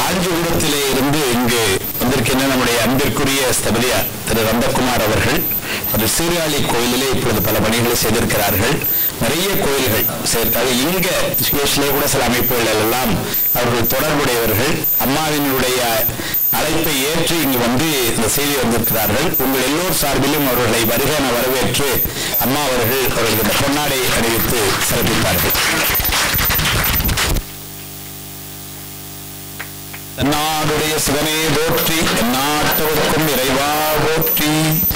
காஞ்சிபுரத்திலே இருந்து இங்கு வந்திருக்கின்ற நம்முடைய அன்பிற்குரிய ஸ்தபதியா திரு நந்தகுமார் அவர்கள் ஒரு சீர்காழி கோயிலிலே இப்பொழுது பல பணிகளை செய்திருக்கிறார்கள் நிறைய கோயில்கள் சேர்த்தால் இங்க சுகேஷ்லே கூட சில அமைப்புகள் எல்லாம் அவர்கள் தொடர்புடையவர்கள் அம்மாவினுடைய அழைப்பை ஏற்று இங்கு வந்து இந்த செய்தி வந்திருக்கிறார்கள் உங்கள் எல்லோர் சார்பிலும் அவர்களை வருக என வரவேற்று அம்மா அவர்கள் அவர்களுக்கு இந்த பொன்னாடை அணிவித்து சிறப்பிப்பார்கள் நாடுடைய சிவனே போற்றி எந்நாட்டவர்க்கும் இறைவா போற்றி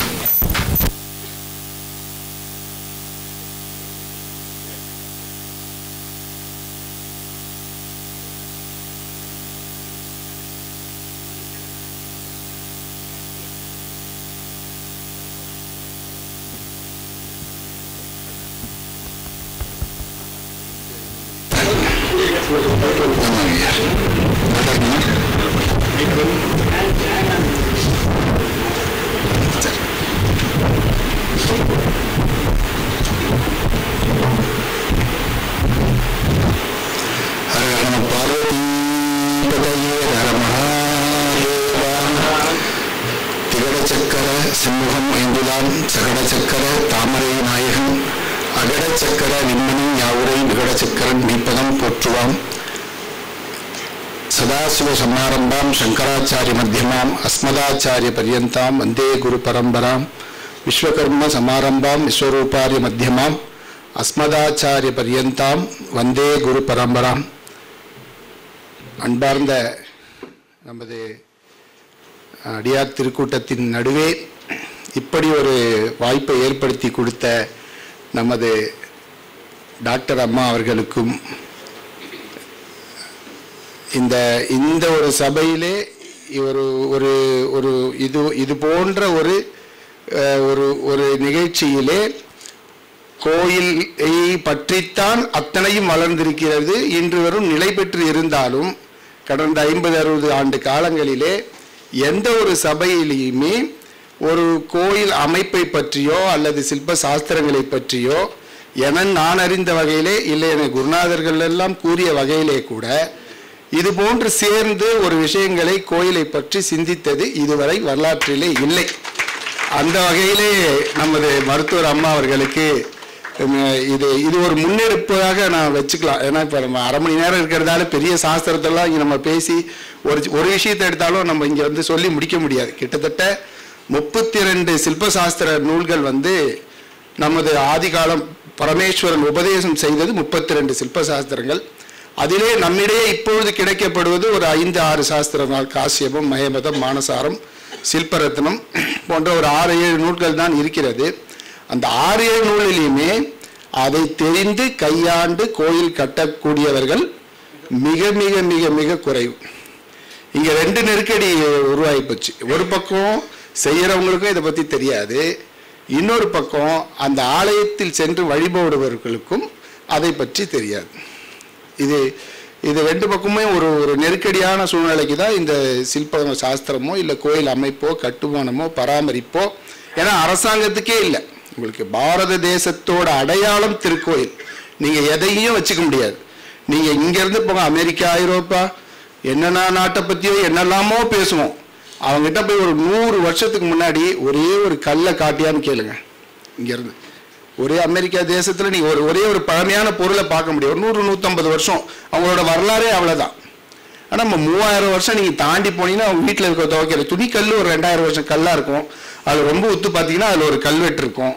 ஹர நம பார்வதி பதையே ஹர மகாதேவா திகட சக்கர சிம்முகம் ஐந்துதான் சகட சக்கர தாமரை நாயகன் அகட சக்கர நிம்மனி யாவுரை விகட சக்கரன் மீப்பதம் போற்றுவாம் சதாசிவ சமாரம்பாம் சங்கராச்சாரிய மத்தியமாம் அஸ்மதாச்சாரிய பரியந்தாம் வந்தே குரு பரம்பராம் விஸ்வகர்ம சமாரம்பாம் விஸ்வரூபாரிய மத்தியமாம் அஸ்மதாச்சாரிய பரியந்தாம் வந்தே குரு பரம்பராம் அன்பார்ந்த நமது அடியார் திருக்கூட்டத்தின் நடுவே இப்படி ஒரு வாய்ப்பை ஏற்படுத்தி கொடுத்த நமது டாக்டர் அம்மா அவர்களுக்கும் இந்த இந்த ஒரு சபையிலே ஒரு ஒரு ஒரு இது இது போன்ற ஒரு அஹ், ஒரு ஒரு நிகழ்ச்சியிலே கோயிலை பற்றித்தான் அத்தனையும் வளர்ந்திருக்கிறது இன்று வரும் நிலை பெற்று இருந்தாலும் கடந்த ஐம்பது அறுபது ஆண்டு காலங்களிலே எந்த ஒரு சபையிலையுமே ஒரு கோயில் அமைப்பை பற்றியோ அல்லது சிற்ப சாஸ்திரங்களை பற்றியோ என நான் அறிந்த வகையிலே இல்லை என குருநாதர்கள் எல்லாம் கூறிய வகையிலே கூட இது போன்று சேர்ந்து ஒரு விஷயங்களை கோயிலை பற்றி சிந்தித்தது இதுவரை வரலாற்றிலே இல்லை அந்த வகையிலே நமது மருத்துவர் அம்மா அவர்களுக்கு உம், இது இது ஒரு முன்னெடுப்பாக நான் வச்சுக்கலாம் ஏன்னா இப்போ நம்ம அரை மணி நேரம் இருக்கிறதால பெரிய சாஸ்திரத்தெல்லாம் இங்கே நம்ம பேசி ஒரு ஒரு விஷயத்தை எடுத்தாலும் நம்ம இங்கே வந்து சொல்லி முடிக்க முடியாது கிட்டத்தட்ட முப்பத்தி ரெண்டு சில்பசாஸ்திர நூல்கள் வந்து நமது ஆதிகாலம் பரமேஸ்வரன் உபதேசம் செய்தது முப்பத்தி ரெண்டு சில்பசாஸ்திரங்கள் அதிலே நம்மிடையே இப்பொழுது கிடைக்கப்படுவது ஒரு ஐந்து ஆறு சாஸ்திரங்கள் காசியபம் மயமதம் மானசாரம் சில்பரத்னம் போன்ற ஒரு ஆறு ஏழு நூல்கள் தான் இருக்கிறது அந்த ஆறு ஏழு நூலிலுமே அதை தெரிந்து கையாண்டு கோயில் கட்டக்கூடியவர்கள் மிக மிக மிக மிக குறைவு இங்க ரெண்டு நெருக்கடி உருவாகி போச்சு ஒரு பக்கம் செய்யறவங்களுக்கும் இதை பத்தி தெரியாது இன்னொரு பக்கம் அந்த ஆலயத்தில் சென்று வழிபடுபவர்களுக்கும் அதை பற்றி தெரியாது இது இது ரெண்டு பக்கமே ஒரு ஒரு நெருக்கடியான சூழ்நிலைக்கு தான் இந்த சில்ப சாஸ்திரமோ இல்லை கோயில் அமைப்போ கட்டுமானமோ பராமரிப்போ ஏன்னா அரசாங்கத்துக்கே இல்லை உங்களுக்கு பாரத தேசத்தோட அடையாளம் திருக்கோயில் நீங்கள் எதையும் வச்சுக்க முடியாது நீங்கள் இங்கேருந்து போங்க அமெரிக்கா ஐரோப்பா என்னென்ன நாட்டை பற்றியோ என்னெல்லாமோ பேசுவோம் அவங்ககிட்ட போய் ஒரு நூறு வருஷத்துக்கு முன்னாடி ஒரே ஒரு கல்லை காட்டியான்னு கேளுங்க இங்கேருந்து ஒரே அமெரிக்கா தேசத்தில் நீங்கள் ஒரு ஒரே ஒரு பழமையான பொருளை பார்க்க முடியும் ஒரு நூறு நூற்றம்பது வருஷம் அவங்களோட வரலாறே அவ்வளோதான் ஆனால் நம்ம மூவாயிரம் வருஷம் நீங்கள் தாண்டி போனீங்கன்னா அவங்க வீட்டில் இருக்க துவைக்கிற துணி கல் ஒரு ரெண்டாயிரம் வருஷம் கல்லாக இருக்கும் அதில் ரொம்ப உத்து பார்த்தீங்கன்னா அதில் ஒரு கல்வெட்டு இருக்கும்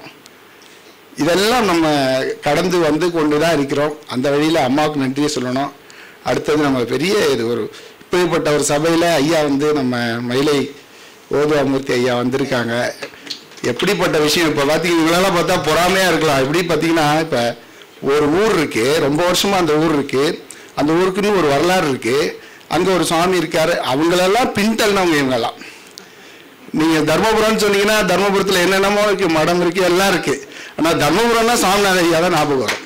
இதெல்லாம் நம்ம கடந்து வந்து கொண்டு தான் இருக்கிறோம் அந்த வழியில் அம்மாவுக்கு நன்றியை சொல்லணும் அடுத்தது நம்ம பெரிய இது ஒரு இப்படிப்பட்ட ஒரு சபையில் ஐயா வந்து நம்ம மயிலை ஓதுவாமூர்த்தி ஐயா வந்திருக்காங்க எப்படிப்பட்ட விஷயம் இப்போ பார்த்தீங்கன்னா இவங்களெல்லாம் பார்த்தா பொறாமையாக இருக்கலாம் எப்படி பார்த்தீங்கன்னா இப்போ ஒரு ஊர் இருக்கு ரொம்ப வருஷமாக அந்த ஊர் இருக்கு அந்த ஊருக்குன்னு ஒரு வரலாறு இருக்கு அங்கே ஒரு சுவாமி இருக்காரு அவங்களெல்லாம் பின்தள்ளினவங்க இவங்கெல்லாம் நீங்க தர்மபுரம்னு சொன்னீங்கன்னா தர்மபுரத்துல என்னென்னமோ இருக்கு மடம் இருக்கு எல்லாம் இருக்கு ஆனா தர்மபுரம்னா சாமிநாத ஐயா தான் ஞாபகம் வரும்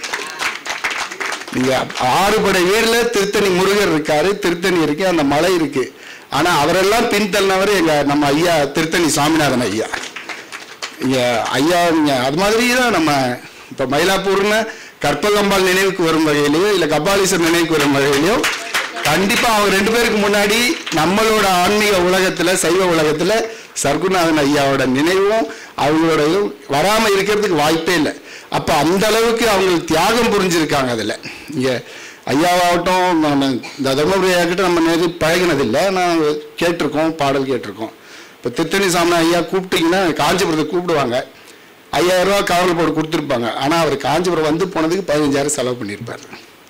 நீங்க ஆறுபடை வீர்ல திருத்தணி முருகர் இருக்காரு திருத்தணி இருக்கு அந்த மலை இருக்கு ஆனா அவரெல்லாம் பின்தள்ளினவர் எங்க நம்ம ஐயா திருத்தணி சாமிநாதன் ஐயா இங்க ஐயா நீங்க அது மாதிரி தான் நம்ம இப்ப மயிலாப்பூர்னு கற்பகம்பாள் நினைவுக்கு வரும் வகையிலையோ இல்ல கபாலீஸ்வர் நினைவுக்கு வரும் வகையிலையோ கண்டிப்பா அவங்க ரெண்டு பேருக்கு முன்னாடி நம்மளோட ஆன்மீக உலகத்துல சைவ உலகத்துல சர்க்குநாதன் ஐயாவோட நினைவும் அவங்களோட இதுவும் வராம இருக்கிறதுக்கு வாய்ப்பே இல்லை அப்ப அந்த அளவுக்கு அவங்க தியாகம் புரிஞ்சிருக்காங்க அதுல இங்க ஐயாவாகட்டும் நம்ம இந்த தர்மபுரி ஐயாக்கிட்ட நம்ம நேரு பழகினதில்லை நான் கேட்டிருக்கோம் பாடல் கேட்டிருக்கோம் இப்போ திருத்தணி சாமி ஐயா கூப்பிட்டீங்கன்னா காஞ்சிபுரத்தை கூப்பிடுவாங்க ஐயாயிரம் ரூபா காவல் போட்டு கொடுத்துருப்பாங்க ஆனால் அவர் காஞ்சிபுரம் வந்து போனதுக்கு பதினஞ்சாயிரம் செலவு பண்ணியிருப்பார்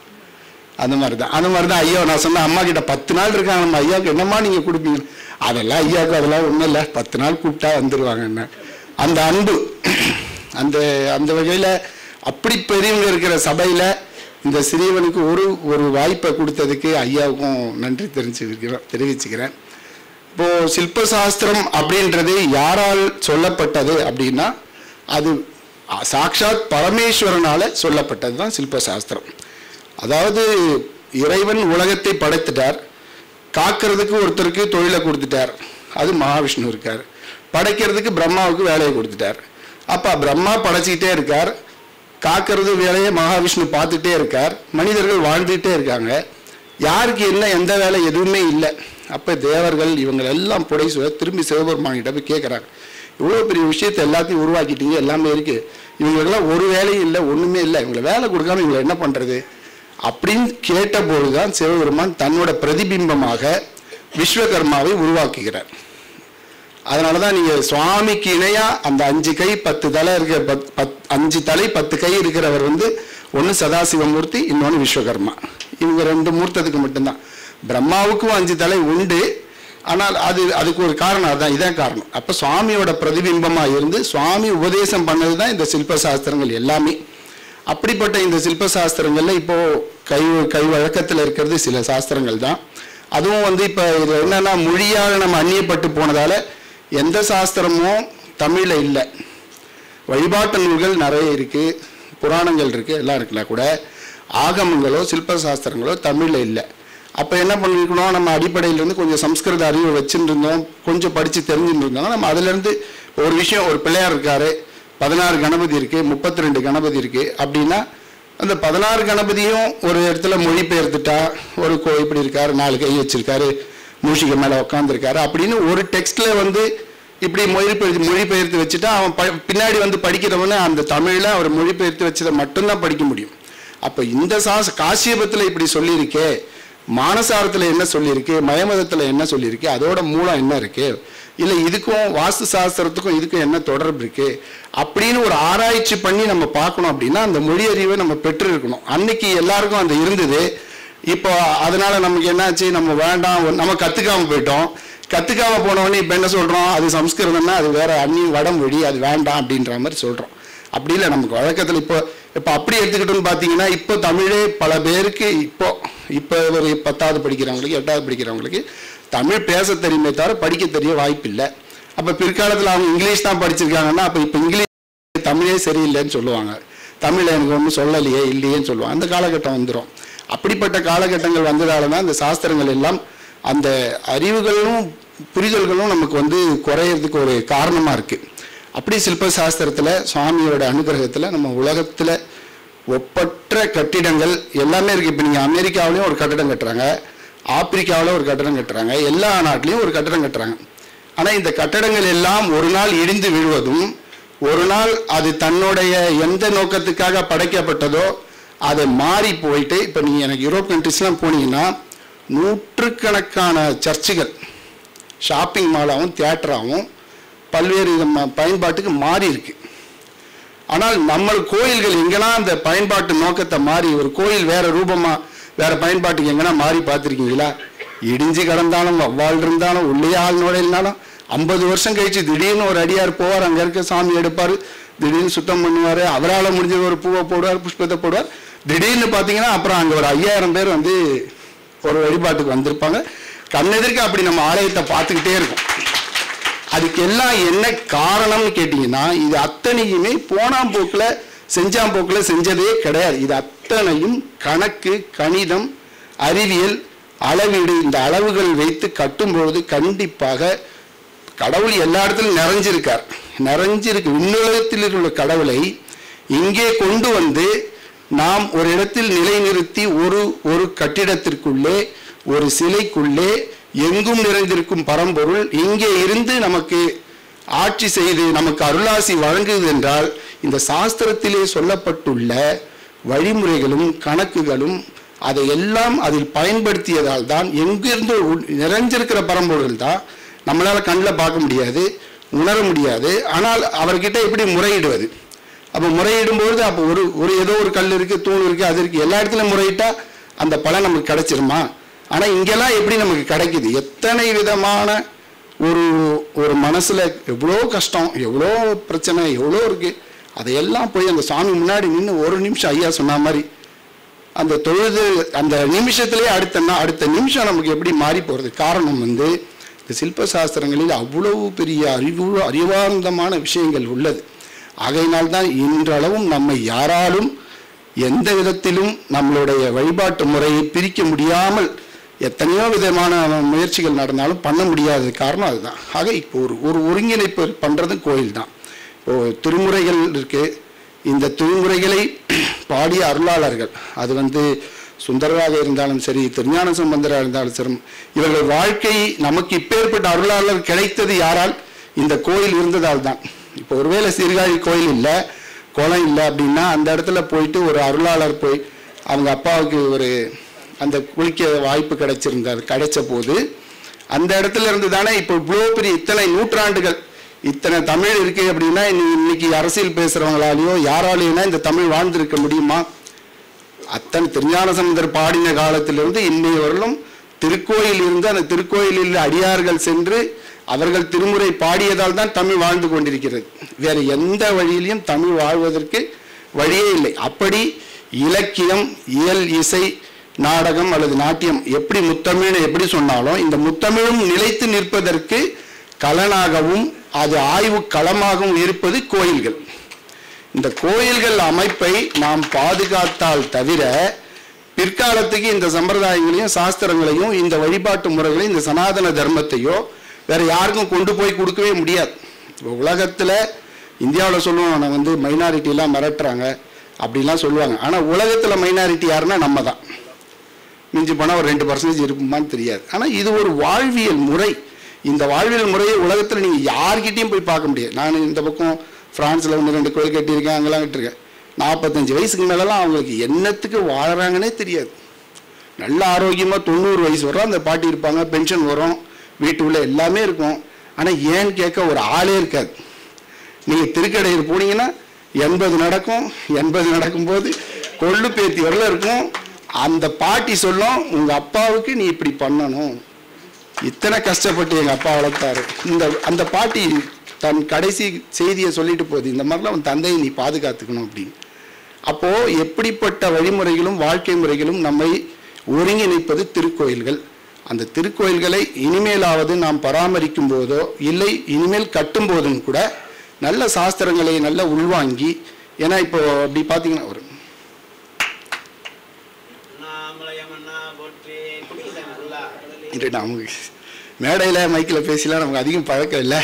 அந்த மாதிரி தான் அந்த மாதிரி தான் ஐயா நான் சொன்னேன் அம்மா கிட்ட பத்து நாள் இருக்காங்க நம்ம ஐயாவுக்கு என்னம்மா நீங்கள் கொடுப்பீங்க அதெல்லாம் ஐயாவுக்கு அதெல்லாம் ஒன்றும் இல்லை பத்து நாள் கூப்பிட்டா வந்துடுவாங்க என்ன அந்த அன்பு அந்த அந்த வகையில் அப்படி பெரியவங்க இருக்கிற சபையில் இந்த சிறியவனுக்கு ஒரு ஒரு வாய்ப்பை கொடுத்ததுக்கு ஐயாவுக்கும் நன்றி தெரிஞ்சுக்கிறேன் தெரிவிச்சுக்கிறேன் இப்போ சில்ப சாஸ்திரம் அப்படின்றது யாரால் சொல்லப்பட்டது அப்படின்னா அது சாக்ஷாத் பரமேஸ்வரனால சொல்லப்பட்டது தான் சில்ப சாஸ்திரம் அதாவது இறைவன் உலகத்தை படைத்துட்டார் காக்கிறதுக்கு ஒருத்தருக்கு தொழிலை கொடுத்துட்டார் அது மகாவிஷ்ணு இருக்கார் படைக்கிறதுக்கு பிரம்மாவுக்கு வேலையை கொடுத்துட்டார் அப்ப பிரம்மா படைச்சிக்கிட்டே இருக்கார் காக்கிறது வேலையை மகாவிஷ்ணு பார்த்துட்டே இருக்கார் மனிதர்கள் வாழ்ந்துகிட்டே இருக்காங்க யாருக்கு என்ன எந்த வேலை எதுவுமே இல்லை அப்ப தேவர்கள் இவங்க எல்லாம் புடைசுவ திரும்பி சிவபெருமான்கிட்ட போய் கேட்குறாங்க இவ்வளோ பெரிய விஷயத்தை எல்லாத்தையும் உருவாக்கிட்டீங்க எல்லாமே இருக்கு இவங்களுக்கெல்லாம் ஒரு வேலையும் இல்லை ஒண்ணுமே இல்லை இவங்களை வேலை கொடுக்காம இவங்களை என்ன பண்றது அப்படின்னு கேட்டபோது தான் சிவபெருமான் தன்னோட பிரதிபிம்பமாக விஸ்வகர்மாவை உருவாக்குகிறார் அதனால தான் நீங்க சுவாமிக்கு இணையா அந்த அஞ்சு கை பத்து தலை இருக்கிற பத் பத் அஞ்சு தலை பத்து கை இருக்கிறவர் வந்து ஒன்று சதாசிவமூர்த்தி இன்னொன்று விஸ்வகர்மா இவங்க ரெண்டு மூர்த்தத்துக்கு மட்டும்தான் பிரம்மாவுக்கும் அஞ்சு தலை உண்டு ஆனால் அது அதுக்கு ஒரு காரணம் அதான் இதான் காரணம் அப்போ சுவாமியோட பிரதிபிம்பமா இருந்து சுவாமி உபதேசம் பண்ணது தான் இந்த சில்ப சாஸ்திரங்கள் எல்லாமே அப்படிப்பட்ட இந்த சில்ப சாஸ்திரங்கள்ல இப்போ கை கை வழக்கத்தில் இருக்கிறது சில சாஸ்திரங்கள் தான் அதுவும் வந்து இப்போ இது என்னன்னா மொழியாக நம்ம அந்நியப்பட்டு போனதால எந்த சாஸ்திரமும் தமிழ்ல இல்லை வழிபாட்டு நூல்கள் நிறைய இருக்கு புராணங்கள் இருக்கு எல்லாம் இருக்குல்ல கூட ஆகமங்களோ சில்ப சாஸ்திரங்களோ தமிழ்ல இல்லை அப்போ என்ன பண்ணிருக்கணும் நம்ம அடிப்படையிலேருந்து கொஞ்சம் சம்ஸ்கிருத அறிவை வச்சுட்டு இருந்தோம் கொஞ்சம் படித்து தெரிஞ்சுட்டு இருந்தோம் நம்ம அதுலேருந்து ஒரு விஷயம் ஒரு பிள்ளையார் இருக்காரு பதினாறு கணபதி இருக்கு முப்பத்தி ரெண்டு கணபதி இருக்கு அப்படின்னா அந்த பதினாறு கணபதியும் ஒரு இடத்துல மொழிபெயர்த்துட்டா ஒரு கோ இப்படி இருக்காரு நாலு கை வச்சிருக்காரு மூஷிக மேலே உட்காந்துருக்காரு அப்படின்னு ஒரு டெக்ஸ்ட்ல வந்து இப்படி மொழிபெயர்த்து மொழிபெயர்த்து வச்சுட்டா அவன் ப பின்னாடி வந்து படிக்கிறவன அந்த தமிழில் அவர் மொழிபெயர்த்து வச்சதை மட்டும்தான் படிக்க முடியும் அப்போ இந்த சாஸ் காசியபத்தில் இப்படி சொல்லியிருக்கே மானசாரத்தில் என்ன சொல்லியிருக்கு மயமதத்தில் என்ன சொல்லியிருக்கு அதோட மூலம் என்ன இருக்கு இல்லை இதுக்கும் வாஸ்து சாஸ்திரத்துக்கும் இதுக்கும் என்ன தொடர்பு இருக்கு அப்படின்னு ஒரு ஆராய்ச்சி பண்ணி நம்ம பார்க்கணும் அப்படின்னா அந்த மொழி அறிவை நம்ம பெற்று இருக்கணும் அன்னைக்கு எல்லாருக்கும் அந்த இருந்தது இப்போ அதனால நமக்கு என்னாச்சு நம்ம வேண்டாம் நம்ம கத்துக்காம போயிட்டோம் கத்துக்காம போனவொடனே இப்போ என்ன சொல்றோம் அது சம்ஸ்கிருதம்னா அது வேற அன்னி வடமொழி அது வேண்டாம் அப்படின்ற மாதிரி சொல்றோம் அப்படி இல்லை நமக்கு வழக்கத்தில் இப்போ இப்போ அப்படி எடுத்துக்கிட்டோம்னு பார்த்தீங்கன்னா இப்போ தமிழே பல பேருக்கு இப்போ இப்போ ஒரு பத்தாவது படிக்கிறவங்களுக்கு எட்டாவது படிக்கிறவங்களுக்கு தமிழ் பேச தெரியுமே தவிர படிக்க தெரிய வாய்ப்பு இல்லை அப்போ பிற்காலத்தில் அவங்க இங்கிலீஷ் தான் படிச்சிருக்காங்கன்னா அப்போ இப்போ இங்கிலீஷ் தமிழே சரியில்லைன்னு சொல்லுவாங்க தமிழ் எனக்கு ஒன்றும் சொல்லலையே இல்லையேன்னு சொல்லுவாங்க அந்த காலகட்டம் வந்துடும் அப்படிப்பட்ட காலகட்டங்கள் வந்ததால தான் இந்த சாஸ்திரங்கள் எல்லாம் அந்த அறிவுகளும் புரிதல்களும் நமக்கு வந்து குறையிறதுக்கு ஒரு காரணமாக இருக்குது அப்படி சில்ப சாஸ்திரத்தில் சுவாமியோட அனுகிரகத்தில் நம்ம உலகத்தில் ஒப்பற்ற கட்டிடங்கள் எல்லாமே இருக்குது இப்போ நீங்கள் அமெரிக்காவிலையும் ஒரு கட்டிடம் கட்டுறாங்க ஆப்பிரிக்காவில் ஒரு கட்டிடம் கட்டுறாங்க எல்லா நாட்டிலையும் ஒரு கட்டிடம் கட்டுறாங்க ஆனால் இந்த கட்டடங்கள் எல்லாம் ஒரு நாள் இடிந்து விழுவதும் ஒரு நாள் அது தன்னுடைய எந்த நோக்கத்துக்காக படைக்கப்பட்டதோ அதை மாறி போயிட்டு இப்போ நீங்கள் எனக்கு யூரோப் கண்ட்ரிஸ்லாம் போனீங்கன்னா நூற்றுக்கணக்கான சர்ச்சுகள் ஷாப்பிங் மாலாகவும் தியேட்டராகவும் பல்வேறு விதமான பயன்பாட்டுக்கு மாறி இருக்கு ஆனால் நம்ம கோயில்கள் எங்கெல்லாம் அந்த பயன்பாட்டு நோக்கத்தை மாறி ஒரு கோயில் வேற ரூபமா வேற பயன்பாட்டுக்கு எங்கன்னா மாறி பார்த்துருக்கீங்களா இடிஞ்சு கிடந்தாலும் வவ்வால் இருந்தாலும் உள்ளே ஆள் நுழையினாலும் ஐம்பது வருஷம் கழிச்சு திடீர்னு ஒரு அடியார் போவார் அங்க இருக்க சாமி எடுப்பார் திடீர்னு சுத்தம் பண்ணுவார் அவரால் முடிஞ்ச ஒரு பூவை போடுவார் புஷ்பத்தை போடுவார் திடீர்னு பார்த்தீங்கன்னா அப்புறம் அங்கே ஒரு ஐயாயிரம் பேர் வந்து ஒரு வழிபாட்டுக்கு வந்திருப்பாங்க கண்ணெதிர்க்க அப்படி நம்ம ஆலயத்தை பார்த்துக்கிட்டே இருக்கோம் அதுக்கு எல்லாம் என்ன காரணம்னு கேட்டீங்கன்னா இது அத்தனையுமே போனாம் போக்குல செஞ்சாம் போக்குல செஞ்சதே கிடையாது இது அத்தனையும் கணக்கு கணிதம் அறிவியல் அளவீடு இந்த அளவுகள் வைத்து கட்டும்பொழுது கண்டிப்பாக கடவுள் எல்லா இடத்துலையும் நிறைஞ்சிருக்கார் நிறைஞ்சிருக்கு விண்ணுலகத்தில் உள்ள கடவுளை இங்கே கொண்டு வந்து நாம் ஒரு இடத்தில் நிலைநிறுத்தி ஒரு ஒரு கட்டிடத்திற்குள்ளே ஒரு சிலைக்குள்ளே எங்கும் நிறைந்திருக்கும் பரம்பொருள் இங்கே இருந்து நமக்கு ஆட்சி செய்து நமக்கு அருளாசி வழங்குது என்றால் இந்த சாஸ்திரத்திலே சொல்லப்பட்டுள்ள வழிமுறைகளும் கணக்குகளும் அதை எல்லாம் அதில் பயன்படுத்தியதால் தான் எங்கிருந்து உள்- நிறைஞ்சிருக்கிற பரம்பொருள் தான் நம்மளால கண்ணில் பார்க்க முடியாது உணர முடியாது ஆனால் அவர்கிட்ட எப்படி முறையிடுவது அப்போ முறையிடும்பொழுது அப்போ ஒரு ஒரு ஏதோ ஒரு கல் இருக்கு தூண் இருக்கு அது இருக்கு எல்லா இடத்துலையும் முறையிட்டா அந்த பலன் நமக்கு கிடைச்சிருமா ஆனால் இங்கெல்லாம் எப்படி நமக்கு கிடைக்குது எத்தனை விதமான ஒரு ஒரு மனசுல எவ்வளோ கஷ்டம் எவ்வளோ பிரச்சனை எவ்வளோ இருக்கு அதையெல்லாம் போய் அந்த சாமி முன்னாடி நின்று ஒரு நிமிஷம் ஐயா சொன்ன மாதிரி அந்த தொழுது அந்த நிமிஷத்திலே அடுத்த நா- அடுத்த நிமிஷம் நமக்கு எப்படி மாறி போகிறது காரணம் வந்து இந்த சில்ப சாஸ்திரங்களில் அவ்வளவு பெரிய அறிவு அறிவார்ந்தமான விஷயங்கள் உள்ளது ஆகையினால்தான் இன்றளவும் நம்மை யாராலும் எந்த விதத்திலும் நம்மளுடைய வழிபாட்டு முறையை பிரிக்க முடியாமல் எத்தனையோ விதமான முயற்சிகள் நடந்தாலும் பண்ண முடியாத காரணம் அதுதான் ஆக இப்போ ஒரு ஒரு ஒருங்கிணைப்பு பண்ணுறதும் கோயில் தான் இப்போ திருமுறைகள் இருக்கு இந்த திருமுறைகளை பாடிய அருளாளர்கள் அது வந்து சுந்தரராக இருந்தாலும் சரி திருஞான சம்பந்தராக இருந்தாலும் சரி இவர்கள் வாழ்க்கை நமக்கு இப்பேற்பட்ட அருளாளர் கிடைத்தது யாரால் இந்த கோயில் இருந்ததால் தான் இப்போ ஒருவேளை சீர்காழி கோயில் இல்லை குளம் இல்லை அப்படின்னா அந்த இடத்துல போயிட்டு ஒரு அருளாளர் போய் அவங்க அப்பாவுக்கு ஒரு அந்த குளிக்க வாய்ப்பு கிடைச்சிருந்தார் கிடைச்ச போது அந்த இடத்துல இருந்து தானே இப்போ இவ்வளோ பெரிய இத்தனை நூற்றாண்டுகள் இத்தனை தமிழ் இருக்கு அப்படின்னா இன்னி- இன்னைக்கு அரசியல் பேசுறவங்களாலேயோ யாராலேயும்னா இந்த தமிழ் வாழ்ந்திருக்க முடியுமா அத்தனை திருஞான சம்பந்தர் பாடின காலத்திலிருந்து இன்னைய வரலும் திருக்கோயில் இருந்து அந்த திருக்கோயிலில் அடியார்கள் சென்று அவர்கள் திருமுறை பாடியதால் தான் தமிழ் வாழ்ந்து கொண்டிருக்கிறது வேற எந்த வழியிலையும் தமிழ் வாழ்வதற்கு வழியே இல்லை அப்படி இலக்கியம் இயல் இசை நாடகம் அல்லது நாட்டியம் எப்படி முத்தமிழ்னு எப்படி சொன்னாலும் இந்த முத்தமிழும் நிலைத்து நிற்பதற்கு கலனாகவும் அது ஆய்வு களமாகவும் இருப்பது கோயில்கள் இந்த கோயில்கள் அமைப்பை நாம் பாதுகாத்தால் தவிர பிற்காலத்துக்கு இந்த சம்பிரதாயங்களையும் சாஸ்திரங்களையும் இந்த வழிபாட்டு முறைகளையும் இந்த சனாதன தர்மத்தையோ வேற யாருக்கும் கொண்டு போய் கொடுக்கவே முடியாது இப்போ உலகத்துல இந்தியாவில் சொல்லுவாங்க நான் வந்து மைனாரிட்டி எல்லாம் மிரட்டுறாங்க அப்படிலாம் சொல்லுவாங்க ஆனா உலகத்துல மைனாரிட்டி யாருன்னா நம்ம தான் மிஞ்சி போனால் ஒரு ரெண்டு பர்சன்டேஜ் இருக்குமான்னு தெரியாது ஆனால் இது ஒரு வாழ்வியல் முறை இந்த வாழ்வியல் முறையை உலகத்தில் நீங்கள் யார்கிட்டயும் போய் பார்க்க முடியாது நான் இந்த பக்கம் ஃப்ரான்ஸில் ஒன்று ரெண்டு கோயில் கட்டியிருக்கேன் அங்கெல்லாம் கட்டிருக்கேன் நாற்பத்தஞ்சு வயசுக்கு மேலெல்லாம் அவங்களுக்கு என்னத்துக்கு வாழறாங்கன்னே தெரியாது நல்ல ஆரோக்கியமாக தொண்ணூறு வயசு வரும் அந்த பாட்டி இருப்பாங்க பென்ஷன் வரும் வீட்டு உள்ள எல்லாமே இருக்கும் ஆனால் ஏன்னு கேட்க ஒரு ஆளே இருக்காது நீங்கள் திருக்கடையில் போனீங்கன்னா எண்பது நடக்கும் எண்பது நடக்கும்போது கொள்ளு பேத்தி வரல இருக்கும் அந்த பாட்டி சொல்லும் உங்கள் அப்பாவுக்கு நீ இப்படி பண்ணணும் இத்தனை கஷ்டப்பட்டு எங்கள் அப்பா வளர்த்தாரு இந்த அந்த பாட்டி தன் கடைசி செய்தியை சொல்லிட்டு போகுது இந்த மாதிரிலாம் உன் தந்தையை நீ பாதுகாத்துக்கணும் அப்படின்னு அப்போ எப்படிப்பட்ட வழிமுறைகளும் வாழ்க்கை முறைகளும் நம்மை ஒருங்கிணைப்பது திருக்கோயில்கள் அந்த திருக்கோயில்களை இனிமேலாவது நாம் பராமரிக்கும் போதோ இல்லை இனிமேல் கட்டும் போதும் கூட நல்ல சாஸ்திரங்களை நல்ல உள்வாங்கி ஏன்னா இப்போ அப்படி பார்த்தீங்கன்னா ஒரு அண்ணாமலையமண்ணா போற்றி குடிசாமி ஃபுல்லா இன்று நமக்கு மேடையில் மைக்கில் பேசிலாம் நமக்கு அதிகம் பழக்கம் இல்லை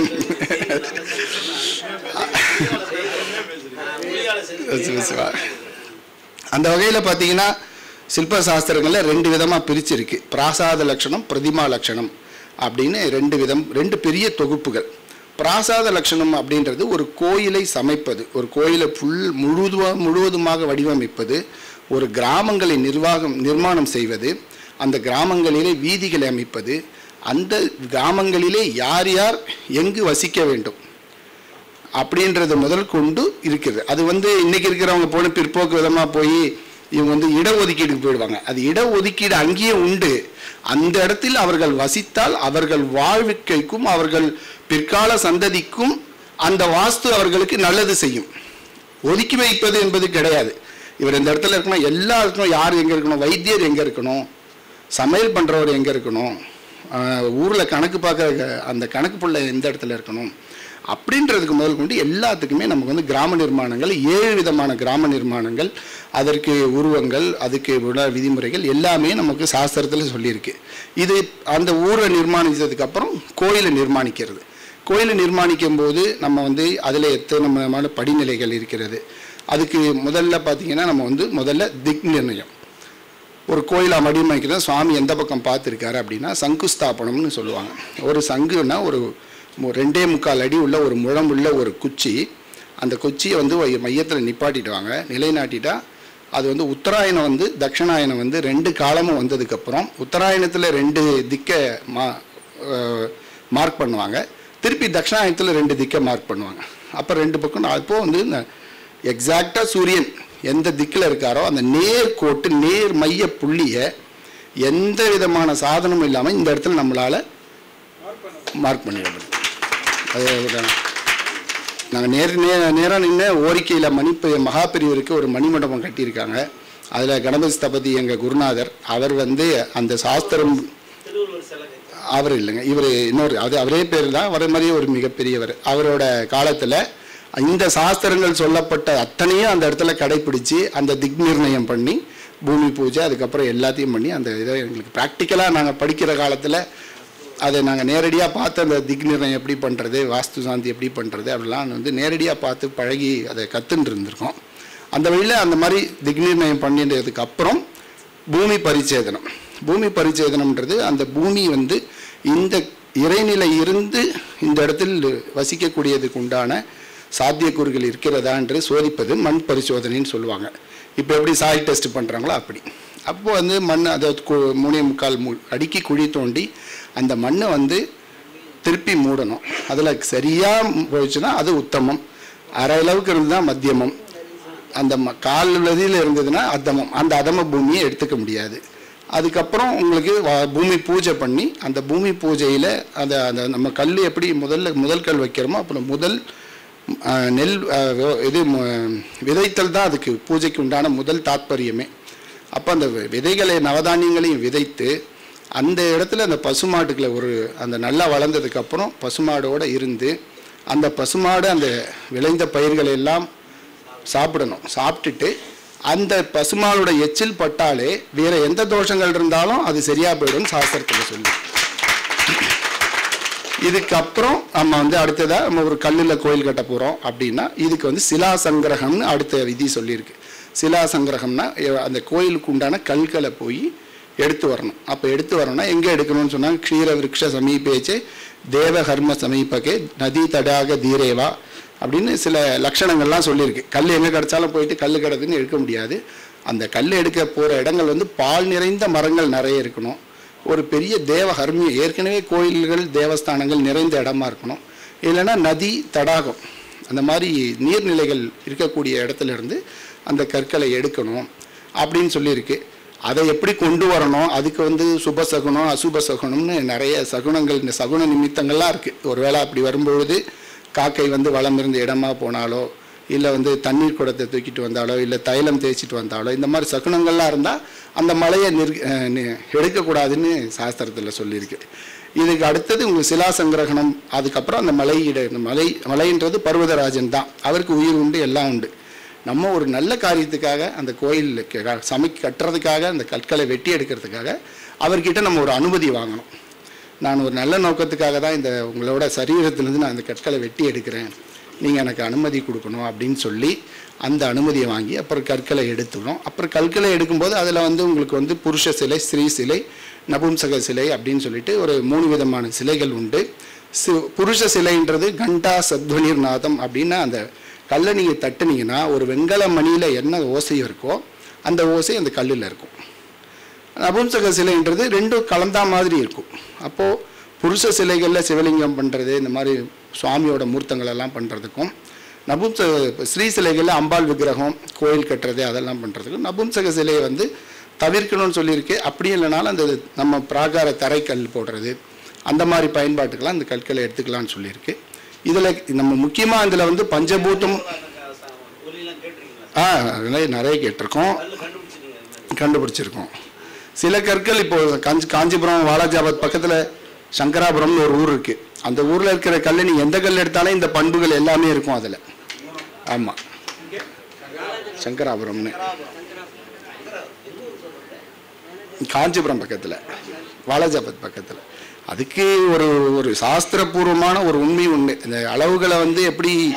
சிவ சிவா. அந்த வகையில் பார்த்தீங்கன்னா சில்ப சாஸ்திரங்களில் ரெண்டு விதமாக பிரிச்சிருக்கு பிராசாத லட்சணம் பிரதிமா லட்சணம் அப்படின்னு ரெண்டு விதம் ரெண்டு பெரிய தொகுப்புகள் பிராசாத லட்சணம் அப்படின்றது ஒரு கோயிலை சமைப்பது ஒரு கோயிலை ஃபுல் முழுதுவா முழுவதுமாக வடிவமைப்பது ஒரு கிராமங்களை நிர்வாகம் நிர்மாணம் செய்வது அந்த கிராமங்களிலே வீதிகளை அமைப்பது அந்த கிராமங்களிலே யார் யார் எங்கு வசிக்க வேண்டும் அப்படின்றது முதல் கொண்டு இருக்கிறது அது வந்து இன்னைக்கு இருக்கிறவங்க போன பிற்போக்கு விதமாக போய் இவங்க வந்து இடஒதுக்கீடுக்கு போயிடுவாங்க அது இடஒதுக்கீடு அங்கேயே உண்டு அந்த இடத்தில் அவர்கள் வசித்தால் அவர்கள் வாழ்விக்கைக்கும் அவர்கள் பிற்கால சந்ததிக்கும் அந்த வாஸ்து அவர்களுக்கு நல்லது செய்யும் ஒதுக்கி வைப்பது என்பது கிடையாது இவர் இந்த இடத்துல இருக்கணும் எல்லா இருக்கணும் யார் எங்கே இருக்கணும் வைத்தியர் எங்கே இருக்கணும் சமையல் பண்ணுறவர் எங்கே இருக்கணும் ஊரில் கணக்கு பார்க்குற அந்த கணக்கு புள்ள எந்த இடத்துல இருக்கணும் அப்படின்றதுக்கு முதல் கொண்டு எல்லாத்துக்குமே நமக்கு வந்து கிராம நிர்மாணங்கள் ஏழு விதமான கிராம நிர்மாணங்கள் அதற்கு உருவங்கள் அதுக்கு உள்ள விதிமுறைகள் எல்லாமே நமக்கு சாஸ்திரத்தில் சொல்லியிருக்கு இது அந்த ஊரை நிர்மாணித்ததுக்கு அப்புறம் கோயிலை நிர்மாணிக்கிறது கோயிலை நிர்மாணிக்கும் போது நம்ம வந்து அதில் எத்தனை விதமான படிநிலைகள் இருக்கிறது அதுக்கு முதல்ல பார்த்தீங்கன்னா நம்ம வந்து முதல்ல திக் நிர்ணயம் ஒரு கோயிலை வடிவமைக்கிறது சுவாமி எந்த பக்கம் பார்த்துருக்காரு அப்படின்னா சங்குஸ்தாபனம்னு சொல்லுவாங்க ஒரு சங்குன்னா ஒரு மு- ரெண்டே முக்கால் அடி உள்ள ஒரு முழம் உள்ள ஒரு குச்சி அந்த குச்சியை வந்து மையத்தில் நிப்பாட்டிடுவாங்க நிலைநாட்டிட்டா அது வந்து உத்தராயணம் வந்து தட்சிணாயனம் வந்து ரெண்டு காலமும் வந்ததுக்கப்புறம் உத்தராயணத்தில் ரெண்டு திக்கை மா மார்க் பண்ணுவாங்க திருப்பி தட்சிணாயனத்தில் ரெண்டு திக்கை மார்க் பண்ணுவாங்க அப்போ ரெண்டு பக்கம் அப்போ வந்து இந்த எக்ஸாக்டாக சூரியன் எந்த திக்கில் இருக்காரோ அந்த நேர் கோட்டு நேர் மைய புள்ளியை எந்த விதமான சாதனமும் இல்லாமல் இந்த இடத்துல நம்மளால் மார்க் பண்ணிட முடியும் அது நாங்கள் நேர் நே நேராக நின்று ஓரிக்கையில் மணிப்பு மகாபிரிவருக்கு ஒரு மணிமண்டபம் கட்டியிருக்காங்க அதில் கணபதி ஸ்தபதி எங்கள் குருநாதர் அவர் வந்து அந்த சாஸ்திரம் திருவள்ளுவர் சிலை அவர் இல்லைங்க இவர் இன்னொரு அது அவரே பேர் தான் அவரை மாதிரியே ஒரு மிகப்பெரியவர் அவரோட காலத்தில் இந்த சாஸ்திரங்கள் சொல்லப்பட்ட அத்தனையும் அந்த இடத்துல கடைப்பிடிச்சு அந்த திக் நிர்ணயம் பண்ணி பூமி பூஜை அதுக்கப்புறம் எல்லாத்தையும் பண்ணி அந்த இதை எங்களுக்கு ப்ராக்டிக்கலாக நாங்கள் படிக்கிற காலத்தில் அதை நாங்கள் நேரடியாக பார்த்து அந்த திக் நிர்ணயம் எப்படி பண்ணுறது வாஸ்து சாந்தி எப்படி பண்ணுறது அப்படிலாம் வந்து நேரடியாக பார்த்து பழகி அதை கற்றுன்னு இருந்திருக்கோம் அந்த வழியில் அந்த மாதிரி திக் நிர்ணயம் பண்ணிட்டதுக்கு அப்புறம் பூமி பரிச்சேதனம் பூமி பரிச்சேதனம்ன்றது அந்த பூமி வந்து இந்த இறைநிலை இருந்து இந்த இடத்தில் வசிக்கக்கூடியதுக்கு உண்டான சாத்தியக்கூறுகள் இருக்கிறதா என்று சோதிப்பது மண் பரிசோதனைன்னு சொல்லுவாங்க இப்போ எப்படி சாயில் டெஸ்ட் பண்ணுறாங்களோ அப்படி அப்போ வந்து மண் அதை கு- மூணே முக்கால் மு அடிக்கி குழி தோண்டி அந்த மண்ணை வந்து திருப்பி மூடணும் அதில் சரியாக போயிடுச்சுன்னா அது உத்தமம் அரை அளவுக்கு இருந்தால் மத்தியமம் அந்த ம- கால் வதியில் இருந்ததுன்னா அதமம் அந்த அதம பூமியை எடுத்துக்க முடியாது அதுக்கப்புறம் உங்களுக்கு வ- பூமி பூஜை பண்ணி அந்த பூமி பூஜையில் அந்த அந்த நம்ம கல் எப்படி முதல்ல முதல் கல் வைக்கிறோமோ அப்புறம் முதல் ஆ, நெல் ஆ, வி- இது ம- விதைத்தல் தான் அதுக்கு பூஜைக்கு உண்டான முதல் தாத்பரியமே அப்போ அந்த வி- விதைகளை நவதானியங்களையும் விதைத்து அந்த இடத்துல அந்த பசுமாட்டுகளை ஒரு அந்த நல்லா வளர்ந்ததுக்கு அப்புறம் பசுமாடோட இருந்து அந்த பசுமாடு அந்த விளைந்த பயிர்களை எல்லாம் சாப்பிடணும் சாப்பிட்டுட்டு அந்த பசுமாளோட எச்சில் பட்டாலே வேற எந்த தோஷங்கள் இருந்தாலும் அது சரியா போயிடும் சாஸ்திரத்தில் சொல்லி இதுக்கப்புறம் நம்ம வந்து அடுத்ததா நம்ம ஒரு கல்லில் கோயில் கட்ட போகிறோம் அப்படின்னா இதுக்கு வந்து சிலா சங்கிரகம்னு அடுத்த விதி சொல்லியிருக்கு சிலா சங்கிரகம்னா எ- அந்த கோயிலுக்கு உண்டான கல்களை போய் எடுத்து வரணும் அப்போ எடுத்து வரணும்னா எங்கே எடுக்கணும்னு சொன்னாங்க க்ஷீர விருக்ஷ சமீபேச்சே தேவ கர்ம சமீபகே நதி தடாக தீரேவா அப்படின்னு சில லட்சணங்கள்லாம் சொல்லியிருக்கு கல் எங்கே கிடச்சாலும் போயிட்டு கல் கிடக்குன்னு எடுக்க முடியாது அந்த கல் எடுக்க போகிற இடங்கள் வந்து பால் நிறைந்த மரங்கள் நிறைய இருக்கணும் ஒரு பெரிய தேவ ஹர்மியம் ஏற்கனவே கோயில்கள் தேவஸ்தானங்கள் நிறைந்த இடமா இருக்கணும் இல்லைன்னா நதி தடாகம் அந்த மாதிரி நீர்நிலைகள் இருக்கக்கூடிய இடத்துல இருந்து அந்த கற்களை எடுக்கணும் அப்படின்னு சொல்லியிருக்கு அதை எப்படி கொண்டு வரணும் அதுக்கு வந்து சுப சகுனம் அசுப சகுனம்னு நிறைய சகுனங்கள் இந்த சகுன நிமித்தங்கள்லாம் இருக்குது ஒருவேளை அப்படி வரும்பொழுது காக்கை வந்து வளம் இருந்த இடமா போனாலோ இல்லை வந்து தண்ணீர் குடத்தை தூக்கிட்டு வந்தாலோ இல்லை தைலம் தேய்ச்சிட்டு வந்தாலோ இந்த மாதிரி சகுனங்கள்லாம் இருந்தால் அந்த மலையை நிர் அஹ் நி- எடுக்கக்கூடாதுன்னு சாஸ்திரத்தில் சொல்லியிருக்கு இதுக்கு அடுத்தது உங்கள் சிலா சங்கிரகணம் அதுக்கப்புறம் அந்த மலையிட இந்த மலை மலைன்றது பர்வதராஜன் தான் அவருக்கு உயிர் உண்டு எல்லாம் உண்டு நம்ம ஒரு நல்ல காரியத்துக்காக அந்த கோயில் சமை கட்டுறதுக்காக அந்த கற்களை வெட்டி எடுக்கிறதுக்காக அவர்கிட்ட நம்ம ஒரு அனுமதி வாங்கணும் நான் ஒரு நல்ல நோக்கத்துக்காக தான் இந்த உங்களோட சரீரத்திலேருந்து நான் இந்த கற்களை வெட்டி எடுக்கிறேன் நீங்கள் எனக்கு அனுமதி கொடுக்கணும் அப்படின்னு சொல்லி அந்த அனுமதியை வாங்கி அப்புறம் கற்களை எடுத்துக்கணும் அப்புறம் கற்களை எடுக்கும்போது அதில் வந்து உங்களுக்கு வந்து புருஷ சிலை ஸ்ரீ சிலை நபும்சக சிலை அப்படின்னு சொல்லிட்டு ஒரு மூணு விதமான சிலைகள் உண்டு சி புருஷ சிலைன்றது கண்டா சத்வனிர் நாதம் அப்படின்னா அந்த கல்லை நீங்கள் தட்டுனீங்கன்னா ஒரு வெண்கல மணியில் என்ன ஓசை இருக்கோ அந்த ஓசை அந்த கல்லில் இருக்கும் நபும்சக சிலைன்றது ரெண்டும் கலந்தா மாதிரி இருக்கும் அப்போது புருஷ சிலைகளில் சிவலிங்கம் பண்ணுறது இந்த மாதிரி சுவாமியோட மூர்த்தங்கள் எல்லாம் பண்ணுறதுக்கும் நபும்ச ஸ்ரீ சிலைகளில் அம்பாள் விக்கிரகம் கோயில் கட்டுறது அதெல்லாம் பண்ணுறதுக்கும் நபும்சக சிலையை வந்து தவிர்க்கணும்னு சொல்லியிருக்கு அப்படி இல்லைனாலும் அந்த நம்ம பிராகார தரைக்கல் போடுறது அந்த மாதிரி பயன்பாட்டுக்கெல்லாம் இந்த கற்களை எடுத்துக்கலாம்னு சொல்லியிருக்கு இதில் நம்ம முக்கியமாக இதில் வந்து பஞ்சபூதம் ஒலியெல்லாம் கேட்டிருக்கீங்களா ஆ நிறைய நிறைய கேட்டிருக்கோம் கல் கண்டுபிடிச்சிருக்கீங்க அது மாதிரி கண்டுபிடிச்சிருக்கோம் சில கற்கள் இப்போ காஞ்சி காஞ்சிபுரம் வாலாஜாபாத் பக்கத்தில் சங்கராபுரம்னு ஒரு ஊர் இருக்கு அந்த ஊரில் இருக்கிற கல் நீ எந்த கல் எடுத்தாலும் இந்த பண்புகள் எல்லாமே இருக்கும் அதில் ஆமாம் சங்கராபுரம்னு காஞ்சிபுரம் பக்கத்தில் வாலாஜாபாத் பக்கத்தில் அதுக்கு ஒரு ஒரு சாஸ்திரபூர்வமான ஒரு உண்மை உண்டு இந்த அளவுகளை வந்து எப்படி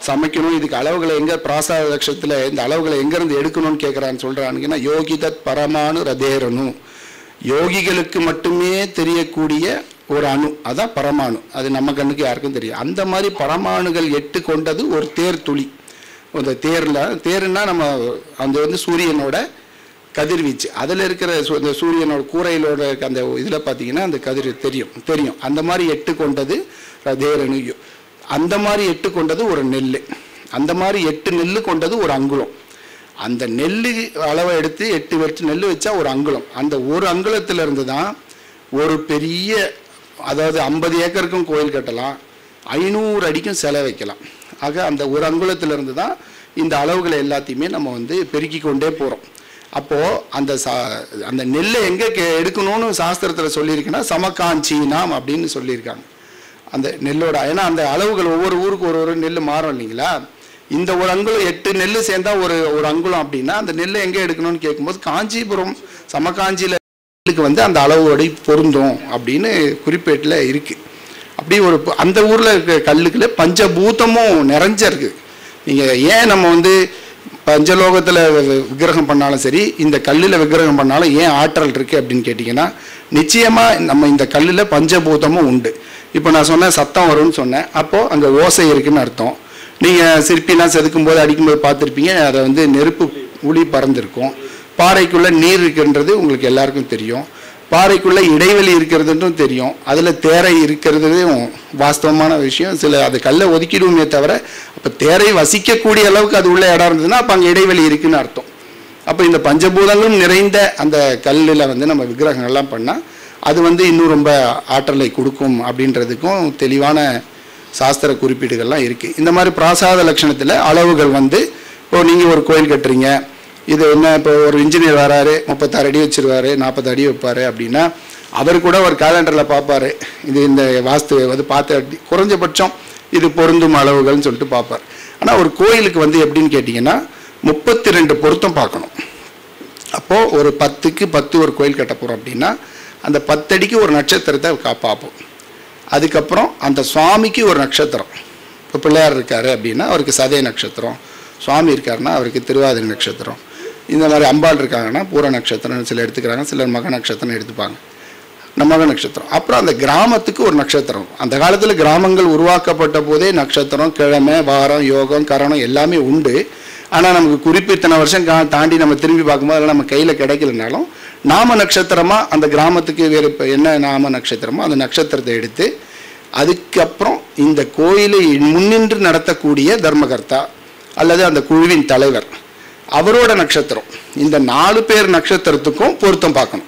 சமைக்கணும் இதுக்கு அளவுகளை எங்க பிராசாத லட்சத்துல இந்த அளவுகளை எங்க இருந்து எடுக்கணும்னு கேட்கறான்னு சொல்றானுங்கன்னா யோகிதத் பரமானு ரதேரனு யோகிகளுக்கு மட்டுமே தெரியக்கூடிய ஒரு அணு அதான் பரமாணு அது நம்ம கண்ணுக்கு யாருக்கும் தெரியும் அந்த மாதிரி பரமாணுகள் எட்டு கொண்டது ஒரு தேர் துளி அந்த தேர்ல தேர்னா நம்ம அந்த வந்து சூரியனோட கதிர்வீச்சு அதில் இருக்கிற சு- இந்த சூரியனோட கூரையிலோட இருக்க அந்த இதில் பார்த்தீங்கன்னா அந்த கதிர் தெரியும் தெரியும் அந்த மாதிரி எட்டு கொண்டது ரதேரனு அந்த மாதிரி எட்டு கொண்டது ஒரு நெல் அந்த மாதிரி எட்டு நெல் கொண்டது ஒரு அங்குலம் அந்த நெல் அளவை எடுத்து எட்டு வச்சு நெல் வச்சா ஒரு அங்குலம் அந்த ஒரு அங்குலத்துல இருந்து தான் ஒரு பெரிய அதாவது ஐம்பது ஏக்கருக்கும் கோயில் கட்டலாம் ஐநூறு அடிக்கும் சிலை வைக்கலாம் ஆக அந்த ஒரு அங்குலத்துல இருந்து தான் இந்த அளவுகளை எல்லாத்தையுமே நம்ம வந்து பெருக்கி கொண்டே போகிறோம் அப்போது அந்த சா அந்த நெல்லை எங்கே கே எடுக்கணும்னு சாஸ்திரத்தில் சொல்லியிருக்குன்னா சமகாஞ்சீனாம் அப்படின்னு சொல்லியிருக்காங்க அந்த நெல்லோட ஏன்னா அந்த அளவுகள் ஒவ்வொரு ஊருக்கு ஒரு ஒரு நெல் மாறும் இல்லைங்களா இந்த ஒரு அங்குலம் எட்டு நெல் சேர்ந்தா ஒரு ஒரு அங்குலம் அப்படின்னா அந்த நெல்லை எங்கே எடுக்கணும்னு கேட்கும்போது காஞ்சிபுரம் சமகாஞ்சியில் நெல்லுக்கு வந்து அந்த அளவோட பொருந்தும் அப்படின்னு குறிப்பேட்டில் இருக்கு அப்படி ஒரு ப- அந்த ஊரில் இருக்க கல்லுக்குள்ள பஞ்சபூதமும் நிறைஞ்சிருக்கு நீங்கள் ஏன் நம்ம வந்து பஞ்சலோகத்தில் விக்கிரகம் பண்ணாலும் சரி இந்த கல்லில் விக்கிரகம் பண்ணாலும் ஏன் ஆற்றல் இருக்குது அப்படின்னு கேட்டிங்கன்னா நிச்சயமாக நம்ம இந்த கல்லில் பஞ்சபூதமும் உண்டு இப்போ நான் சொன்னேன் சத்தம் வரும்னு சொன்னேன் அப்போது அங்கே ஓசை இருக்குன்னு அர்த்தம் நீங்கள் சிற்பிலாம் செதுக்கும் போது அடிக்கும்போது பார்த்துருப்பீங்க அதை வந்து நெருப்பு உளி பறந்துருக்கும் பாறைக்குள்ளே நீர் இருக்குன்றது உங்களுக்கு எல்லாருக்கும் தெரியும் பாறைக்குள்ள இடைவெளி இருக்கிறதுன்றும் தெரியும் அதில் தேரை இருக்கிறதும் வாஸ்தவமான விஷயம் சில அது கல்லை ஒதுக்கிடுவோமே தவிர அப்போ தேரை வசிக்கக்கூடிய அளவுக்கு அது உள்ள இடம் இருந்ததுன்னா அப்போ அங்கே இடைவெளி இருக்குன்னு அர்த்தம் அப்போ இந்த பஞ்சபூதங்களும் நிறைந்த அந்த கல்லில் வந்து நம்ம விக்கிரகங்கள்லாம் பண்ணால் அது வந்து இன்னும் ரொம்ப ஆற்றலை கொடுக்கும் அப்படின்றதுக்கும் தெளிவான சாஸ்திர குறிப்பீடுகள்லாம் இருக்குது இந்த மாதிரி பிராசாத லட்சணத்தில் அளவுகள் வந்து இப்போ நீங்கள் ஒரு கோயில் கட்டுறீங்க இது என்ன இப்போ ஒரு இன்ஜினியர் வராரு முப்பத்தாறு அடி வச்சிருவாரு நாற்பது அடி வைப்பாரு அப்படின்னா அவர் கூட ஒரு கேலண்டரில் பார்ப்பாரு இது இந்த வாஸ்து வந்து பார்த்து அப்படி குறைஞ்சபட்சம் இது பொருந்தும் அளவுகள்னு சொல்லிட்டு பார்ப்பார் ஆனால் ஒரு கோயிலுக்கு வந்து எப்படின்னு கேட்டிங்கன்னா முப்பத்தி ரெண்டு பொருத்தம் பார்க்கணும் அப்போது ஒரு பத்துக்கு பத்து ஒரு கோயில் கட்ட போகிறோம் அப்படின்னா அந்த பத்தடிக்கு ஒரு நட்சத்திரத்தை கா- பார்ப்போம் அதுக்கப்புறம் அந்த சுவாமிக்கு ஒரு நட்சத்திரம் இப்போ பிள்ளையார் இருக்காரு அப்படின்னா அவருக்கு சதய நட்சத்திரம் சுவாமி இருக்காருன்னா அவருக்கு திருவாதிரை நட்சத்திரம் இந்த மாதிரி அம்பாள் இருக்காங்கன்னா பூர நட்சத்திரம் சில எடுத்துக்கிறாங்க சிலர் மக நட்சத்திரம் எடுத்துப்பாங்க மக நட்சத்திரம் அப்புறம் அந்த கிராமத்துக்கு ஒரு நட்சத்திரம் அந்த காலத்தில் கிராமங்கள் உருவாக்கப்பட்ட போதே நட்சத்திரம் கிழமை வாரம் யோகம் கரணம் எல்லாமே உண்டு ஆனால் நமக்கு குறிப்பிட்டன வருஷம் கா- தாண்டி நம்ம திரும்பி பார்க்கும்போது அதெல்லாம் நம்ம கையில் கிடைக்கலனாலும் நாம நட்சத்திரமாக அந்த கிராமத்துக்கு வேறு இப்போ என்ன நாம நட்சத்திரமோ அந்த நட்சத்திரத்தை எடுத்து அதுக்கப்புறம் இந்த கோயிலை முன்னின்று நடத்தக்கூடிய தர்மகர்த்தா அல்லது அந்த குழுவின் தலைவர் அவரோட நட்சத்திரம் இந்த நாலு பேர் நட்சத்திரத்துக்கும் பொருத்தம் பார்க்கணும்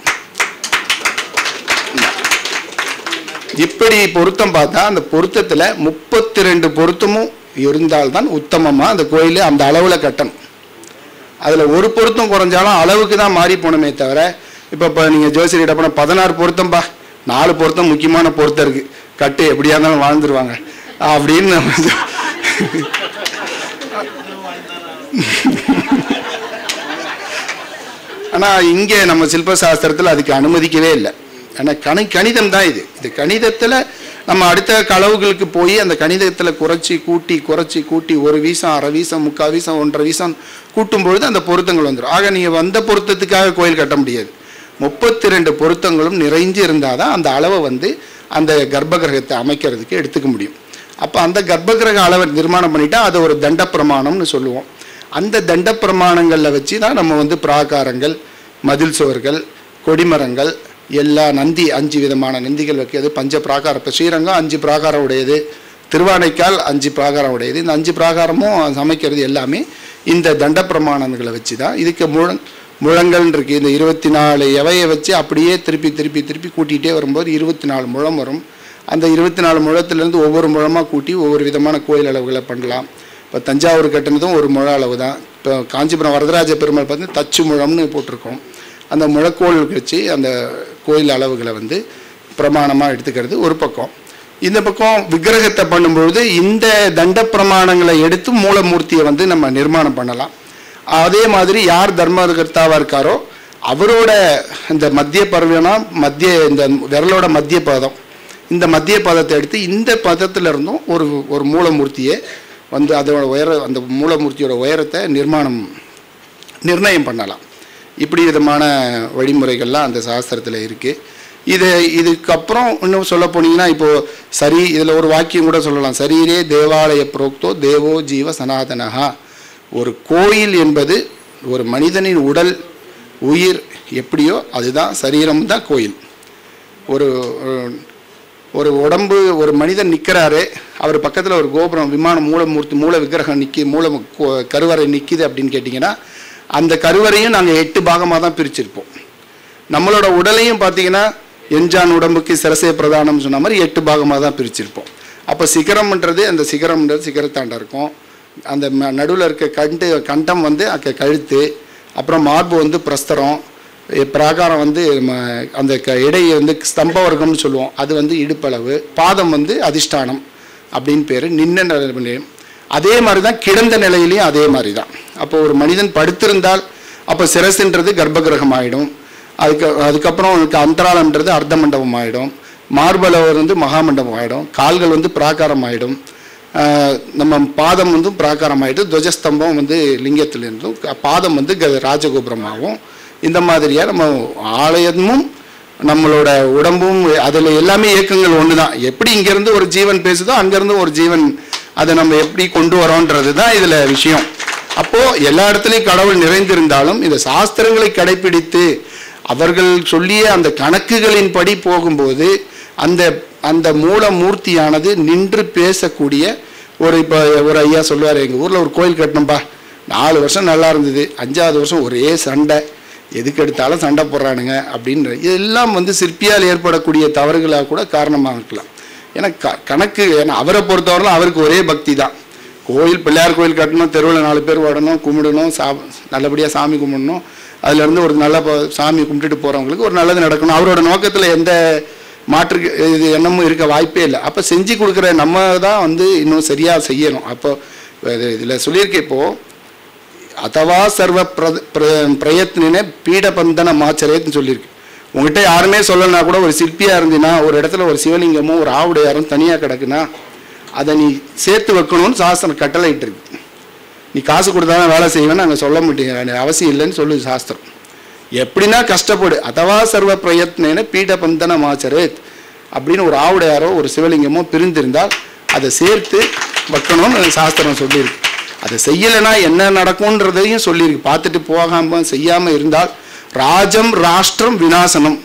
இப்படி பொருத்தம் பார்த்தா அந்த பொருத்தத்தில் முப்பத்தி ரெண்டு பொருத்தமும் இருந்தால்தான் உத்தமமாக அந்த கோயிலை அந்த அளவில் கட்டணும் அதில் ஒரு பொருத்தம் குறைஞ்சாலும் அளவுக்கு தான் மாறி போனமே தவிர இப்போ இப்போ நீங்கள் ஜோசியர்கிட்ட போனால் பதினாறு பொருத்தம்பா நாலு பொருத்தம் முக்கியமான பொருத்தம் இருக்குது கட்டு எப்படியா இருந்தாலும் வாழ்ந்துருவாங்க அப்படின்னு நம்ம ஆனால் இங்கே நம்ம சில்ப சாஸ்திரத்தில் அதுக்கு அனுமதிக்கவே இல்லை ஆனால் கணி கணிதம் தான் இது இது கணிதத்தில் நம்ம அடுத்த களவுகளுக்கு போய் அந்த கணிதத்தில் குறைச்சி கூட்டி குறைச்சி கூட்டி ஒரு வீசம் அரை வீசம் முக்கால் வீசம் ஒன்றரை வீசம் கூட்டும் பொழுது அந்த பொருத்தங்கள் வந்துடும் ஆக நீங்கள் வந்த பொருத்தத்துக்காக கோயில் கட்ட முடியாது முப்பத்தி ரெண்டு பொருத்தங்களும் நிறைஞ்சு இருந்தால் தான் அந்த அளவை வந்து அந்த கர்ப்பகிரகத்தை அமைக்கிறதுக்கு எடுத்துக்க முடியும் அப்போ அந்த கர்ப்பகிரக அளவை நிர்மாணம் பண்ணிட்டா அதை ஒரு தண்ட பிரமாணம்னு சொல்லுவோம் அந்த தண்ட பிரமாணங்களில் வச்சு தான் நம்ம வந்து பிராகாரங்கள் மதில் சுவர்கள் கொடிமரங்கள் எல்லா நந்தி அஞ்சு விதமான நந்திகள் வைக்கிறது பஞ்ச பிராகாரம் இப்போ ஸ்ரீரங்கம் அஞ்சு பிராகாரம் உடையது திருவானைக்கால் அஞ்சு பிராகாரம் உடையது இந்த அஞ்சு பிராகாரமும் சமைக்கிறது எல்லாமே இந்த தண்ட பிரமாணங்களை வச்சு தான் இதுக்கு முழ முழங்கள் இருக்கு இந்த இருபத்தி நாலு எவையை வச்சு அப்படியே திருப்பி திருப்பி திருப்பி கூட்டிகிட்டே வரும்போது இருபத்தி நாலு முழம் வரும் அந்த இருபத்தி நாலு முழத்துலேருந்து ஒவ்வொரு முழமாக கூட்டி ஒவ்வொரு விதமான கோயில் அளவுகளை பண்ணலாம் இப்போ தஞ்சாவூர் கட்டினதும் ஒரு முழ அளவு தான் இப்போ காஞ்சிபுரம் வரதராஜ பெருமாள் பார்த்து தச்சு முழம்னு போட்டிருக்கோம் அந்த முழக்கோல் வச்சு அந்த கோயில் அளவுகளை வந்து பிரமாணமாக எடுத்துக்கிறது ஒரு பக்கம் இந்த பக்கம் விக்கிரகத்தை பண்ணும்பொழுது இந்த தண்ட பிரமாணங்களை எடுத்து மூலமூர்த்தியை வந்து நம்ம நிர்மாணம் பண்ணலாம் அதே மாதிரி யார் தர்மகர்த்தாவாக இருக்காரோ அவரோட இந்த மத்திய பருவனா மத்திய இந்த விரலோட மத்திய பதம் இந்த மத்திய பதத்தை எடுத்து இந்த பதத்துல இருந்தும் ஒரு ஒரு மூலமூர்த்தியை வந்து அதோட உயர அந்த மூலமூர்த்தியோட உயரத்தை நிர்மாணம் நிர்ணயம் பண்ணலாம் இப்படி விதமான வழிமுறைகள்லாம் அந்த சாஸ்திரத்தில் இருக்குது இது இதுக்கப்புறம் இன்னும் சொல்ல போனீங்கன்னா இப்போது சரி இதில் ஒரு வாக்கியம் கூட சொல்லலாம் சரீரே தேவாலய புரோக்தோ தேவோ ஜீவ சனாதனஹா ஒரு கோயில் என்பது ஒரு மனிதனின் உடல் உயிர் எப்படியோ அதுதான் சரீரம் தான் கோயில் ஒரு ஒரு- ஒரு உடம்பு ஒரு மனிதன் நிற்கிறாரு அவர் பக்கத்தில் ஒரு கோபுரம் விமானம் மூலமூர்த்தி மூல விக்கிரகம் நிற்கி மூல கோ- கருவறை நிற்கிது அப்படின்னு கேட்டிங்கன்னா அந்த கருவறையும் நாங்கள் எட்டு பாகமாக தான் பிரிச்சிருப்போம் நம்மளோட உடலையும் பார்த்தீங்கன்னா எஞ்சான் உடம்புக்கு சிரசே பிரதானம் சொன்ன மாதிரி எட்டு பாகமாக தான் பிரிச்சிருப்போம் அப்போ சிகரம்ன்றது அந்த சிகரம்ன்றது சிகரத்தாண்ட இருக்கும் அந்த நடுவில் இருக்க கண்டு கண்டம் வந்து அக்க கழுத்து அப்புறம் மார்பு வந்து பிரஸ்தரம் எ- பிராகாரம் வந்து ம- அந்த க இடையை வந்து ஸ்தம்ப வர்க்கம்னு சொல்லுவோம் அது வந்து இடுப்பளவு பாதம் வந்து அதிஷ்டானம் அப்படின்னு பேர் நின்ன நிலையிலையும் அதே மாதிரி தான் கிடந்த நிலையிலையும் அதே மாதிரி தான் அப்போ ஒரு மனிதன் படுத்திருந்தால் அப்போ சிரசுன்றது கர்ப்பகிரகம் ஆகிடும் அதுக்கு அதுக்கப்புறம் அவனுக்கு அந்தராளம்ன்றது அர்த்த மண்டபம் ஆகிடும் மார்பளவர் வந்து மகாமண்டபம் ஆகிடும் கால்கள் வந்து பிராகாரம் ஆகிடும் ஆஹ் நம்ம பாதம் வந்து பிராகாரம் ஆகிடும் துவஜஸ்தம்பம் வந்து லிங்கத்திலிருந்தும் க- பாதம் வந்து க- ராஜகோபுரமாகும் இந்த மாதிரியாக நம்ம ஆலயமும் நம்மளோட உடம்பும் அதில் எல்லாமே இயக்கங்கள் ஒன்று தான் எப்படி இங்கேருந்து ஒரு ஜீவன் பேசுதோ அங்கேருந்து ஒரு ஜீவன் அதை நம்ம எப்படி கொண்டு வரோன்றது தான் இதில் விஷயம் அப்போது எல்லா இடத்துலையும் கடவுள் நிறைந்திருந்தாலும் இந்த சாஸ்திரங்களை கடைப்பிடித்து அவர்கள் சொல்லிய அந்த கணக்குகளின்படி போகும்போது அந்த அந்த மூல மூர்த்தியானது நின்று பேசக்கூடிய ஒரு இப்போ ஒரு ஐயா சொல்லுவார் எங்கள் ஊரில் ஒரு கோயில் கட்டணும்பா நாலு வருஷம் நல்லா இருந்தது அஞ்சாவது வருஷம் ஒரே சண்டை எதுக்கு எடுத்தாலும் சண்டை போடுறானுங்க அப்படின்ற இதெல்லாம் வந்து சிற்பியால் ஏற்படக்கூடிய தவறுகளாக கூட காரணமாக இருக்கலாம் ஏன்னா க கணக்கு ஏன்னா அவரை பொறுத்தவரையிலும் அவருக்கு ஒரே பக்தி தான் கோயில் பிள்ளையார் கோயில் கட்டணும் தெருவில் நாலு பேர் ஓடணும் கும்பிடணும் சா நல்லபடியாக சாமி கும்பிடணும் அதுலேருந்து ஒரு நல்ல ப- சாமி கும்பிட்டுட்டு போகிறவங்களுக்கு ஒரு நல்லது நடக்கணும் அவரோட நோக்கத்தில் எந்த மாற்று இது எண்ணமும் இருக்க வாய்ப்பே இல்லை அப்போ செஞ்சு கொடுக்குற நம்ம தான் வந்து இன்னும் சரியாக செய்யணும் அப்போ இதில் சொல்லியிருக்கேன் இப்போது அதவா சர்வ பிர பிர- பிரயத்னினே பீடபந்தன மாச்சரேன்னு சொல்லியிருக்கு உங்ககிட்ட யாருமே சொல்லலைனா கூட ஒரு சிற்பியாக இருந்தீன்னா ஒரு இடத்துல ஒரு சிவலிங்கமும் ஒரு ஆவுடையாரும் தனியாக கிடக்குன்னா அதை நீ சேர்த்து வைக்கணும்னு சாஸ்திரம் கட்டளை இருக்கு நீ காசு கொடுத்தா தான் வேலை செய்வேன்னு அங்கே சொல்ல மாட்டேங்க அவசியம் இல்லைன்னு சொல்லுது சாஸ்திரம் எப்படின்னா கஷ்டப்படு அதவா சர்வ பிரயத்னேன பீடபந்தன மாச்சரேத் அப்படின்னு ஒரு ஆவுடையாரோ ஒரு சிவலிங்கமோ பிரிந்திருந்தால் அதை சேர்த்து வைக்கணும்னு சாஸ்திரம் சொல்லியிருக்கு அதை செய்யலைன்னா என்ன நடக்கும்ன்றதையும் சொல்லியிருக்கு பார்த்துட்டு போகாம செய்யாமல் இருந்தால் ராஜம் ராஷ்டிரம் விநாசனம்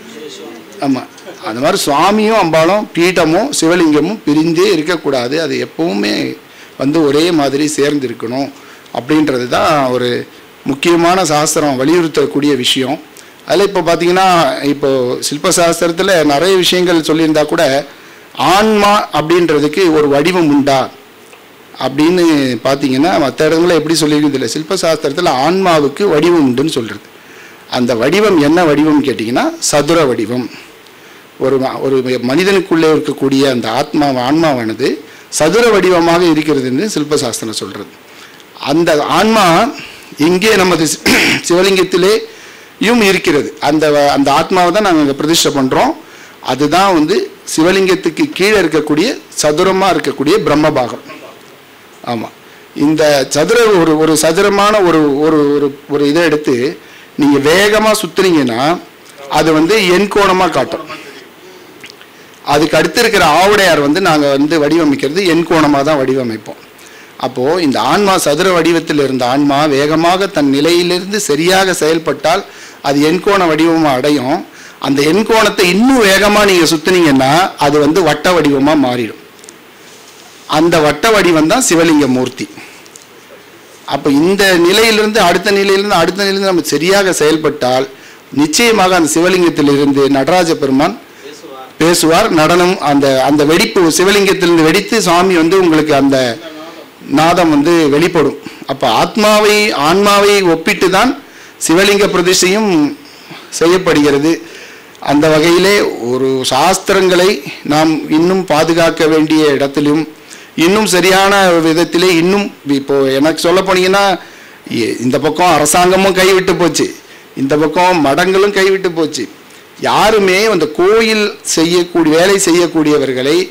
ஆமாம் அந்த மாதிரி சுவாமியும் அம்பாலும் பீட்டமும் சிவலிங்கமும் பிரிந்தே இருக்கக்கூடாது அது எப்பவுமே வந்து ஒரே மாதிரி சேர்ந்து இருக்கணும் அப்படின்றது தான் ஒரு முக்கியமான சாஸ்திரம் வலியுறுத்தக்கூடிய விஷயம் அதில் இப்போ பார்த்தீங்கன்னா இப்போ சில்ப சாஸ்திரத்தில் நிறைய விஷயங்கள் சொல்லியிருந்தா கூட ஆன்மா அப்படின்றதுக்கு ஒரு வடிவம் உண்டா அப்படின்னு பார்த்தீங்கன்னா மற்ற இடங்களில் எப்படி சொல்லியிருக்குது இல்லை சில்ப சாஸ்திரத்தில் ஆன்மாவுக்கு வடிவம் உண்டுன்னு சொல்கிறது அந்த வடிவம் என்ன வடிவம் கேட்டிங்கன்னா சதுர வடிவம் ஒரு ம- ஒரு மனிதனுக்குள்ளே இருக்கக்கூடிய அந்த ஆத்மா ஆன்மாவானது சதுர வடிவமாக இருக்கிறதுன்னு சில்பசாஸ்திரம் சொல்கிறது அந்த ஆன்மா இங்கே நமது சி- சிவலிங்கத்திலேயும் இருக்கிறது அந்த வ- அந்த ஆத்மாவை தான் நாங்கள் பிரதிஷ்டை பண்ணுறோம் அதுதான் வந்து சிவலிங்கத்துக்கு கீழே இருக்கக்கூடிய சதுரமாக இருக்கக்கூடிய பிரம்மபாகம் ஆமாம் இந்த சதுர ஒரு ஒரு சதுரமான ஒரு ஒரு ஒரு ஒரு இதை எடுத்து நீங்கள் வேகமாக சுற்றுனீங்கன்னா அது வந்து எண்கோணமாக காட்டும் அதுக்கு அடுத்து இருக்கிற ஆவுடையார் வந்து நாங்கள் வந்து வடிவமைக்கிறது எண்கோணமாக தான் வடிவமைப்போம் அப்போது இந்த ஆன்மா சதுர வடிவத்தில் இருந்த ஆன்மா வேகமாக தன் நிலையிலிருந்து சரியாக செயல்பட்டால் அது எண்கோண வடிவமாக அடையும் அந்த எண்கோணத்தை இன்னும் வேகமாக நீங்கள் சுற்றுனீங்கன்னா அது வந்து வட்ட வடிவமாக மாறிடும் அந்த வட்ட வடிவம் தான் சிவலிங்க மூர்த்தி அப்போ இந்த நிலையிலிருந்து அடுத்த நிலையிலிருந்து அடுத்த நிலையிலிருந்து நம்ம சரியாக செயல்பட்டால் நிச்சயமாக அந்த சிவலிங்கத்திலிருந்து நடராஜ பெருமான் பேசுவார் பேசுவார் நடனம் அந்த அந்த வெடிப்பு சிவலிங்கத்திலிருந்து வெடித்து சுவாமி வந்து உங்களுக்கு அந்த நாதம் வந்து வெளிப்படும் அப்போ ஆத்மாவை ஆன்மாவை ஒப்பிட்டு தான் சிவலிங்க பிரதிஷ்டையும் செய்யப்படுகிறது அந்த வகையிலே ஒரு சாஸ்திரங்களை நாம் இன்னும் பாதுகாக்க வேண்டிய இடத்திலும் இன்னும் சரியான விதத்திலே இன்னும் இப்போ எனக்கு சொல்ல போனீங்கன்னா இ- இந்த பக்கம் அரசாங்கமும் கைவிட்டு போச்சு இந்த பக்கம் மடங்களும் கைவிட்டு போச்சு யாருமே அந்த கோயில் செய்யக்கூடிய வேலை செய்யக்கூடியவர்களை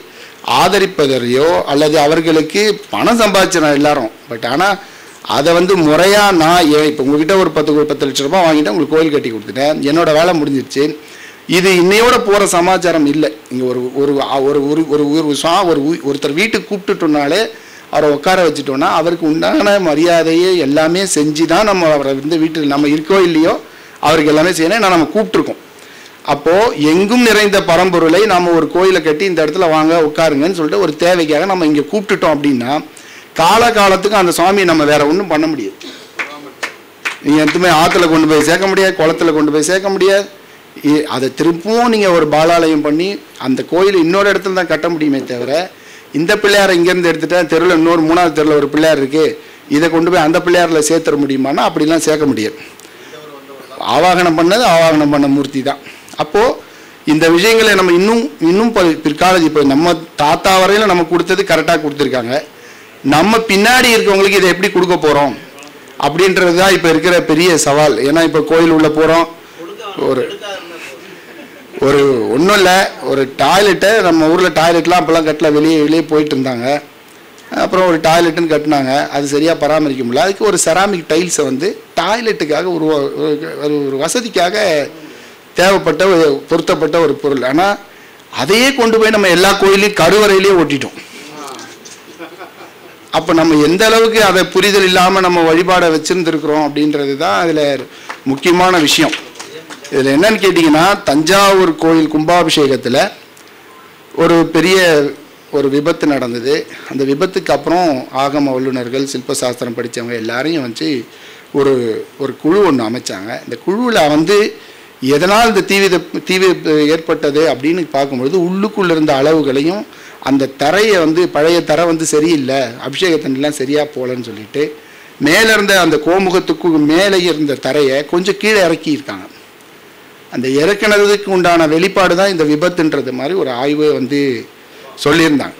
ஆதரிப்பதையோ அல்லது அவர்களுக்கு பணம் சம்பாதிச்சிடும் எல்லாரும் பட் ஆனால் அதை வந்து முறையாக நான் ஏன் இப்போ உங்ககிட்ட ஒரு பத்து பத்து லட்ச ரூபாய் வாங்கிட்டு உங்களுக்கு கோயில் கட்டி கொடுத்துட்டேன் என்னோட வேலை முடிஞ்சிருச்சு இது இன்னையோட போகிற சமாச்சாரம் இல்லை இங்கே ஒரு ஒரு ஒரு ஒரு ஒரு ஒரு சா ஒரு உ- ஒருத்தர் வீட்டுக்கு கூப்பிட்டுட்டோம்னாலே அவரை உட்கார வச்சுட்டோம்னா அவருக்கு உண்டான மரியாதையை எல்லாமே செஞ்சு தான் நம்ம அவரை வந்து வீட்டில் நம்ம இருக்கோ இல்லையோ அவருக்கு எல்லாமே செய்யணும் ஏன்னா நம்ம கூப்பிட்டுருக்கோம் அப்போ எங்கும் நிறைந்த பரம்பொருளை நாம ஒரு கோயிலை கட்டி இந்த இடத்துல வாங்க உட்காருங்கன்னு சொல்லிட்டு ஒரு தேவைக்காக நம்ம இங்க கூப்பிட்டுட்டோம் அப்படின்னா கால காலத்துக்கு அந்த சுவாமியை நம்ம வேற ஒன்றும் பண்ண முடியாது நீங்க எதுவுமே ஆத்துல கொண்டு போய் சேர்க்க முடியாது குளத்துல கொண்டு போய் சேர்க்க முடியாது இ- அதை திரும்பவும் நீங்க ஒரு பாலாலயம் பண்ணி அந்த கோயில் இன்னொரு இடத்துல தான் கட்ட முடியுமே தவிர இந்த பிள்ளையாரை இங்கேருந்து எடுத்துட்டா தெருவில் இன்னொரு மூணாவது தெருவில் ஒரு பிள்ளையார் இருக்கு இதை கொண்டு போய் அந்த பிள்ளையாரில் சேர்த்துற முடியுமான்னா அப்படிலாம் சேர்க்க முடியாது ஆவாகனம் பண்ணது ஆவாகனம் பண்ண மூர்த்தி தான் அப்போ இந்த விஷயங்களை நம்ம இன்னும் இன்னும் ப- பிற்கால இப்போ நம்ம தாத்தா வரையில நம்ம கொடுத்தது கரெக்டாக கொடுத்துருக்காங்க நம்ம பின்னாடி இருக்கவங்களுக்கு இதை எப்படி கொடுக்க போறோம் அப்படின்றது தான் இப்போ இருக்கிற பெரிய சவால் ஏன்னா இப்போ கோயில் உள்ள போறோம் கொடுக்க ஒரு எடுக்காத இருந்தா போதும். ஒரு ஒன்றும் இல்லை ஒரு டாய்லெட்டை நம்ம ஊரில் டாய்லெட்லாம் அப்போல்லாம் கட்டல வெளியே வெளியே போயிட்டு இருந்தாங்க அப்புறம் ஒரு டாய்லெட்டுன்னு கட்டினாங்க அது சரியாக பராமரிக்க முடியல அதுக்கு ஒரு செராமிக் டைல்ஸை வந்து டாய்லெட்டுக்காக ஒரு ஒரு ஒரு வசதிக்காக தேவைப்பட்ட ஒரு பொருத்தப்பட்ட ஒரு பொருள் ஆனால் அதையே கொண்டு போய் நம்ம எல்லா கோயிலையும் கருவறையிலேயே ஒட்டிட்டோம் அப்போ நம்ம எந்த அளவுக்கு அதை புரிதல் இல்லாமல் நம்ம வழிபாடை வச்சிருந்துருக்குறோம் அப்படின்றது தான் அதில் முக்கியமான விஷயம் இதில் என்னன்னு கேட்டிங்கன்னா தஞ்சாவூர் கோயில் கும்பாபிஷேகத்தில் ஒரு பெரிய ஒரு விபத்து நடந்தது அந்த விபத்துக்கு அப்புறம் ஆகம வல்லுநர்கள் சில்ப சாஸ்திரம் படித்தவங்க எல்லாரையும் வச்சு ஒரு ஒரு குழு ஒன்று அமைச்சாங்க இந்த குழுவில் வந்து எதனால் இந்த தீ வித தீ விபத்து ஏற்பட்டது அப்படின்னு பார்க்கும்பொழுது உள்ளுக்குள்ள இருந்த அளவுகளையும் அந்த தரையை வந்து பழைய தரை வந்து சரியில்லை அபிஷேக தண்ணிலாம் சரியாக போகலன்னு சொல்லிட்டு மேலே இருந்த அந்த கோமுகத்துக்கு மேலே இருந்த தரையை கொஞ்சம் கீழே இறக்கியிருக்காங்க அந்த இறக்குனதுக்கு உண்டான வெளிப்பாடு தான் இந்த விபத்துன்றது மாதிரி ஒரு ஆய்வு வந்து சொல்லியிருந்தாங்க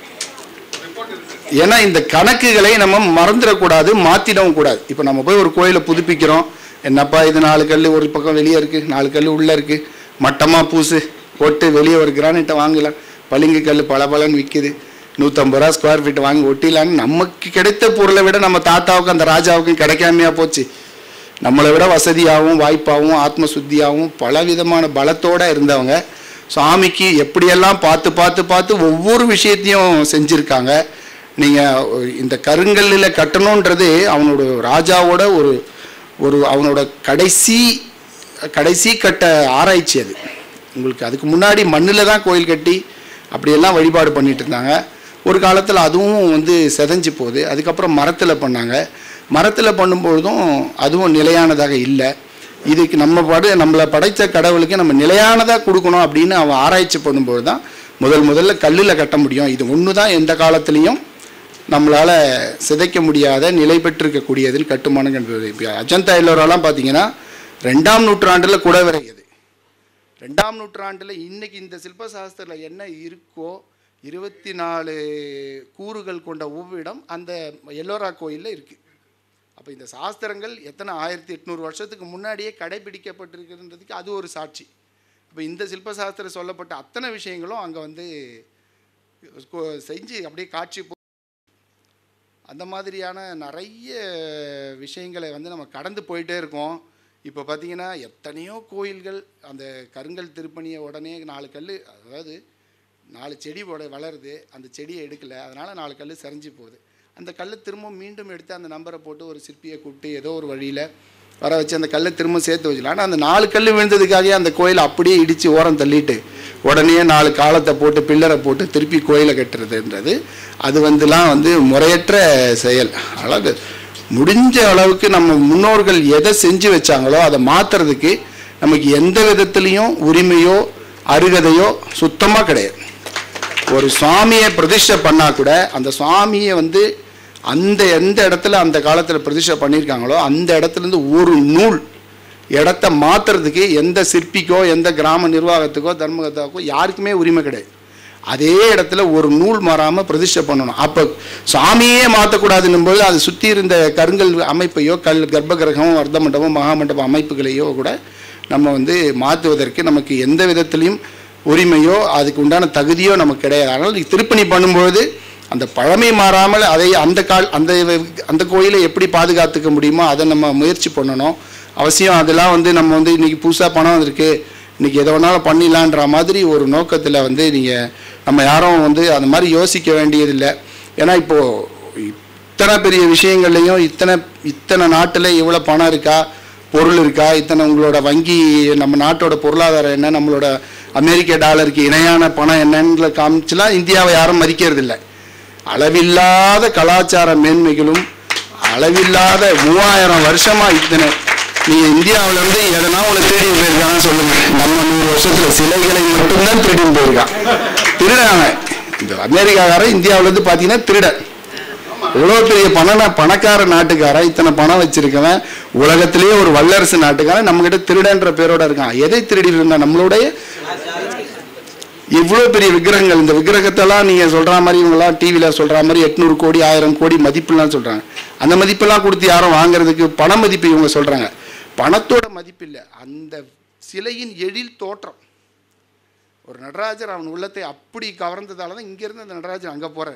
ஏன்னா இந்த கணக்குகளை நம்ம மறந்துடக்கூடாது மாற்றிடவும் கூடாது இப்போ நம்ம போய் ஒரு கோயிலை புதுப்பிக்கிறோம் என்னப்பா இது நாலு கல் ஒரு பக்கம் வெளியே இருக்குது நாலு கல் உள்ளே இருக்குது மட்டமாக பூசு போட்டு வெளியே ஒரு கிரானைட்டை வாங்கலாம் பளிங்கு கல் பல பலன்னு விற்கிது நூற்றம்பது ரூபா ஸ்கொயர் ஃபீட் வாங்கி ஒட்டிலான்னு நமக்கு கிடைத்த பொருளை விட நம்ம தாத்தாவுக்கும் அந்த ராஜாவுக்கும் கிடைக்காமையா போச்சு நம்மளை விட வசதியாகவும் வாய்ப்பாகவும் ஆத்ம சுத்தியாகவும் பலவிதமான பலத்தோட இருந்தவங்க சுவாமிக்கு எப்படியெல்லாம் பார்த்து பார்த்து பார்த்து ஒவ்வொரு விஷயத்தையும் செஞ்சுருக்காங்க நீங்கள் இந்த கருங்கல்லில் கட்டணுன்றது அவனோட ராஜாவோட ஒரு ஒரு அவனோட கடைசி கடைசி கட்ட ஆராய்ச்சி அது உங்களுக்கு அதுக்கு முன்னாடி மண்ணில் தான் கோயில் கட்டி அப்படியெல்லாம் வழிபாடு பண்ணிட்டு இருந்தாங்க ஒரு காலத்தில் அதுவும் வந்து செதஞ்சு போகுது அதுக்கப்புறம் மரத்தில் பண்ணாங்க மரத்தில் பண்ணும்பொழுதும் அதுவும் நிலையானதாக இல்லை இதுக்கு நம்ம படு நம்மளை படைத்த கடவுளுக்கு நம்ம நிலையானதாக கொடுக்கணும் அப்படின்னு அவன் ஆராய்ச்சி பண்ணும்போது தான் முதல் முதல்ல கல்லில் கட்ட முடியும் இது ஒன்று தான் எந்த காலத்துலேயும் நம்மளால் சிதைக்க முடியாத நிலை பெற்றிருக்கக்கூடியதுன்னு கட்டுமானம் என்பது இப்போ அஜந்தா எல்லோரெல்லாம் பார்த்தீங்கன்னா ரெண்டாம் நூற்றாண்டில் குடவரை அது ரெண்டாம் நூற்றாண்டில் இன்னைக்கு இந்த சில்ப சாஸ்திரத்தில் என்ன இருக்கோ இருபத்தி நாலு கூறுகள் கொண்ட ஓவிடம் அந்த எல்லோரா கோயிலில் இருக்குது அப்போ இந்த சாஸ்திரங்கள் எத்தனை ஆயிரத்தி எட்நூறு வருஷத்துக்கு முன்னாடியே கடைபிடிக்கப்பட்டிருக்குன்றதுக்கு அது ஒரு சாட்சி அப்போ இந்த சில்ப சாஸ்திரம் சொல்லப்பட்ட அத்தனை விஷயங்களும் அங்கே வந்து கொ- செஞ்சு அப்படியே காட்சி போ- அந்த மாதிரியான நிறைய விஷயங்களை வந்து நம்ம கடந்து போயிட்டே இருக்கோம் இப்போ பார்த்தீங்கன்னா எத்தனையோ கோயில்கள் அந்த கருங்கல் திருப்பணியை உடனே நாலு கல் அதாவது நாலு செடி வள வளருது அந்த செடியை எடுக்கல அதனால் நாலு கல் சரிஞ்சு போகுது அந்த கல்லை திரும்ப மீண்டும் எடுத்து அந்த நம்பரை போட்டு ஒரு சிற்பியை கூப்பிட்டு ஏதோ ஒரு வழியில் வர வச்சு அந்த கல்லை திரும்ப சேர்த்து வச்சுக்கலாம் ஆனால் அந்த நாலு கல் விழுந்ததுக்காகவே அந்த கோயிலை அப்படியே இடித்து ஓரம் தள்ளிட்டு உடனே நாலு காலத்தை போட்டு பில்லரை போட்டு திருப்பி கோயிலை கட்டுறதுன்றது அது வந்துலாம் வந்து முறையற்ற செயல் அழகு முடிஞ்ச அளவுக்கு நம்ம முன்னோர்கள் எதை செஞ்சு வச்சாங்களோ அதை மாற்றுறதுக்கு நமக்கு எந்த விதத்துலேயும் உரிமையோ அருகதையோ சுத்தமாக கிடையாது ஒரு சுவாமியை பிரதிஷ்டை பண்ணா கூட அந்த சுவாமியை வந்து அந்த எந்த இடத்துல அந்த காலத்தில் பிரதிஷ்டை பண்ணியிருக்காங்களோ அந்த இடத்துல இருந்து ஒரு நூல் இடத்த மாத்துறதுக்கு எந்த சிற்பிக்கோ எந்த கிராம நிர்வாகத்துக்கோ தர்மகத்தாக்கோ யாருக்குமே உரிமை கிடையாது அதே இடத்துல ஒரு நூல் மாறாமல் பிரதிஷ்டை பண்ணணும் அப்போ சாமியே மாற்றக்கூடாதுன்னும் போது அது சுற்றி இருந்த கருங்கல் அமைப்பையோ கல் கர்ப்பகிரகம் வர்த்த மண்டபம் மகாமண்டபம் அமைப்புகளையோ கூட நம்ம வந்து மாற்றுவதற்கு நமக்கு எந்த விதத்திலையும் உரிமையோ அதுக்கு உண்டான தகுதியோ நமக்கு கிடையாது அதனால் நீ திருப்பணி பண்ணும்போது அந்த பழமை மாறாமல் அதை அந்த கால் அந்த அந்த கோயிலை எப்படி பாதுகாத்துக்க முடியுமோ அதை நம்ம முயற்சி பண்ணணும் அவசியம் அதெல்லாம் வந்து நம்ம வந்து இன்னைக்கு புதுசாக பணம் இருக்கு இன்னைக்கு எதை வேணாலும் பண்ணிடலான்ற மாதிரி ஒரு நோக்கத்தில் வந்து நீங்கள் நம்ம யாரும் வந்து அந்த மாதிரி யோசிக்க வேண்டியதில்லை ஏன்னா இப்போது இத்தனை பெரிய விஷயங்கள்லையும் இத்தனை இத்தனை நாட்டில் இவ்வளோ பணம் இருக்கா பொருள் இருக்கா இத்தனை உங்களோட வங்கி நம்ம நாட்டோட பொருளாதாரம் என்ன நம்மளோட அமெரிக்க டாலருக்கு இணையான பணம் என்னன்னு காமிச்சுலாம் இந்தியாவை யாரும் மதிக்கிறது இல்லை அளவில்லாத கலாச்சார மேன்மைகளும் அளவில்லாத மூவாயிரம் வருஷமா இத்தனை நீங்க இந்தியாவுல இருந்து எதனா உங்களை தேடி போயிருக்கான்னு சொல்லுங்க நம்ம நூறு வருஷத்துல சிலைகளை மட்டும்தான் திருடி போயிருக்கான் திருடாங்க இந்த அமெரிக்காக்காரன் இந்தியாவுல இருந்து பாத்தீங்கன்னா திருடன் இவ்வளோ பெரிய பண பணக்கார நாட்டுக்காரன் இத்தனை பணம் வச்சிருக்கவன் உலகத்திலேயே ஒரு வல்லரசு நாட்டுக்காரன் நம்ம கிட்ட திருடன்ற பேரோட இருக்கான் எதை திருடி இருந்தா நம்மளுடைய இவ்வளோ பெரிய விக்கிரகங்கள் இந்த விக்கிரகத்தெல்லாம் நீங்க சொல்ற மாதிரி இவங்கெல்லாம் டிவியில சொல்ற மாதிரி எட்நூறு கோடி ஆயிரம் கோடி மதிப்புலாம் சொல்றாங்க அந்த மதிப்பெல்லாம் கொடுத்து யாரும் வாங்குறதுக்கு பண மதிப்பு இவங்க சொல்றாங்க பணத்தோட மதிப்பு இல்லை அந்த சிலையின் எழில் தோற்றம் ஒரு நடராஜர் அவன் உள்ளத்தை அப்படி கவர்ந்ததால தான் இங்கேருந்து அந்த நடராஜர் அங்கே போறார்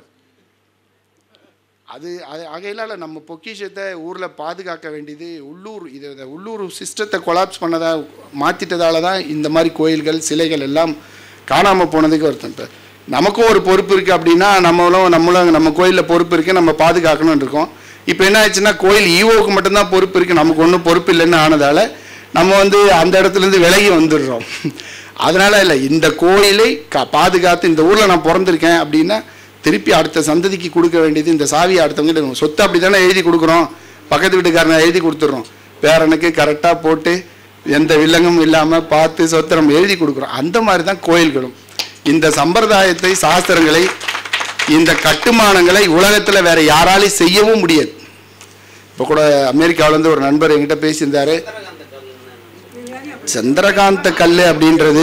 அது அது ஆகையிலால நம்ம பொக்கிஷத்தை ஊரில் பாதுகாக்க வேண்டியது உள்ளூர் இது இந்த உள்ளூர் சிஸ்டத்தை கொலாப்ஸ் பண்ணதா மாற்றிட்டதால தான் இந்த மாதிரி கோயில்கள் சிலைகள் எல்லாம் காணாமல் போனதுக்கு ஒருத்தன் இப்போ நமக்கும் ஒரு பொறுப்பு இருக்குது அப்படின்னா நம்மளும் நம்மளும் நம்ம கோயிலில் பொறுப்பு இருக்குது நம்ம பாதுகாக்கணும்னு இருக்கோம் இப்போ என்ன ஆச்சுன்னா கோயில் ஈவோவுக்கு மட்டும்தான் பொறுப்பு இருக்குது நமக்கு ஒன்றும் பொறுப்பு இல்லைன்னு ஆனதால நம்ம வந்து அந்த இடத்துலேருந்து விலகி வந்துடுறோம் அதனால இல்லை இந்த கோயிலை கா பாதுகாத்து இந்த ஊரில் நான் பிறந்திருக்கேன் அப்படின்னா திருப்பி அடுத்த சந்ததிக்கு கொடுக்க வேண்டியது இந்த சாவியை அடுத்தவங்க சொத்து அப்படி தானே எழுதி கொடுக்குறோம் பக்கத்து வீட்டுக்காரனை எழுதி கொடுத்துட்றோம் பேரனுக்கு கரெக்டாக போட்டு எந்த வில்லங்கமும் இல்லாமல் பார்த்து சொத்தை நம்ம எழுதி கொடுக்குறோம் அந்த மாதிரி தான் கோயில்களும் இந்த சம்பிரதாயத்தை சாஸ்திரங்களை இந்த கட்டுமானங்களை உலகத்தில் வேற யாராலையும் செய்யவும் முடியாது இப்போ கூட அமெரிக்காவிலேருந்து ஒரு நண்பர் என்கிட்ட பேசியிருந்தாரு சந்திரகாந்த கல் அப்படின்றது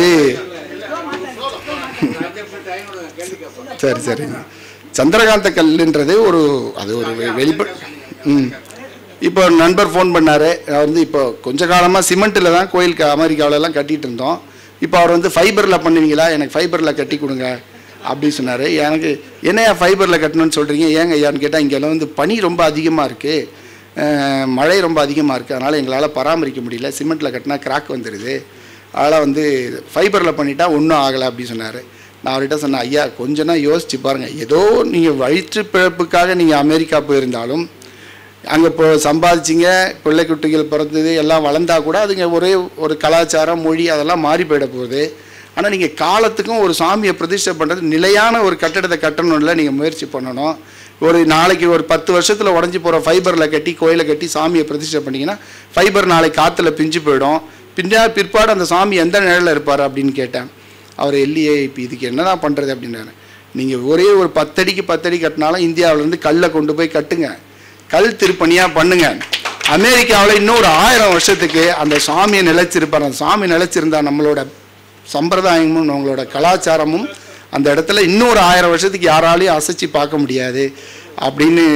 சரி சரி சந்திரகாந்த கல்லுன்றது ஒரு அது ஒரு வெ- வெளிப்ப ம் இப்போ ஒரு நண்பர் ஃபோன் பண்ணாரு அவர் வந்து இப்போ கொஞ்ச காலமாக சிமெண்ட்டில் தான் கோயிலுக்கு அமெரிக்காவிலலாம் கட்டிட்டு இருந்தோம் இப்போ அவர் வந்து ஃபைபரில் பண்ணுவீங்களா எனக்கு ஃபைபரில் கட்டி கொடுங்க அப்படின்னு சொன்னார் எனக்கு என்னையா ஃபைபரில் கட்டணும்னு சொல்கிறீங்க ஏங்க ஐயான்னு கேட்டால் இங்கெல்லாம் வந்து பனி ரொம்ப அதிகமாக இருக்குது மழை ரொம்ப அதிகமாக இருக்குது அதனால் எங்களால் பராமரிக்க முடியல சிமெண்ட்டில் கட்டினா கிராக் வந்துடுது அதனால் வந்து ஃபைபரில் பண்ணிட்டா ஒன்றும் ஆகலை அப்படின்னு சொன்னார் நான் அவர்கிட்ட சொன்னேன் ஐயா கொஞ்சம் யோசிச்சு பாருங்கள் ஏதோ நீங்கள் வயிற்று பிழப்புக்காக நீங்கள் அமெரிக்கா போயிருந்தாலும் அங்கே இப்போ சம்பாதிச்சிங்க பிள்ளை குட்டிகள் பிறந்தது எல்லாம் வளர்ந்தா கூட அதுங்க ஒரே ஒரு கலாச்சாரம் மொழி அதெல்லாம் மாறி போயிட போகுது ஆனால் நீங்கள் காலத்துக்கும் ஒரு சாமியை பிரதிஷ்டை பண்ணுறது நிலையான ஒரு கட்டடத்தை கட்டணும்ல நீங்கள் முயற்சி பண்ணணும் ஒரு நாளைக்கு ஒரு பத்து வருஷத்தில் உடஞ்சி போகிற ஃபைபரில் கட்டி கோயிலை கட்டி சாமியை பிரதிஷ்டை பண்ணிங்கன்னா ஃபைபர் நாளைக்கு காற்றுல பிஞ்சு போயிடும் பின்னா பிற்பாடு அந்த சாமி எந்த நிழலில் இருப்பார் அப்படின்னு கேட்டேன் அவர் இல்லையே இப்போ இதுக்கு என்னதான் பண்ணுறது அப்படின்னாரு நீங்கள் ஒரே ஒரு பத்தடிக்கு பத்தடி கட்டினாலும் இந்தியாவிலேருந்து கல்லை கொண்டு போய் கட்டுங்க கல் திருப்பணியாக பண்ணுங்க அமெரிக்காவில் இன்னும் ஒரு ஆயிரம் வருஷத்துக்கு அந்த சாமியை நிலைச்சிருப்பார் அந்த சாமி நிலைச்சிருந்தா நம்மளோட சம்பிரதாயமும் நம்மளோட கலாச்சாரமும் அந்த இடத்துல இன்னும் ஒரு ஆயிரம் வருஷத்துக்கு யாராலையும் அசைச்சு பார்க்க முடியாது அப்படின்னு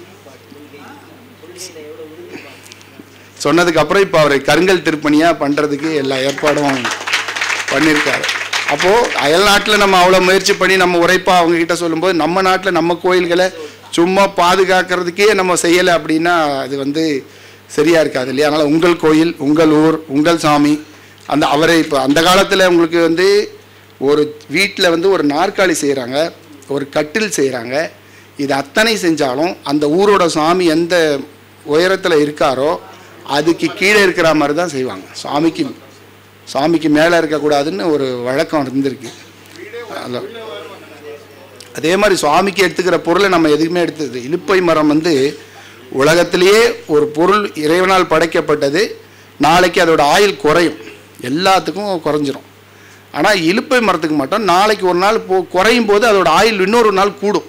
சொன்னதுக்கு அப்புறம் இப்போ அவர் கருங்கல் திருப்பணியாக பண்ணுறதுக்கு எல்லா ஏற்பாடும் பண்ணியிருக்காரு அப்போது அயல் நாட்டில் நம்ம அவ்வளோ முயற்சி பண்ணி நம்ம உரைப்பா அவங்க கிட்ட சொல்லும்போது நம்ம நாட்டில் நம்ம கோயில்களை சும்மா பாதுகாக்கிறதுக்கே நம்ம செய்யலை அப்படின்னா அது வந்து சரியா இருக்காது இல்லையா அதனால் உங்கள் கோயில் உங்கள் ஊர் உங்கள் சாமி அந்த அவரை இப்போ அந்த காலத்தில் உங்களுக்கு வந்து ஒரு வீட்டில் வந்து ஒரு நாற்காலி செய்கிறாங்க ஒரு கட்டில் செய்கிறாங்க இது அத்தனை செஞ்சாலும் அந்த ஊரோட சாமி எந்த உயரத்தில் இருக்காரோ அதுக்கு கீழே இருக்கிற மாதிரி தான் செய்வாங்க சாமிக்கு சாமிக்கு மேலே இருக்கக்கூடாதுன்னு ஒரு வழக்கம் இருந்திருக்கு அதில் அதே மாதிரி சுவாமிக்கு எடுத்துக்கிற பொருளை நம்ம எதுக்குமே எடுத்தது இலுப்பை மரம் வந்து உலகத்திலேயே ஒரு பொருள் இறைவனால் படைக்கப்பட்டது நாளைக்கு அதோட ஆயுள் குறையும் எல்லாத்துக்கும் குறைஞ்சிரும் ஆனால் இலுப்பை மரத்துக்கு மட்டும் நாளைக்கு ஒரு நாள் போ குறையும் போது அதோட ஆயுள் இன்னொரு நாள் கூடும்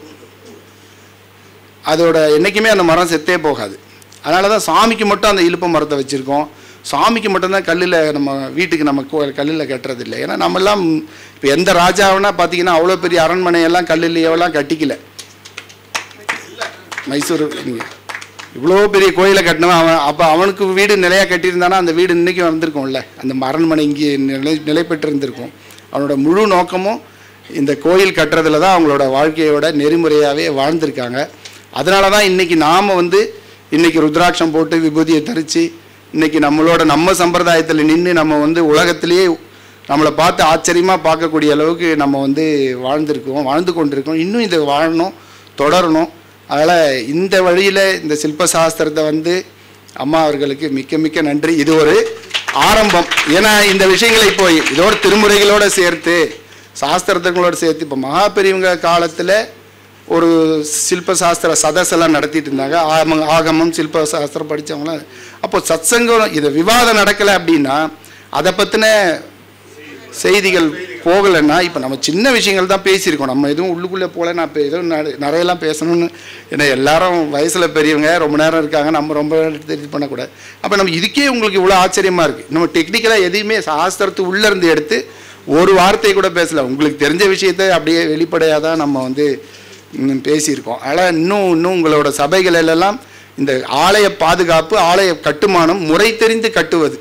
அதோட என்றைக்குமே அந்த மரம் செத்தே போகாது அதனால தான் சாமிக்கு மட்டும் அந்த இலுப்பை மரத்தை வச்சுருக்கோம் சாமிக்கு மட்டும்தான் கல்லில் நம்ம வீட்டுக்கு நம்ம கோ கல்லில் கட்டுறது இல்லை ஏன்னா நம்மெல்லாம் இப்போ எந்த ராஜாவுனா பார்த்தீங்கன்னா அவ்வளோ பெரிய அரண்மனையெல்லாம் கல்லிலேயெல்லாம் கட்டிக்கல மைசூர் நீங்கள் இவ்வளோ பெரிய கோயிலை கட்டினவன் அவன் அப்போ அவனுக்கு வீடு நிலையாக கட்டியிருந்தானா அந்த வீடு இன்றைக்கும் வந்திருக்கும்ல அந்த அரண்மனை இங்கே நிலை நிலை பெற்று இருந்திருக்கும் அவனோட முழு நோக்கமும் இந்த கோயில் கட்டுறதுல தான் அவங்களோட வாழ்க்கையோட நெறிமுறையாகவே வாழ்ந்திருக்காங்க அதனால தான் இன்றைக்கி நாம் வந்து இன்றைக்கி ருத்ராட்சம் போட்டு விபூதியை தரித்து இன்றைக்கி நம்மளோட நம்ம சம்பிரதாயத்தில் நின்று நம்ம வந்து உலகத்திலேயே நம்மளை பார்த்து ஆச்சரியமாக பார்க்கக்கூடிய அளவுக்கு நம்ம வந்து வாழ்ந்திருக்கோம் வாழ்ந்து கொண்டிருக்கோம் இன்னும் இதை வாழணும் தொடரணும் அதனால் இந்த வழியில் இந்த சில்ப சாஸ்திரத்தை வந்து அம்மா அவர்களுக்கு மிக்க மிக்க நன்றி இது ஒரு ஆரம்பம் ஏன்னா இந்த விஷயங்களை இப்போ இதோட திருமுறைகளோட சேர்த்து சாஸ்திரத்துங்களோட சேர்த்து இப்போ மகா பெரியவங்க காலத்தில் ஒரு சில்ப சாஸ்திர சதஸெல்லாம் நடத்திட்டு இருந்தாங்க ஆகம ஆகமம் சில்ப சாஸ்திரம் படித்தவங்களாம் அப்போ சத்சங்கம் இது விவாதம் நடக்கலை அப்படின்னா அதை பற்றின செய்திகள் போகலைன்னா இப்போ நம்ம சின்ன விஷயங்கள் தான் பேசியிருக்கோம் நம்ம எதுவும் உள்ளுக்குள்ளே போகல நான் இப்போ எதுவும் நெ- நிறையலாம் பேசணும்னு ஏன்னா எல்லாரும் வயசில் பெரியவங்க ரொம்ப நேரம் இருக்காங்க நம்ம ரொம்ப நேரம் இது பண்ணக்கூடாது அப்போ நம்ம இதுக்கே உங்களுக்கு இவ்வளோ ஆச்சரியமாக இருக்குது நம்ம டெக்னிக்கலாக எதையுமே சாஸ்திரத்து உள்ளே இருந்து எடுத்து ஒரு வார்த்தை கூட பேசல உங்களுக்கு தெரிஞ்ச விஷயத்தை அப்படியே வெளிப்படையாக தான் நம்ம வந்து ம், பேசியிருக்கோம் அதனால் இன்னும் இன்னும் உங்களோட சபைகளிலெல்லாம் இந்த ஆலய பாதுகாப்பு ஆலய கட்டுமானம் முறை தெரிந்து கட்டுவது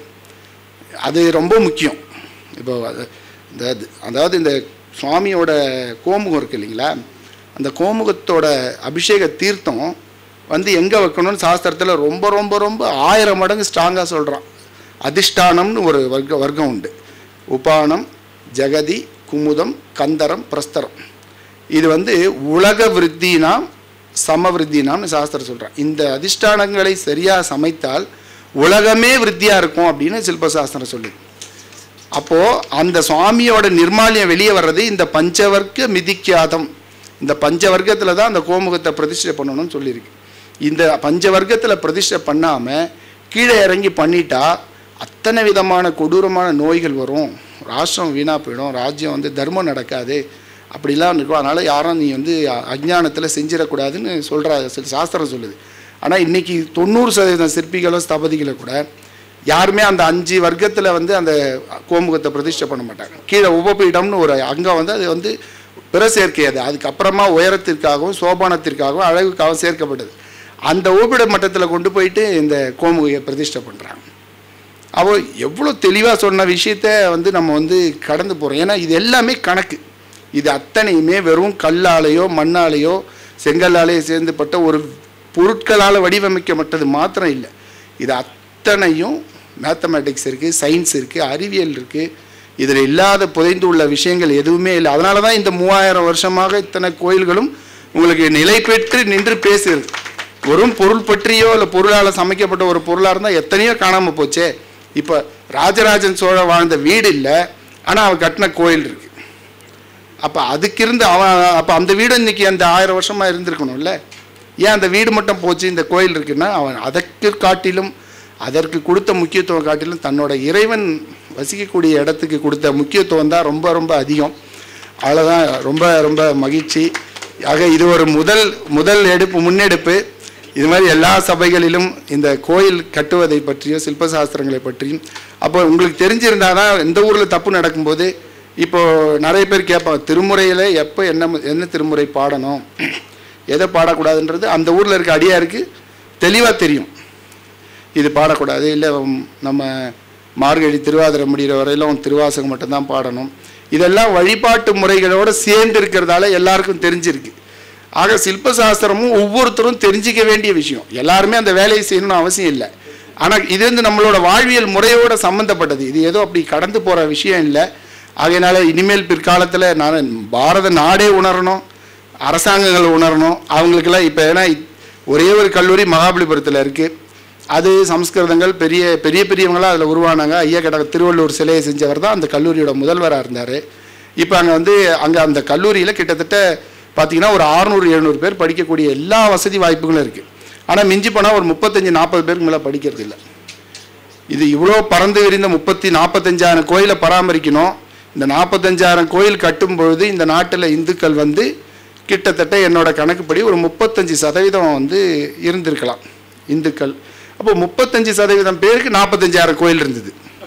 அது ரொம்ப முக்கியம் இப்போ அது- இந்த அது- அதாவது இந்த சுவாமியோட கோமுகம் இருக்கு இல்லைங்களா அந்த கோமுகத்தோட அபிஷேக தீர்த்தம் வந்து எங்கே வைக்கணும்னு சாஸ்திரத்தில் ரொம்ப ரொம்ப ரொம்ப ஆயிரம் மடங்கு ஸ்ட்ராங்காக சொல்கிறான் அதிஷ்டானம்னு ஒரு வர்க்க வர்க்கம் உண்டு உபானம் ஜெகதி குமுதம் கந்தரம் பிரஸ்தரம் இது வந்து உலக விருத்தினாம் சமவிருத்தினாம்னு சாஸ்திரம் சொல்கிறான் இந்த அதிஷ்டானங்களை சரியாக சமைத்தால் உலகமே விருத்தியாக இருக்கும் அப்படின்னு சில்பசாஸ்திரம் சொல்லுது அப்போது அந்த சுவாமியோட நிர்மாலியம் வெளியே வர்றது இந்த பஞ்சவர்க்க மிதிக்காதம் இந்த பஞ்சவர்க்கத்தில் தான் அந்த கோமுகத்தை பிரதிஷ்டை பண்ணணும்னு சொல்லியிருக்கு இந்த பஞ்சவர்க்கத்தில் பிரதிஷ்டை பண்ணாமல் கீழே இறங்கி பண்ணிட்டா அத்தனை விதமான கொடூரமான நோய்கள் வரும் ராஷ்டிரம் வீணாக போயிடும் ராஜ்யம் வந்து தர்மம் நடக்காது அப்படிலாம் இருக்கும் அதனால் யாரும் நீ வந்து அஜ்ஞானத்தில் செஞ்சிடக்கூடாதுன்னு சொல்கிற சாஸ்திரம் சொல்லுது ஆனால் இன்றைக்கி தொண்ணூறு சதவீதம் சிற்பிகளும் ஸ்தபதிகளை கூட யாருமே அந்த அஞ்சு வர்க்கத்தில் வந்து அந்த கோமுகத்தை பிரதிஷ்டை பண்ண மாட்டாங்க கீழே உபபீடம்னு ஒரு அங்கம் வந்து அது வந்து பிற சேர்க்கை அது அதுக்கப்புறமா உயரத்திற்காகவும் சோபானத்திற்காகவும் அழகுக்காகவும் சேர்க்கப்பட்டது அந்த உபபீட மட்டத்தில் கொண்டு போயிட்டு இந்த கோமுகையை பிரதிஷ்டை பண்ணுறாங்க அவள் எவ்வளோ தெளிவாக சொன்ன விஷயத்த வந்து நம்ம வந்து கடந்து போகிறோம் ஏன்னா இது எல்லாமே கணக்கு இது அத்தனையுமே வெறும் கல்லாலேயோ மண்ணாலேயோ செங்கல்லாலேயோ சேர்ந்துப்பட்ட ஒரு பொருட்களால் வடிவமைக்கப்பட்டது மாத்திரம் இல்லை இது அத்தனையும் மேத்தமேட்டிக்ஸ் இருக்குது சயின்ஸ் இருக்குது அறிவியல் இருக்குது இதில் இல்லாத புதைந்து உள்ள விஷயங்கள் எதுவுமே இல்லை அதனால தான் இந்த மூவாயிரம் வருஷமாக இத்தனை கோயில்களும் உங்களுக்கு நிலை பெற்று நின்று பேசுகிறது வெறும் பொருள் பற்றியோ இல்லை பொருளால் சமைக்கப்பட்ட ஒரு பொருளாக இருந்தால் எத்தனையோ காணாமல் போச்சே இப்போ ராஜராஜன் சோழன் வாழ்ந்த வீடு இல்லை ஆனால் அவன் கட்டின கோயில் இருக்கு அப்போ அதுக்கு இருந்து அவன் அப்போ அந்த வீடு இன்னைக்கு அந்த ஆயிரம் வருஷமாக இருந்திருக்கணும்ல ஏன் அந்த வீடு மட்டும் போச்சு இந்த கோயில் இருக்குன்னா அவன் அதற்கு காட்டிலும் அதற்கு கொடுத்த முக்கியத்துவம் காட்டிலும் தன்னோட இறைவன் வசிக்கக்கூடிய இடத்துக்கு கொடுத்த முக்கியத்துவம் தான் ரொம்ப ரொம்ப அதிகம் அவ்வளோதான் ரொம்ப ரொம்ப மகிழ்ச்சி ஆக இது ஒரு முதல் முதல் எடுப்பு முன்னெடுப்பு இது மாதிரி எல்லா சபைகளிலும் இந்த கோயில் கட்டுவதை பற்றியும் சில்பசாஸ்திரங்களை பற்றியும் அப்போ உங்களுக்கு தெரிஞ்சிருந்தால் தான் எந்த ஊரில் தப்பு நடக்கும்போது இப்போ நிறைய பேர் கேட்பாங்க திருமுறையில் எப்போ என்ன என்ன திருமுறை பாடணும் எதை பாடக்கூடாதுன்றது அந்த ஊரில் இருக்க அடியாருக்கு தெளிவாக தெரியும் இது பாடக்கூடாது இல்லை நம்ம மார்கழி திருவாதிரை முடிகிற வரையிலும் திருவாசகம் மட்டும்தான் பாடணும் இதெல்லாம் வழிபாட்டு முறைகளோடு சேர்ந்து இருக்கிறதால எல்லாருக்கும் தெரிஞ்சிருக்கு ஆக சில்பசாஸ்திரமும் ஒவ்வொருத்தரும் தெரிஞ்சிக்க வேண்டிய விஷயம் எல்லாருமே அந்த வேலையை செய்யணும்னு அவசியம் இல்லை ஆனால் இது வந்து நம்மளோட வாழ்வியல் முறையோட சம்மந்தப்பட்டது இது ஏதோ அப்படி கடந்து போகிற விஷயம் இல்லை ஆகையினால இனிமேல் பிற்காலத்தில் நான் பாரத நாடே உணரணும் அரசாங்கங்கள் உணரணும் அவங்களுக்கெல்லாம் இப்போ ஏன்னா ஒரே ஒரு கல்லூரி மகாபலிபுரத்தில் இருக்குது அது சம்ஸ்கிருதங்கள் பெரிய பெரிய பெரியவங்களாம் அதில் உருவானாங்க ஐயா கடக திருவள்ளூர் சிலையை செஞ்சவர் தான் அந்த கல்லூரியோட முதல்வராக இருந்தார் இப்போ அங்கே வந்து அங்கே அந்த கல்லூரியில் கிட்டத்தட்ட பார்த்தீங்கன்னா ஒரு ஆறுநூறு எழுநூறு பேர் படிக்கக்கூடிய எல்லா வசதி வாய்ப்புகளும் இருக்குது ஆனால் மிஞ்சி போனால் ஒரு முப்பத்தஞ்சு நாற்பது பேருக்கு மேலே படிக்கிறது இல்லை இது இவ்வளோ பறந்து விரிந்த முப்பத்தி நாற்பத்தஞ்சாயிரம் கோயிலை பராமரிக்கணும் இந்த நாற்பத்தஞ்சாயிரம் கோயில் கட்டும் பொழுது இந்த நாட்டில் இந்துக்கள் வந்து கிட்டத்தட்ட என்னோட கணக்குப்படி ஒரு முப்பத்தஞ்சு சதவீதம் வந்து இருந்திருக்கலாம் இந்துக்கள் அப்போ முப்பத்தஞ்சு சதவீதம் பேருக்கு நாற்பத்தஞ்சாயிரம் கோயில் இருந்தது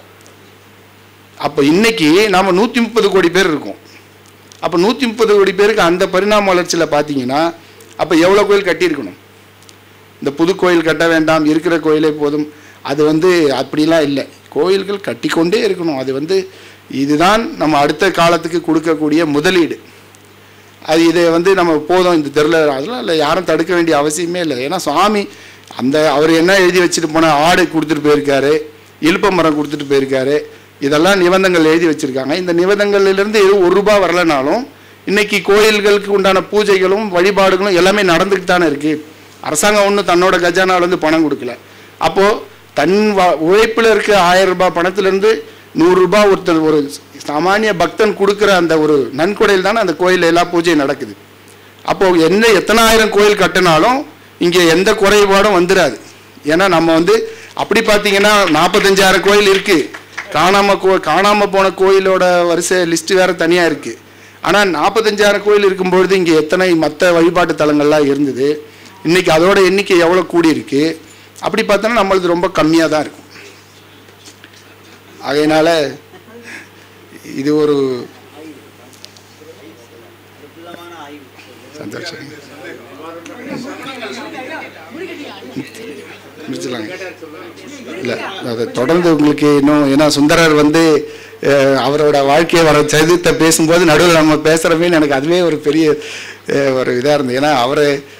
அப்போ இன்னைக்கு நாம நூற்றி முப்பது கோடி பேர் இருக்கோம் அப்போ நூற்றி முப்பது கோடி பேருக்கு அந்த பரிணாம வளர்ச்சியில் பார்த்தீங்கன்னா அப்போ எவ்வளோ கோயில் கட்டியிருக்கணும் இந்த புது கோயில் கட்ட வேண்டாம் இருக்கிற கோயிலே போதும் அது வந்து அப்படிலாம் இல்லை கோயில்கள் கட்டிக்கொண்டே இருக்கணும் அது வந்து இதுதான் நம்ம அடுத்த காலத்துக்கு கொடுக்கக்கூடிய முதலீடு அது இதை வந்து நம்ம போதும் இந்த தெருல அதெல்லாம் இல்லை யாரும் தடுக்க வேண்டிய அவசியமே இல்லை ஏன்னா சுவாமி அந்த அவர் என்ன எழுதி வச்சுட்டு போன ஆடு கொடுத்துட்டு போயிருக்காரு இழுப்ப மரம் கொடுத்துட்டு போயிருக்காரு இதெல்லாம் நிபந்தங்கள் எழுதி வச்சிருக்காங்க இந்த நிபந்தங்கள்லேருந்து எதுவும் ஒரு ரூபாய் வரலனாலும் இன்னைக்கு கோயில்களுக்கு உண்டான பூஜைகளும் வழிபாடுகளும் எல்லாமே நடந்துக்கிட்டு தானே இருக்கு அரசாங்கம் ஒன்றும் தன்னோட கஜானாவிலேருந்து பணம் கொடுக்கல அப்போ தன் வ- உழைப்புல இருக்க ஆயிரம் ரூபாய் பணத்திலிருந்து நூறு ரூபாய் ஒருத்தர் ஒரு சாமானிய பக்தன் கொடுக்குற அந்த ஒரு நன்கொடையில் தானே அந்த கோயில் எல்லா பூஜையும் நடக்குது அப்போ என்ன எத்தனாயிரம் கோயில் கட்டினாலும் இங்கே எந்த குறைபாடும் வந்துடாது ஏன்னா நம்ம வந்து அப்படி பார்த்தீங்கன்னா நாற்பத்தஞ்சாயிரம் கோயில் இருக்கு காணாம கோ காணாம போன கோயிலோட வரிசை லிஸ்ட் வேற தனியா இருக்கு ஆனால் நாற்பத்தஞ்சாயிரம் கோயில் இருக்கும்பொழுது இங்கே எத்தனை மற்ற வழிபாட்டு தலங்கள்லாம் இருந்தது இன்னைக்கு அதோட எண்ணிக்கை எவ்வளோ கூடி இருக்கு அப்படி பார்த்தோன்னா நம்மளது ரொம்ப கம்மியாக தான் இருக்கும் ஆகையினால இது ஒரு சந்தோஷம் முடிச்சிடலாங்க இல்லை அதை தொடர்ந்து உங்களுக்கு இன்னும் ஏன்னா சுந்தரர் வந்து அஹ், அவரோட வாழ்க்கையை வர சரித்திரத்தை பேசும்போது நடுவில் நம்ம பேசுகிறமே எனக்கு அதுவே ஒரு பெரிய அஹ், ஒரு இதாக இருந்தது ஏன்னா அவர்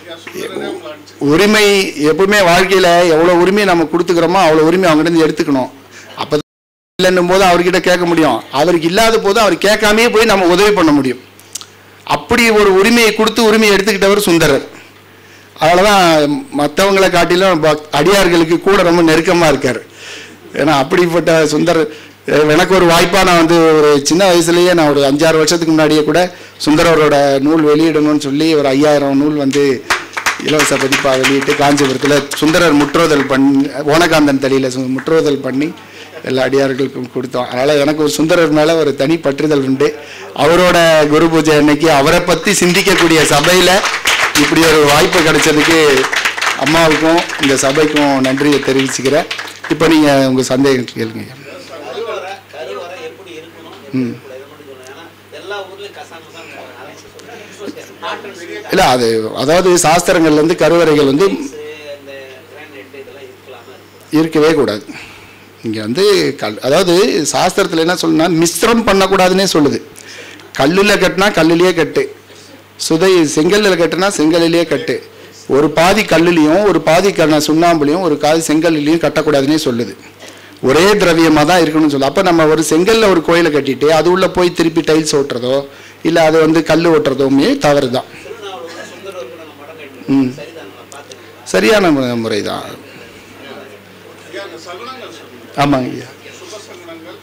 உரிமை எப்பவுமே வாழ்க்கையில் எவ்வளோ உரிமையை நம்ம கொடுத்துக்கிறோமோ அவ்வளோ உரிமை அவங்ககிட்ட இருந்து எடுத்துக்கணும் அப்போ இல்லைன்னும் போது அவர்கிட்ட கேட்க முடியும் அவருக்கு இல்லாத போது அவர் கேட்காமயே போய் நம்ம உதவி பண்ண முடியும் அப்படி ஒரு உரிமையை கொடுத்து உரிமையை எடுத்துக்கிட்டவர் சுந்தரர் அதனால தான் மற்றவங்களை காட்டிலும் பக்- அடியார்களுக்கு கூட ரொம்ப நெருக்கமாக இருக்கார் ஏன்னா அப்படிப்பட்ட சுந்தர் அஹ் எனக்கு ஒரு வாய்ப்பாக நான் வந்து ஒரு சின்ன வயசுலேயே நான் ஒரு அஞ்சாறு வருஷத்துக்கு முன்னாடியே கூட சுந்தரரோட நூல் வெளியிடணும்னு சொல்லி ஒரு ஐயாயிரம் நூல் வந்து இலவச பதிப்பாக வெளியிட்டு காஞ்சிபுரத்தில் சுந்தரர் முற்றுவதல் பண்ணி ஓனகாந்தன் தடியில் சு- முற்றுவதல் பண்ணி எல்லா அடியார்களுக்கும் கொடுத்தோம் அதனால் எனக்கு ஒரு சுந்தரர் மேலே ஒரு தனி பற்றுதல் உண்டு அவரோட குரு பூஜை அன்னைக்கு அவரை பற்றி சிந்திக்கக்கூடிய சபையில் இப்படி ஒரு வாய்ப்பு கிடைச்சதுக்கு அம்மாவுக்கும் இந்த சபைக்கும் நன்றியை தெரிவிச்சுக்கிறேன் இப்போ நீங்கள் உங்கள் சந்தேகம் கேளுங்க கருவறை கருவறை எப்படி இருக்கணும் எப்படி இருக்கக்கூடாது, இதை மட்டும் சொல்லுங்க. ஏன்னா எல்லா ஊர்லயும் கசாம தான் அலைன்ஸ் சொல்லுங்க. நாட்டன் ஸ்வீட், இல்லை அது அதாவது சாஸ்திரங்கள்ல இருந்து கருவறைகள் வந்து இந்த கிரானைட் இதெல்லாம் இருக்கலாமா இருக்கக்கூடாது இருக்கவே கூடாது இங்கே வந்து கல் அதாவது சாஸ்திரத்தில் என்ன சொல்லுனா மிஸ்ரம் பண்ணக்கூடாதுன்னே சொல்லுது கல்லில் கட்டினா கல்லுலேயே கட்டு சுதை செங்கல்லில் கட்டுனா செங்கல்லிலேயே கட்டு ஒரு பாதி கல்லுலேயும் ஒரு பாதி க சுண்ணாம்புலையும் ஒரு பாதி செங்கல்லையும் கட்டக்கூடாதுன்னே சொல்லுது ஒரே திரவியமாக தான் இருக்கணும்னு சொல்லு அப்போ நம்ம ஒரு செங்கல்ல ஒரு கோயிலை கட்டிட்டு அது உள்ள போய் திருப்பி டைல்ஸ் ஓட்டுறதோ இல்லை அது வந்து கல் ஓட்டுறதோமே தவறு தான் திருநாவலூர்ல சுந்தரர் கூட நம்ம மடம் கட்டிருக்கோம் சரிதாங்களா பார்த்துருக்கீங்களா சரியான மு- முறை தான் ஐயா, அந்த சகுனங்கள் சொன்னீங்க. ஆமாங்க ஐயா சுபசகுனங்கள்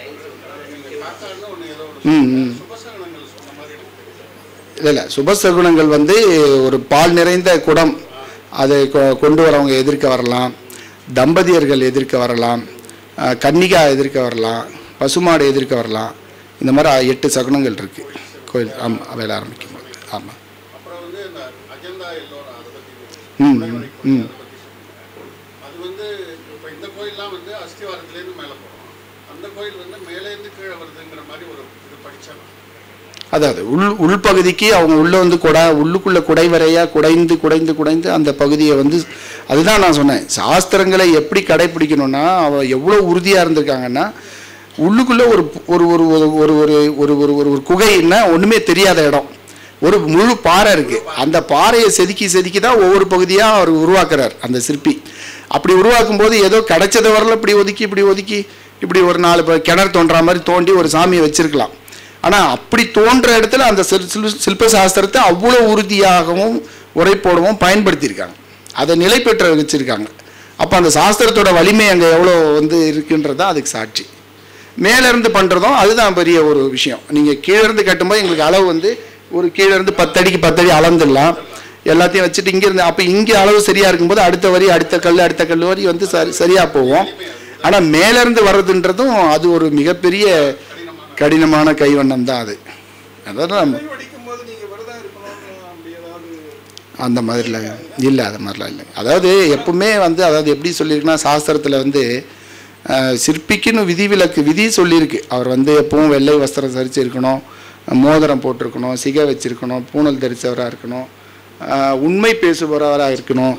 நீங்க காத்தாடுன்னு ஒண்ணு ஏதோ ஒரு ம் ம் சுபசகுனங்கள் சொன்ன மாதிரி எனக்கு தெரியுது. இல்லை இல்லை சுபசகுனங்கள் வந்து ஒரு பால் நிறைந்த குடம் அதை கொ- கொண்டு வரவங்க எதிர்க்க வரலாம் தம்பதியர்கள் எதிர்க்க வரலாம் அஹ், கன்னிகா எதிர்க்க வரலாம் பசுமாடு எதிர்க்க வரலாம் இந்த மாதிரி அ- எட்டு சகுனங்கள் இருக்கு கோயில் ஆமாம் வேலை ஆரம்பிக்கும் போது ஆமாம் அப்புறம் வந்து இந்த அஜந்தா எல்லோரும் அதை பத்தி ம், குடைவரை ம், கோயில் ம். அதை பத்தி சொன்னீங்க. அது வந்து இப்ப இந்த கோயில்லாம் வந்து அஸ்திவாரத்திலேருந்து மேலே போகிறோம் அந்த கோயில் வந்து மேலேருந்து கீழே வருதுங்கிற மாதிரி ஒரு இது படிச்சேன் அதாவது உள் உள்பகுதிக்கு அவங்க உள்ள வந்து குடா உள்ளுக்குள்ள குடைவரையா குடைந்து குடைந்து குடைந்து அந்த பகுதியை வந்து அதுதான் நான் சொன்னேன் சாஸ்திரங்களை எப்படி கடைபிடிக்கணும்னா அவ எவ்வளோ உறுதியாக இருந்திருக்காங்கன்னா உள்ளுக்குள்ள ஒரு ஒரு ஒரு ஒரு ஒரு ஒரு ஒரு ஒரு ஒரு ஒரு குகைன்னா ஒன்றுமே தெரியாத இடம் ஒரு முழு பாறை இருக்கு அந்த பாறையை செதுக்கி செதுக்கி தான் ஒவ்வொரு பகுதியாக அவர் உருவாக்குறார் அந்த சிற்பி அப்படி உருவாக்கும் போது ஏதோ கிடைச்சத வரல இப்படி ஒதுக்கி இப்படி ஒதுக்கி இப்படி ஒரு நாலு ப- கிணறு தோன்றா மாதிரி தோண்டி ஒரு சாமியை வச்சிருக்கலாம் ஆனால் அப்படி தோன்ற இடத்துல அந்த சில் சில் சில்ப சாஸ்திரத்தை அவ்வளோ உறுதியாகவும் உரைப்போடவும் பயன்படுத்தியிருக்காங்க அதை நிலை பெற்ற வச்சிருக்காங்க அப்போ அந்த சாஸ்திரத்தோட வலிமை அங்கே எவ்வளோ வந்து இருக்குன்றது தான் அதுக்கு சாட்சி மேலேருந்து பண்ணுறதும் அதுதான் பெரிய ஒரு விஷயம் நீங்கள் கீழேருந்து கட்டும்போது எங்களுக்கு அளவு வந்து ஒரு கீழேருந்து பத்தடிக்கு பத்தடி அளந்துடலாம் எல்லாத்தையும் வச்சுட்டு இங்கேருந்து அப்போ இங்கே அளவு சரியாக இருக்கும்போது அடுத்த வரி அடுத்த கல் அடுத்த கல் வரி வந்து சரி சரியாக போவோம் ஆனால் மேலேருந்து வர்றதுன்றதும் அது ஒரு மிகப்பெரிய கடினமான கைவண்ணம் தான் அது அதான் வடிக்கும் போது நீங்க விரதம் இருக்கணும்னு அப்படி ஏதாவது அந்த மாதிரிலாம் இல்லை அது மாதிரிலாம் இல்லை அதாவது எப்பவுமே வந்து அதாவது எப்படி சொல்லியிருக்குன்னா சாஸ்திரத்தில் வந்து அஹ், சிற்பிக்குன்னு விதிவிலக்கு விதி சொல்லியிருக்கு அவர் வந்து எப்பவும் வெள்ளை வஸ்திரம் சரிச்சு இருக்கணும் மோதிரம் போட்டிருக்கணும் சிகை வச்சிருக்கணும் பூணல் தரிச்சவராக இருக்கணும் அஹ், உண்மை பேசுபவராக இருக்கணும்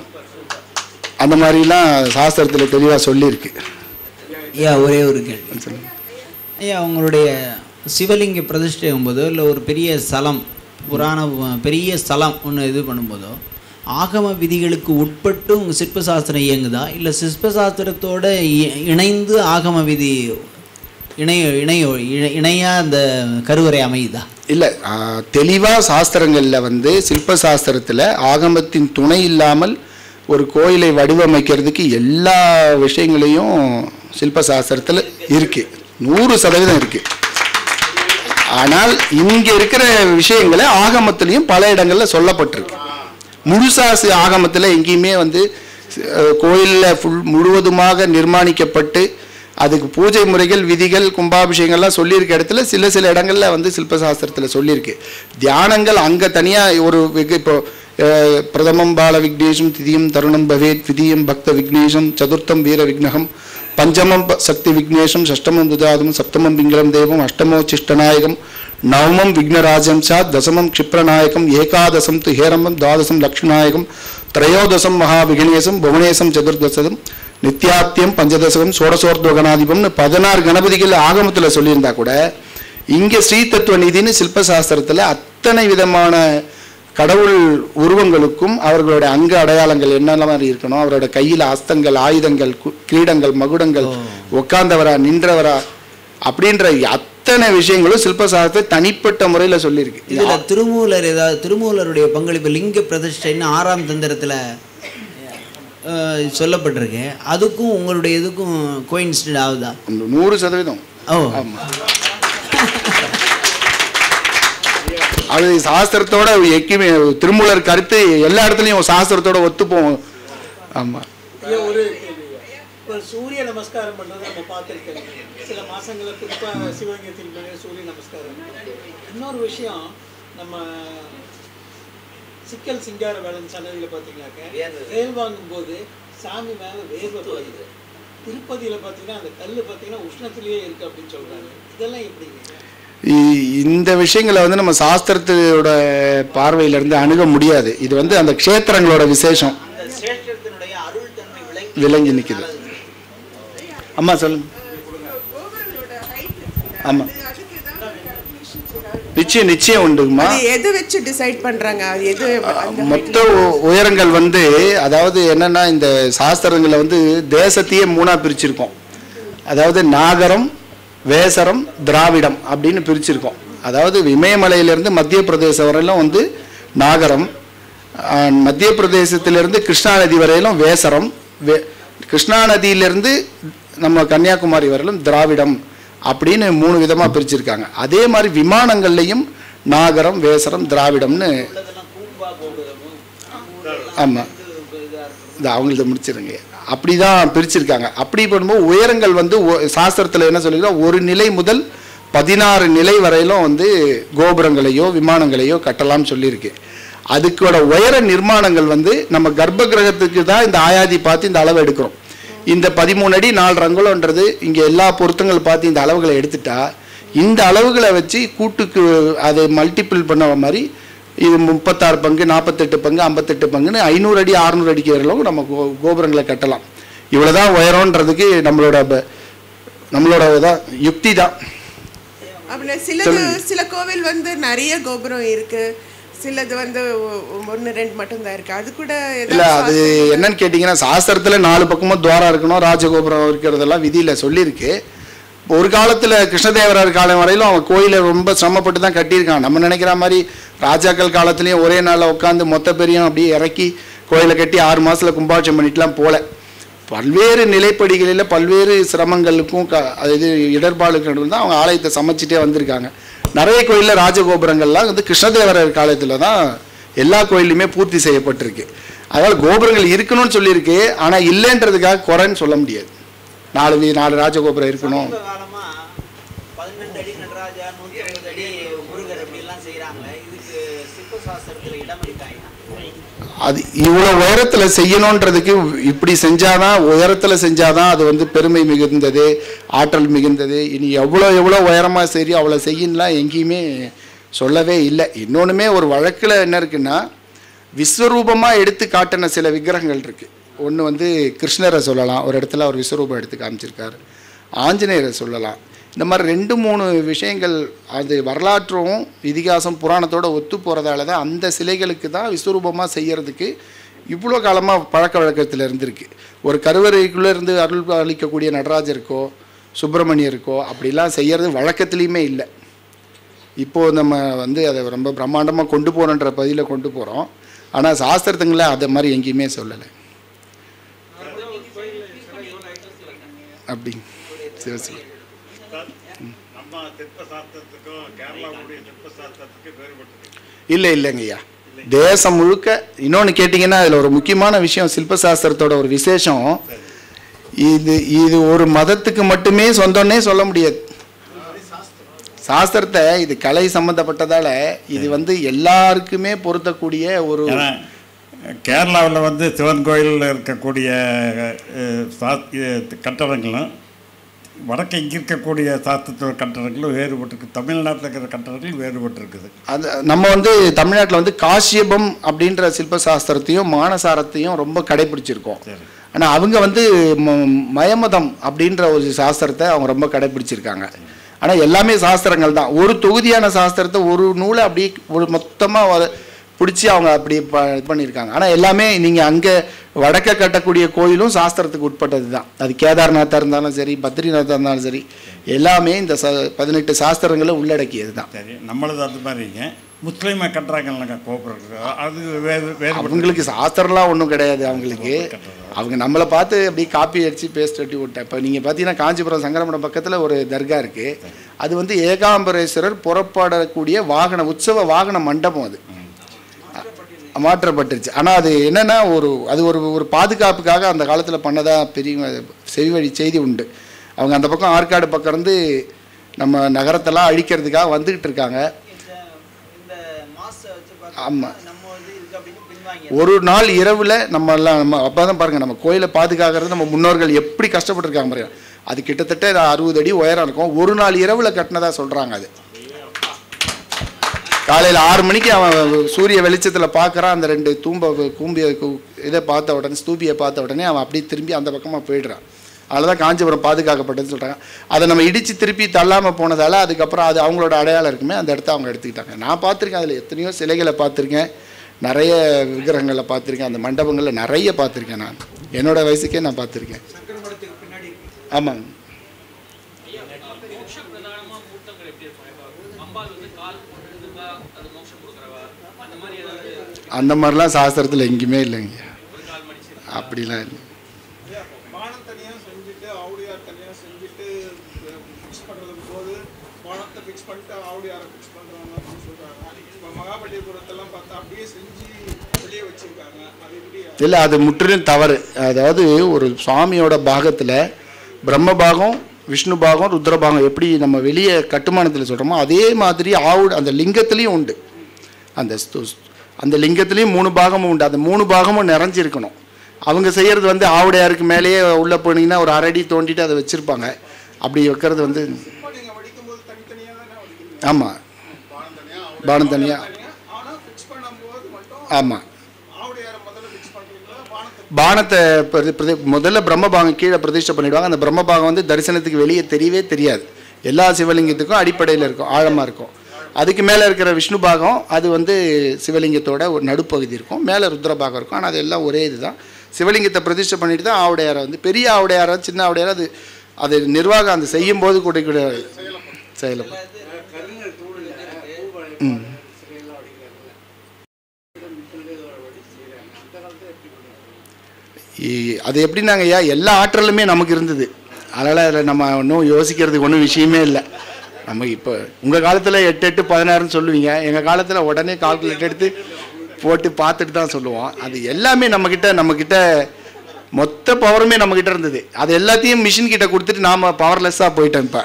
அந்த மாதிரிலாம் சாஸ்திரத்தில் தெளிவாக சொல்லியிருக்கு ஐயா ஒரே ஒரு கேள்வி சொல்லுங்க ஐயா உங்களுடைய சிவலிங்க பிரதிஷ்டையும் போதோ இல்லை ஒரு பெரிய ஸ்தலம் புராண பெரிய ஸ்தலம் ஒன்று இது பண்ணும்போதோ ஆகம விதிகளுக்கு உட்பட்டு உங்கள் சிற்பசாஸ்திரம் இயங்குதா இல்லை சிற்பசாஸ்திரத்தோட இ- இணைந்து ஆகம விதி இணைய இணைய இணை- இணையா அந்த கருவறை அமையுதா இல்லை தெளிவாக சாஸ்திரங்களில் வந்து சில்ப சாஸ்திரத்தில் ஆகமத்தின் துணை இல்லாமல் ஒரு கோயிலை வடிவமைக்கிறதுக்கு எல்லா விஷயங்களையும் சில்ப சாஸ்திரத்தில் இருக்கு நூறு சதவீதம் இருக்கு ஆனால் இங்க இருக்கிற விஷயங்களை ஆகமத்திலையும் பல இடங்கள்ல சொல்லப்பட்டிருக்கு முழுசாசு ஆகமத்தில் எங்கேயுமே வந்து அஹ், கோயில்ல ஃபுல் முழுவதுமாக நிர்மாணிக்கப்பட்டு அதுக்கு பூஜை முறைகள் விதிகள் கும்பாபிஷேகங்கள்லாம் சொல்லியிருக்க இடத்துல சில சில இடங்கள்ல வந்து சில்பசாஸ்திரத்தில் சொல்லியிருக்கு தியானங்கள் அங்கே தனியாக ஒரு விக- இப்போ அஹ், பிரதமம் பால விக்னேஷம் திதியம் தருணம் பவேத் விதியம் பக்த விக்னேஷம் சதுர்த்தம் வீர விக்னகம் பஞ்சமம் ப- சக்தி விக்னேஷம் ஷஷ்டமம் துதாதம் சப்தமம் பிங்களம் தேவம் அஷ்டமோ சிஷ்டநாயகம் நவமம் விக்னராஜம் சாத் தசமம் க்ஷிப்ரநாயகம் ஏகாதசம் து ஹேரமம் துவாதசம் லக்ஷ்மநாயகம் திரையோதசம் மகாவிகணேசம் புவனேசம் சதுர்தசதம் நித்யாத்தியம் பஞ்சதசகம் சோடசோர்துவகனாதிபம்னு பதினாறு கணபதிகள் ஆகமத்தில் சொல்லியிருந்தா கூட இங்கே ஸ்ரீ தத்துவ நிதின்னு சில்பசாஸ்திரத்தில் அத்தனை விதமான கடவுள் உருவங்களுக்கும் அவர்களுடைய அங்க அடையாளங்கள் என்னென்ன மாதிரி இருக்கணும் அவரோட கையில் அஸ்தங்கள் ஆயுதங்கள் கு- கிரீடங்கள் மகுடங்கள் உட்கார்ந்தவரா நின்றவரா அப்படின்ற அத்தனை விஷயங்களும் சில்பசாஸ்திரத்தை தனிப்பட்ட முறையில் சொல்லியிருக்கு இதுல திருமூலர் ஏதாவது திருமூலருடைய பங்களிப்பு லிங்க பிரதிஷ்டைன்னு ஆறாம் தந்திரத்துல அஹ், சொல்லப்பட்டிருக்கு அதுக்கும் உங்களுடைய இதுக்கும் கோயின்சிடென்ட் ஆகுதா நூறு சதவீதம் ஓ ஆமா அது சாஸ்திரத்தோட எக்குமே திருமூலர் கருத்து எல்லா இடத்துலையும் சாஸ்திரத்தோட ஒத்துப்போம் ஆமா ஐயா ஒரு கேள்வி ஐயா. இப்போ சூரிய நமஸ்காரம் பண்றது நம்ம பார்த்துருக்கோம் சில மாசங்கள்ல குறிப்பா சிவகங்கத்தில் மேலே சூரிய நமஸ்காரம் இன்னொரு விஷயம் நம்ம சிக்கல் சிங்கார வேலன் சன்னதியில பார்த்தீங்கன்னாக்க வேர்வை. வேல் வாங்கும்போது சாமி மேல வேர்வை போகுது திருப்பதியில பார்த்தீங்கன்னா அந்த கல் பார்த்தீங்கன்னா உஷ்ணத்திலேயே இருக்கு அப்படின்னு சொல்றாங்க இதெல்லாம் எப்படிங்க இ- இந்த விஷயங்களை வந்து நம்ம சாஸ்திரத்தோட பார்வையில இருந்து அணுக முடியாது இது வந்து அந்த க்ஷேத்திரங்களோட விசேஷம் அந்த சேஷ்டத்தினுடைய அருள் தன்மை விளங்கி விளங்கி நிக்குது அம்மா சொல்லுங்க ஆமா நிச்சயம் நிச்சயம் உண்டுமா அது எது வச்சு டிசைட் பண்றாங்க அது எது அந்த மொத்த உ- உயரங்கள் வந்து அதாவது என்னன்னா இந்த சாஸ்திரங்களை வந்து தேசத்தையே மூணா பிரிச்சிருக்கோம் அதாவது நாகரம் வேசரம் திராவிடம் அப்படின்னு பிரிச்சிருக்கோம் அதாவது இமயமலையிலிருந்து மத்திய பிரதேசம் வரையிலும் வந்து நாகரம் ஆஹ், மத்திய பிரதேசத்திலிருந்து கிருஷ்ணா நதி வரையிலும் வேசரம் வே கிருஷ்ணா நதியிலிருந்து நம்ம கன்னியாகுமரி வரையிலும் திராவிடம் அப்படின்னு மூணு விதமா பிரிச்சிருக்காங்க அதே மாதிரி விமானங்கள்லையும் நாகரம் வேசரம் திராவிடம்னு உள்ளதெல்லாம் கூம்பா கோபுரமும் ஆமா இந்த அவங்கள்ட்ட முடிச்சிருங்க அப்படிதான் பிரிச்சிருக்காங்க அப்படி பண்ணும்போது உயரங்கள் வந்து ஒ- சாஸ்திரத்துல என்ன சொல்லிக்கிறோம் ஒரு நிலை முதல் பதினாறு நிலை வரையிலும் வந்து கோபுரங்களையோ விமானங்களையோ கட்டலாம்னு சொல்லியிருக்கு அதுக்கோட உயர நிர்மாணங்கள் வந்து நம்ம கர்ப்ப கிரகத்துக்கு தான் இந்த ஆயாதி பார்த்து இந்த அளவு எடுக்கிறோம் இந்த பதிமூணு அடி நாலு ரங்குலன்றது இங்க எல்லா பொருத்தங்கள் பார்த்து இந்த அளவுகளை எடுத்துட்டா இந்த அளவுகளை வச்சு கூட்டுக்கு அதை மல்டிபிள் பண்ண மாதிரி இது முப்பத்தாறு பங்கு நாற்பத்தெட்டு பங்கு ஐம்பத்தெட்டு பங்குன்னு ஐநூறு அடி அறுநூறு அடிக்கு வரலும் நம்ம கோ கோபுரங்களை கட்டலாம் இவ்வளவுதான் உயரம்ன்றதுக்கு நம்மளோட ப- நம்மளோட தான் யுக்தி தான் அப்படின்னா சிலது சில கோவில் வந்து நிறைய கோபுரம் இருக்கு சிலது வந்து ஒ- ஒண்ணு ரெண்டு மட்டும் தான் இருக்கு அது கூட இல்ல ஏதாவது அது சாஸ்திரம் என்னன்னு கேட்டிங்கன்னா சாஸ்திரத்துல நாலு பக்கமும் துவாரம் இருக்கணும் ராஜகோபுரம் இருக்கிறதெல்லாம் விதியில சொல்லியிருக்கு ஒரு காலத்துல கிருஷ்ணதேவராயர் காலம் வரையிலும் அவன் கோயிலை ரொம்ப சிரமப்பட்டு தான் கட்டியிருக்கான் நம்ம நினைக்கிற மாதிரி ராஜாக்கள் காலத்துலயும் ஒரே நாள்ல உட்காந்து மொத்த பெரியும் அப்படியே இறக்கி கோயிலை கட்டி ஆறு மாசத்துல கும்பாபிஷேகம் பண்ணிட்டுலாம் போல பல்வேறு நிலைப்படிகளில் பல்வேறு சிரமங்களுக்கும் க அது இது இடர்பாடுகள் தான் அவங்க ஆலயத்தை சமைச்சிட்டே வந்திருக்காங்க நிறைய கோயிலில் ராஜகோபுரங்கள்லாம் வந்து கிருஷ்ணதேவரர் காலத்தில் தான் எல்லா கோயிலுமே பூர்த்தி செய்யப்பட்டிருக்கு அதனால் கோபுரங்கள் இருக்கணும்னு சொல்லியிருக்கு ஆனால் இல்லைன்றதுக்காக குறைன்னு சொல்ல முடியாது நாலு வீ நாலு ராஜகோபுரம் இருக்கணும் சமீப காலமா பதினெண்டு அடி நடராஜா நூத்தி ஐம்பது அடி முருகர் அப்படி எல்லாம் செய்யறாங்களே இதுக்கு சிற்ப சாஸ்திரத்துல இடம் இருக்காங்க அது இவ்வளோ உயரத்தில் செய்யணுன்றதுக்கு இப்படி செஞ்சாதான் உயரத்தில் செஞ்சாதான் அது வந்து பெருமை மிகுந்தது ஆற்றல் மிகுந்தது இனி எவ்வளோ எவ்வளோ உயரமாக சரி அவ்வளோ செய்யலாம் எங்கேயுமே சொல்லவே இல்லை இன்னொன்றுமே ஒரு வழக்கில் என்ன இருக்குன்னா விஸ்வரூபமாக எடுத்து காட்டின சில விக்கிரகங்கள் இருக்கு ஒன்று வந்து கிருஷ்ணரை சொல்லலாம் ஒரு இடத்துல அவர் விஸ்வரூபம் எடுத்து காமிச்சிருக்காரு ஆஞ்சநேயரை சொல்லலாம் இந்த மாதிரி ரெண்டு மூணு விஷயங்கள் அது வரலாற்றும் இதிகாசம் புராணத்தோட ஒத்து போகிறதால தான் அந்த சிலைகளுக்கு தான் விஸ்வரூபமாக செய்யறதுக்கு இவ்வளோ காலமாக பழக்க வழக்கத்தில் இருந்திருக்கு ஒரு கருவறைக்குள்ளே இருந்து அருள் அளிக்கக்கூடிய நடராஜருக்கோ சுப்பிரமணியருக்கோ அப்படிலாம் செய்யறது வழக்கத்துலேயுமே இல்லை இப்போது நம்ம வந்து அதை ரொம்ப பிரம்மாண்டமாக கொண்டு போகிறோன்ற பதில கொண்டு போகிறோம் ஆனால் சாஸ்திரத்துங்கள அதை மாதிரி எங்கேயுமே சொல்லலை அப்படி சரி சரி நம்ம சிற்ப சாஸ்திரத்துக்கும் கேரளாவுடைய சிற்ப சாஸ்திரத்துக்கும் வேறுபட்டு இல்லை இல்லைங்க ஐயா தேசம் முழுக்க இன்னொன்று கேட்டிங்கன்னா அதில் ஒரு முக்கியமான விஷயம் சில்பசாஸ்திரத்தோட ஒரு விசேஷம் இது இது ஒரு மதத்துக்கு மட்டுமே சொந்தம்னே சொல்ல முடியாது சாஸ்திரத்தை இது கலை சம்பந்தப்பட்டதால இது வந்து எல்லாருக்குமே பொருத்தக்கூடிய ஒரு ஏன்னா கேரளாவில் வந்து சிவன் கோயிலில் இருக்கக்கூடிய அஹ், சா- அஹ், கட்டடங்களும் வடக்கு இங்கே இருக்கக்கூடிய சாஸ்திரத்தோட கட்டடங்களும் வேறுபட்டிருக்கு தமிழ்நாட்டில் இருக்கிற கட்டடங்கள் வேறுபட்டிருக்குது அது நம்ம வந்து தமிழ்நாட்டில் வந்து காசியபம் அப்படின்ற சில்ப சாஸ்திரத்தையும் மானசாரத்தையும் ரொம்ப கடைபிடிச்சிருக்கோம் சரி ஆனால் அவங்க வந்து ம- மயமதம் அப்படின்ற ஒரு சாஸ்திரத்தை அவங்க ரொம்ப கடைபிடிச்சிருக்காங்க ஆனால் எல்லாமே சாஸ்திரங்கள் தான் ஒரு தொகுதியான சாஸ்திரத்தை ஒரு நூலை அப்படியே ஒரு மொத்தமாக பிடிச்சி அவங்க அப்படி ப இது பண்ணியிருக்காங்க ஆனால் எல்லாமே நீங்கள் அங்கே வடக்க கட்டக்கூடிய கோயிலும் சாஸ்திரத்துக்கு உட்பட்டது தான் அது கேதார்நாத்தாக இருந்தாலும் சரி பத்ரிநாத்தாக இருந்தாலும் சரி எல்லாமே இந்த ச பதினெட்டு சாஸ்திரங்களை உள்ளடக்கியது தான் சரி நம்மளது அது மாதிரிங்க முஸ்லீமை கட்டுறாங்கல்லங்க கோபுரம் அது வேறு வேறுபட்டு அவங்களுக்கு சாஸ்திரம்லாம் ஒன்றும் கிடையாது அவங்களுக்கு அவங்க நம்மளை பார்த்து அப்படியே காப்பி அடித்து பேஸ்ட் அட்டி விட்டேன் இப்போ நீங்கள் பார்த்தீங்கன்னா காஞ்சிபுரம் சங்கரமடம் பக்கத்தில் ஒரு தர்கா இருக்குது அது வந்து ஏகாம்பரேஸ்வரர் புறப்படக்கூடிய வாகன உற்சவ வாகன மண்டபம் அது அ- மாற்றப்பட்டுருச்சு ஆனால் அது என்னென்னா ஒரு அது ஒரு ஒரு பாதுகாப்புக்காக அந்த காலத்தில் பண்ணதா பெரிய செவி வழி செய்தி உண்டு அவங்க அந்த பக்கம் ஆற்காடு பக்கம் இருந்து நம்ம நகரத்தெல்லாம் அழிக்கிறதுக்காக வந்துக்கிட்டு இருக்காங்க இந்த மாசை வச்சு ஆமா. நம்ம வந்து இதுக்கு அப்படின்னு பின்வாங்கி ஒரு நாள் இரவில் நம்ம எல்லாம் நம்ம அப்போ தான் பாருங்கள் நம்ம கோயிலை பாதுகாக்கிறது நம்ம முன்னோர்கள் எப்படி கஷ்டப்பட்டிருக்காங்க பாருங்க அது கிட்டத்தட்ட அறுபது அடி உயரம் இருக்கும் ஒரு நாள் இரவில் கட்டினதா சொல்கிறாங்க அது காலையில் ஆறு மணிக்கு அவன் சூரிய வெளிச்சத்தில் பார்க்குறான் அந்த ரெண்டு தூம்ப கூம்பிய கு- இதை பார்த்த உடனே ஸ்தூபியை பார்த்த உடனே அவன் அப்படியே திரும்பி அந்த பக்கமாக போயிடுறான் அதில் தான் காஞ்சிபுரம் பாதுகாக்கப்பட்டதுன்னு சொல்கிறாங்க அதை நம்ம இடித்து திருப்பி தள்ளாமல் போனதால அதுக்கப்புறம் அது அவங்களோட அடையாளம் இருக்குமே அந்த இடத்த அவங்க எடுத்துக்கிட்டாங்க நான் பார்த்துருக்கேன் அதில் எத்தனையோ சிலைகளை பார்த்துருக்கேன் நிறைய விக்கிரகங்களை பார்த்துருக்கேன் அந்த மண்டபங்களில் நிறைய பார்த்துருக்கேன் நான் என்னோட வயசுக்கே நான் பார்த்துருக்கேன் ஆமாங்க மோட்ச பிரதானமா மூர்த்தங்கள் எப்படி இருக்கும் இப்போ அம்பாள் வந்து கால் போட்டுருந்தா அது மோட்சம் கொடுக்குறவா அந்த மாதிரி ஏதாவது அந்த மாதிரிலாம் சாஸ்திரத்தில் எங்கேயுமே இல்லைங்க அப்படிலாம் இல்லை பானம் தனியாக செஞ்சுட்டு ஆவுடையார் தனியாக செஞ்சுட்டு ஃபிக்ஸ் பண்ணுறதுக்கு போது பானத்தை ஃபிக்ஸ் பண்ணிட்டு ஆவுடையாரை ஃபிக்ஸ் பண்ணுறாங்க அப்படின்னு சொல்கிறாங்க இப்போ மகாபலிபுரத்தெல்லாம் பார்த்தா அப்படியே செஞ்சு வெளியே வச்சுருக்காங்க அது எப்படி இல்லை அது முற்றிலும் தவறு அதாவது ஒரு சுவாமியோட பாகத்தில் பிரம்ம பாகம் விஷ்ணு பாகம் ருத்ர பாகம் எப்படி நம்ம வெளியே கட்டுமானத்தில் சொல்கிறோமோ அதே மாதிரி ஆவு அந்த லிங்கத்துலேயும் உண்டு அந்த ஸ்து- அந்த லிங்கத்துலேயும் மூணு பாகமும் உண்டு அந்த மூணு பாகமும் நிறைஞ்சிருக்கணும் அவங்க செய்கிறது வந்து ஆவுடையாருக்கு மேலேயே உள்ளே போனீங்கன்னா ஒரு அரடி தோண்டிட்டு அதை வச்சுருப்பாங்க அப்படி வைக்கிறது வந்து இப்போ நீங்கள் வடிக்கும்போது தனித்தனியாக தானே வடிக்கிறீங்க ஆமாம் பானம் தனியாக ஆனால் ஃபிக்ஸ் பண்ணும்போது மட்டும் ஆமாம் ஆவுடையாரை முதல்ல ஃபிக்ஸ் பண்ணுறீங்களா பானத்தை பானத்தை பிரதி- பிரதி- முதல்ல பிரம்மபாகம் கீழே பிரதிஷ்டை பண்ணிடுவாங்க அந்த பிரம்மபாகம் வந்து தரிசனத்துக்கு வெளியே தெரியவே தெரியாது எல்லா சிவலிங்கத்துக்கும் அடிப்படையில் இருக்கும் ஆழமாக இருக்கும் அதுக்கு மேலே இருக்கிற விஷ்ணு பாகம் அது வந்து சிவலிங்கத்தோட ஒரு நடுப்பகுதி இருக்கும் மேலே ருத்ர பாகம் இருக்கும் ஆனால் அது எல்லாம் ஒரே இதுதான் சிவலிங்கத்தை பிரதிஷ்டை பண்ணிட்டு தான் ஆவுடையாரை வந்து பெரிய ஆவுடையாரா சின்ன ஆவுடையாரா அது அது நிர்வாகம் அந்த செய்யும் போது கூட கூட செயலப்படும் ம் இ- அது எப்படின்னாங்க ஐயா எல்லா ஆற்றலுமே நமக்கு இருந்தது அதனால் அதில் நம்ம ஒன்றும் யோசிக்கிறதுக்கு ஒன்றும் விஷயமே இல்லை நம்ம இப்போ உங்கள் காலத்தில் எட்டு எட்டு பதினாறுன்னு சொல்லுவீங்க எங்கள் காலத்தில் உடனே கால்குலேட் எடுத்து போட்டு பார்த்துட்டு தான் சொல்லுவோம் அது எல்லாமே நம்மக்கிட்ட நம்மக்கிட்ட மொத்த பவருமே நம்மக்கிட்ட இருந்தது அது எல்லாத்தையும் மிஷின் கிட்ட கொடுத்துட்டு நாம் பவர்லெஸ்ஸாக போயிட்டோம் இப்போ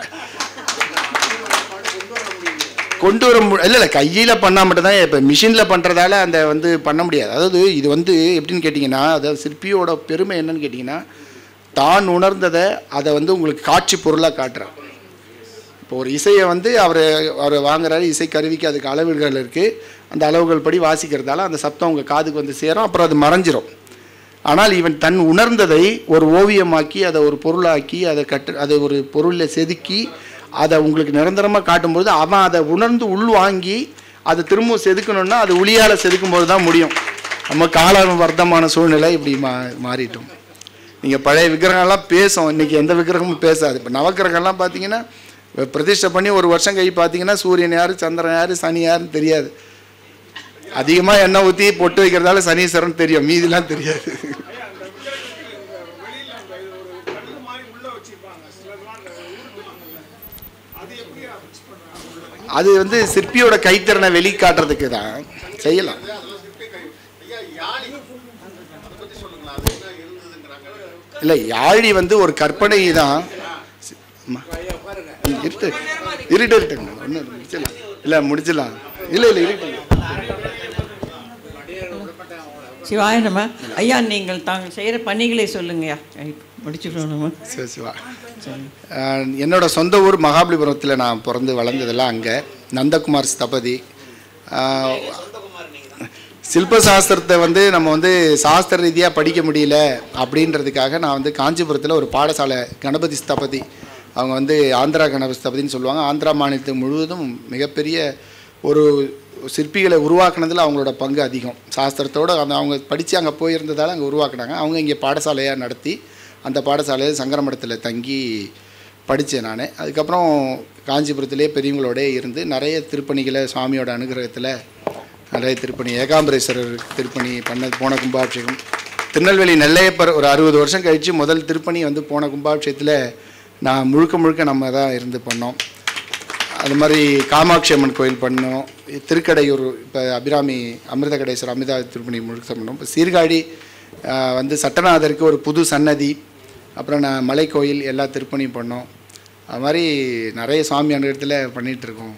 கொண்டு வர மு இல்லை இல்லை கையில் பண்ணால் மட்டும்தான் இப்போ மிஷினில் பண்ணுறதால அந்த வந்து பண்ண முடியாது அதாவது இது வந்து எப்படின்னு கேட்டிங்கன்னா அதாவது சிற்பியோட பெருமை என்னன்னு கேட்டிங்கன்னா தான் உணர்ந்ததை அதை வந்து உங்களுக்கு காட்சி பொருளாக காட்டுறான் இப்போ ஒரு இசையை வந்து அவர் அவர் வாங்குறாரு இசை கருவிக்கு அதுக்கு அளவுகள் இருக்குது அந்த அளவுகள் படி வாசிக்கிறதால அந்த சத்தம் உங்கள் காதுக்கு வந்து சேரும் அப்புறம் அது மறைஞ்சிரும் ஆனால் இவன் தன் உணர்ந்ததை ஒரு ஓவியமாக்கி அதை ஒரு பொருளாக்கி அதை கட்டு அதை ஒரு பொருளில் செதுக்கி அதை உங்களுக்கு நிரந்தரமாக காட்டும்போது அவன் அதை உணர்ந்து உள்வாங்கி அதை திரும்ப செதுக்கணும்னா அது உளியால் செதுக்கும்போது தான் முடியும் நம்ம கால வர்த்தமான சூழ்நிலை இப்படி மா மாறிட்டோம் நீங்கள் பழைய விக்கிரகம்லாம் பேசும் இன்னைக்கு எந்த விக்கிரகமும் பேசாது இப்போ நவக்கிரகம்லாம் பார்த்தீங்கன்னா பிரதிஷ்டை பண்ணி ஒரு வருஷம் கை பார்த்தீங்கன்னா சூரியன் யார் சந்திரன் யார் சனி யாருன்னு தெரியாது அதிகமாக எண்ணெய் ஊற்றி பொட்டு வைக்கிறதால சனீஸ்வரன் தெரியும் மீதிலாம் தெரியாது ஐயா அந்த விக்கிரகத்துக்கு இந்த வெளியில அந்த இது ஒரு கல்லு மாதிரி உள்ள வச்சிருப்பாங்க சிலதெல்லாம் அந்த உருட்டுவாங்கல்ல அது எப்படி ஃபிக்ஸ் பண்றாங்க உள்ள அது வந்து சிற்பியோட கைத்திறனை வெளிக்காட்டுறதுக்கு தான் செய்யலாம் அதெல்லாம் சிற்பி கை ஐயா யாழி அதை பற்றி சொல்லுங்களா அது என்ன இருந்ததுங்கிறாங்க இல்லை யாழி வந்து ஒரு கற்பனை தான் சி- அம்மா. இருட்டு இருட்டு இருட்டுங்க ஒன்றும் முடிச்சிடலாம் இல்லை முடிச்சிடலாம் இல்லை இல்லை இருட்டு சிவாய நம்ம ஐயா நீங்கள் தாங்கள் செய்கிற பணிகளை சொல்லுங்கய்யா முடிச்சுடுவோம் நம்ம சிவ சிவா அஹ் என்னோட சொந்த ஊர் மகாபலிபுரத்தில் நான் பிறந்து வளர்ந்ததெல்லாம் அங்கே நந்தகுமார் ஸ்தபதி அஹ் சில்பசாஸ்திரத்தை வந்து நம்ம வந்து சாஸ்திர ரீதியாக படிக்க முடியல அப்படின்றதுக்காக நான் வந்து காஞ்சிபுரத்தில் ஒரு பாடசாலை கணபதி ஸ்தபதி அவங்க வந்து ஆந்திரா கணபதி ஸ்தபதின்னு சொல்லுவாங்க ஆந்திரா மாநிலத்து முழுவதும் மிகப்பெரிய ஒரு சிற்பிகளை உருவாக்குனதில் அவங்களோட பங்கு அதிகம் சாஸ்திரத்தோடு அந்த அவங்க படித்து அங்கே போயிருந்ததால் அங்கே உருவாக்குனாங்க அவங்க இங்கே பாடசாலையாக நடத்தி அந்த பாடசாலையில் சங்கரமடத்தில் தங்கி படித்தேன் நான் அதுக்கப்புறம் காஞ்சிபுரத்திலே பெரியவங்களோட இருந்து நிறைய திருப்பணிகளை சுவாமியோட அனுகிரகத்தில் நிறைய திருப்பணி ஏகாம்பரேஸ்வரர் திருப்பணி பண்ண போன கும்பாபிஷேகம் திருநெல்வேலி நெல்லையப்பர் ஒரு அறுபது வருஷம் கழித்து முதல் திருப்பணி வந்து போன கும்பாபிஷேகத்தில் நான் முழுக்க முழுக்க நம்ம தான் இருந்து பண்ணோம் அது மாதிரி காமாட்சி அம்மன் கோயில் பண்ணோம் திருக்கடையூர் இப்போ அபிராமி அமிர்த கடேஸ்வரர் அமிர்தா திருப்பணி முழுக்க பண்ணோம் இப்போ சீர்காழி ஆஹ், வந்து சட்டநாதருக்கு ஒரு புது சன்னதி அப்புறம் நான் மலை கோயில் எல்லா திருப்பணியும் பண்ணோம் அது மாதிரி நிறைய சுவாமி அனுகிரகத்தில் பண்ணிகிட்டு இருக்கோம்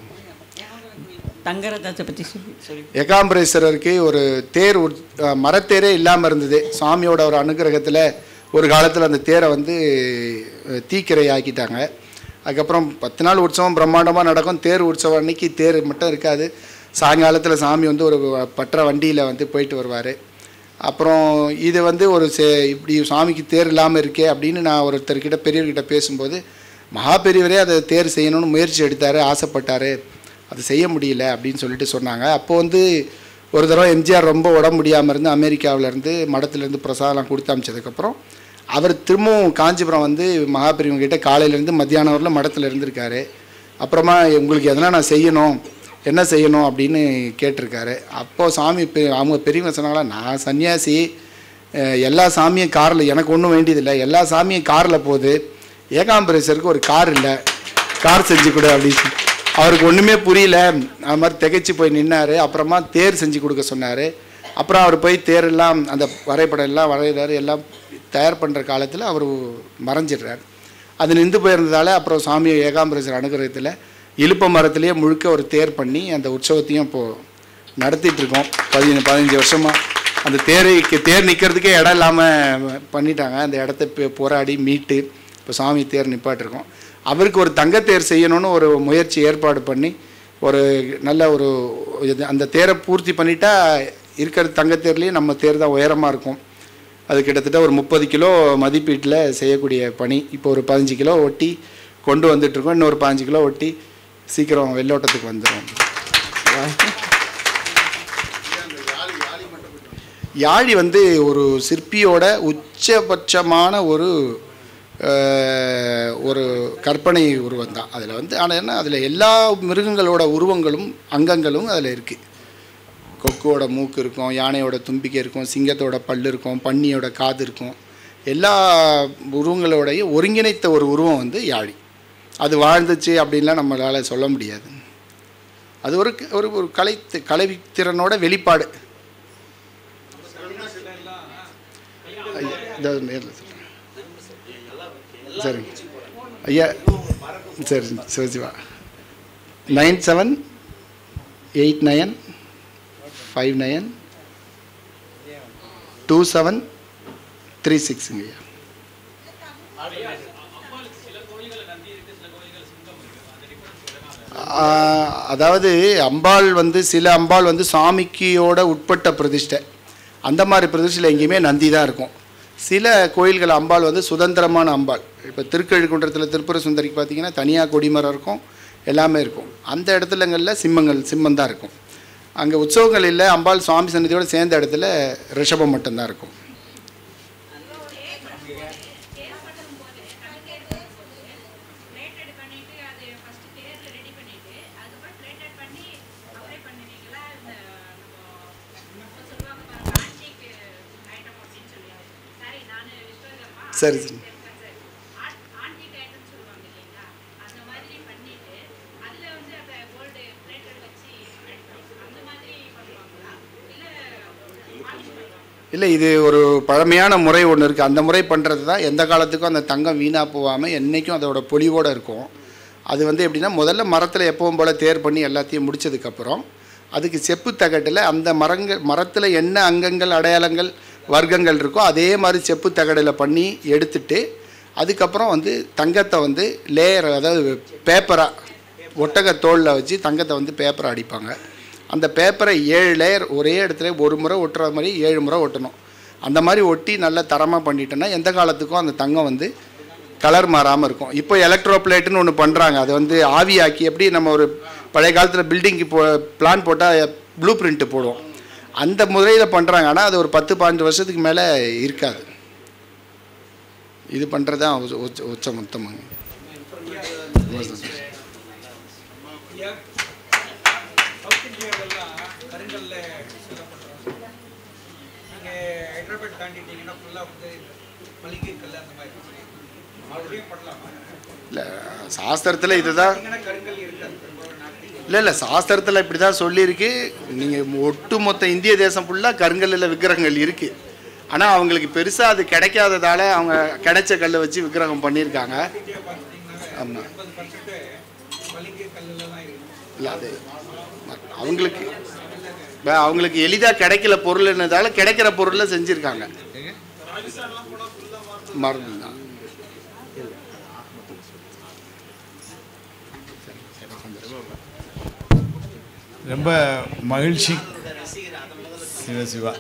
தங்கரதத்தை பற்றி சொல்லி சொல்லி ஏகாம்பரேஸ்வரருக்கு ஒரு தேர் உற்- அஹ் மரத்தேரே இல்லாமல் இருந்தது சாமியோட ஒரு அனுகிரகத்தில் ஒரு காலத்தில் அந்த தேரை வந்து அஹ், தீக்கிரை ஆக்கிட்டாங்க அதுக்கப்புறம் பத்து நாள் உற்சவம் பிரம்மாண்டமாக நடக்கும் தேர் உற்சவம் அன்னைக்கு தேர் மட்டும் இருக்காது சாயங்காலத்தில் சாமி வந்து ஒரு பற்ற வண்டியில் வந்து போயிட்டு வருவார் அப்புறம் இது வந்து ஒரு சே இப்படி சாமிக்கு தேர் இல்லாமல் இருக்கே அப்படின்னு நான் ஒருத்தர்கிட்ட பெரியவர்கிட்ட பேசும்போது மகா பெரியவரே அதை தேர் செய்யணும்னு முயற்சி எடுத்தார் ஆசைப்பட்டார் அது செய்ய முடியல அப்படின்னு சொல்லிட்டு சொன்னாங்க அப்போ வந்து ஒரு தடவை எம்ஜிஆர் ரொம்ப உடம்பு முடியாமல் இருந்து அமெரிக்காவிலேருந்து மடத்துலேருந்து பிரசாதம் கொடுத்து அமிச்சதுக்கப்புறம் அவர் திரும்பவும் காஞ்சிபுரம் வந்து மகாபெரியவங்க கிட்ட காலையிலேருந்து மத்தியானம் வரல மடத்தில் இருந்திருக்காரு அப்புறமா உங்களுக்கு எதனா நான் செய்யணும் என்ன செய்யணும் அப்படின்னு கேட்டிருக்காரு அப்போது சாமி பெ- அவங்க பெரியவங்க சொன்னாங்களா நான் சன்னியாசி அஹ், எல்லா சாமியும் காரில் எனக்கு ஒன்றும் வேண்டியதில்லை எல்லா சாமியும் காரில் போகுது ஏகாம்பரேஸ்வருக்கு ஒரு கார் இல்லை கார் செஞ்சு கொடு அப்படின்னு அவருக்கு ஒன்றுமே புரியல அது மாதிரி திகைச்சு போய் நின்னாரு அப்புறமா தேர் செஞ்சு கொடுக்க சொன்னார் அப்புறம் அவர் போய் தேரெல்லாம் அந்த வரைபடம் எல்லாம் வரைகிறாரு எல்லாம் தயார் பண்ணுற காலத்தில் அவர் மறைஞ்சிடுறார் அது நின்று போயிருந்ததால அப்புறம் சாமி ஏகாம்பரேஸ்வரர் அனுகிரகத்தில் இலுப்ப மரத்திலேயே முழுக்க ஒரு தேர் பண்ணி அந்த உற்சவத்தையும் இப்போது நடத்திட்டு இருக்கோம் பதினஞ்சு பதினஞ்சு வருஷமாக அந்த தேரைக்கு தேர் நிற்கிறதுக்கே இடம் இல்லாமல் பண்ணிட்டாங்க அந்த இடத்த பே- போராடி மீட்டு இப்போ சாமி தேர் நிப்பாட்டிருக்கோம் அவருக்கு ஒரு தங்கத்தேர் செய்யணும்னு ஒரு முயற்சி ஏற்பாடு பண்ணி ஒரு நல்ல ஒரு இது அந்த தேரை பூர்த்தி பண்ணிட்டா இருக்கிற தங்கத்தேர்லேயே நம்ம தேர் தான் உயரமாக இருக்கும் அது கிட்டத்தட்ட ஒரு முப்பது கிலோ மதிப்பீட்டில் செய்யக்கூடிய பணி இப்போ ஒரு பதினஞ்சு கிலோ ஒட்டி கொண்டு வந்துட்டுருக்கோம் இன்னொரு பதினஞ்சு கிலோ ஒட்டி சீக்கிரம் வெள்ளோட்டத்துக்கு வந்துடும் யாழி வந்து ஒரு சிற்பியோட உச்சபட்சமான ஒரு அஹ், ஒரு கற்பனை உருவம் தான் அதில் வந்து ஆனால் என்ன அதில் எல்லா மிருகங்களோட உருவங்களும் அங்கங்களும் அதில் இருக்குது கொக்கோட மூக்கு இருக்கும் யானையோட தும்பிக்கை இருக்கும் சிங்கத்தோட பல்லு இருக்கும் பன்னியோட காது இருக்கும் எல்லா உருவங்களோடைய ஒருங்கிணைத்த ஒரு உருவம் வந்து யாழி அது வாழ்ந்துச்சு அப்படின்லாம் நம்மளால் சொல்ல முடியாது அது ஒரு ஒரு ஒரு கலை கலைத்திறனோட வெளிப்பாடு ஐயா, இதோ நேரில் சொல்கிறேன் சரிங்க ஐயா சரி Sivasiva nine seven eight nine five nine two seven three சிக்ஸுங்க ஐயா ஆஹ், அதாவது அம்பாள் வந்து சில அம்பாள் வந்து சாமிக்கியோட உட்பட்ட பிரதிஷ்டை அந்த மாதிரி பிரதிஷ்டையில் எங்கேயுமே நந்தி தான் இருக்கும் சில கோயில்கள் அம்பாள் வந்து சுதந்திரமான அம்பாள் இப்போ திருக்கழுக்குன்றத்தில் திருப்புர சுந்தரிக்கு பார்த்தீங்கன்னா தனியாக கொடிமரம் இருக்கும் எல்லாமே இருக்கும் அந்த இடத்துலங்களில் சிம்மங்கள் சிம்மம் தான் இருக்கும் அங்கே உற்சவங்கள் இல்லை அம்பாள் சுவாமி சன்னதியோடு சேர்ந்த இடத்துல ரிஷபம் மட்டும்தான் இருக்கும் சரி சரி இல்லை இது ஒரு பழமையான முறை ஒன்று இருக்குது அந்த முறை பண்ணுறது தான் எந்த காலத்துக்கும் அந்த தங்கம் வீணாக போகாமல் என்றைக்கும் அதோட பொலிவோடு இருக்கும் அது வந்து எப்படின்னா முதல்ல மரத்தில் எப்பவும் போல் தேர் பண்ணி எல்லாத்தையும் முடிச்சதுக்கப்புறம் அதுக்கு செப்பு தகட்டில் அந்த மரங்கள் மரத்தில் என்ன அங்கங்கள் அடையாளங்கள் வர்க்கங்கள் இருக்கோ அதே மாதிரி செப்பு தகடில் பண்ணி எடுத்துட்டு அதுக்கப்புறம் வந்து தங்கத்தை வந்து லேயர் அதாவது பேப்பராக ஒட்டக தோலில் வச்சு தங்கத்தை வந்து பேப்பரை அடிப்பாங்க அந்த பேப்பரை ஏழு லேயர் ஒரே இடத்துல ஒரு முறை ஒட்டுற மாதிரி ஏழு முறை ஒட்டணும் அந்த மாதிரி ஒட்டி நல்லா தரமாக பண்ணிட்டோன்னா எந்த காலத்துக்கும் அந்த தங்கம் வந்து கலர் மாறாமல் இருக்கும் இப்போ எலக்ட்ரோப்ளேட்டுன்னு ஒன்று பண்ணுறாங்க அதை வந்து ஆவியாக்கி எப்படி நம்ம ஒரு பழைய காலத்தில் பில்டிங்க்கு போ பிளான் போட்டால் ப்ளூ பிரிண்ட்டு போடுவோம் அந்த முறையில் பண்ணுறாங்க ஆனால் அது ஒரு பத்து பதினஞ்சு வருஷத்துக்கு மேலே இருக்காது இது பண்ணுறது தான் உச்ச- உச்ச உச்ச மொத்தமாங்க சவுத் இந்தியாவிலலாம் கருங்கல்ல சிலை பண்ணுறாங்க நீங்கள் ஹைதராபாத் தாண்டிட்டீங்கன்னா ஃபுல்லாக வந்து மளிகை கல் அந்த மாதிரி அப்படியும் பண்ணலாமா இல்லை சாஸ்திரத்தில் இதுதான் பார்த்தீங்கன்னா கருங்கல் இருக்காது பெரும்பாலும் நாட்டில் இல்லை இல்லை சாஸ்திரத்தில் இப்படி தான் சொல்லியிருக்கு நீங்கள் ஒட்டுமொத்த இந்திய தேசம் ஃபுல்லாக கருங்கல்லில் விக்கிரகங்கள் இருக்குது ஆனால் அவங்களுக்கு பெருசாக அது கிடைக்காததால அவங்க கிடைச்ச கல்லை வச்சு விக்கிரகம் பண்ணியிருக்காங்க இந்தியா பார்த்துட்டிங்கன்னா ஆமாம் எண்பது பர்சன்ட் மளிகை கல்லில் தான் இருக்கும் இல்லை அது அவங்களுக்கு இப்ப அவங்களுக்கு எளிதாக கிடைக்கல பொருள்ன்றதால கிடைக்கிற பொருளில் செஞ்சுருக்காங்க மருந்து தான் ரொம்ப மகிழ்ச்சி சிவ சிவா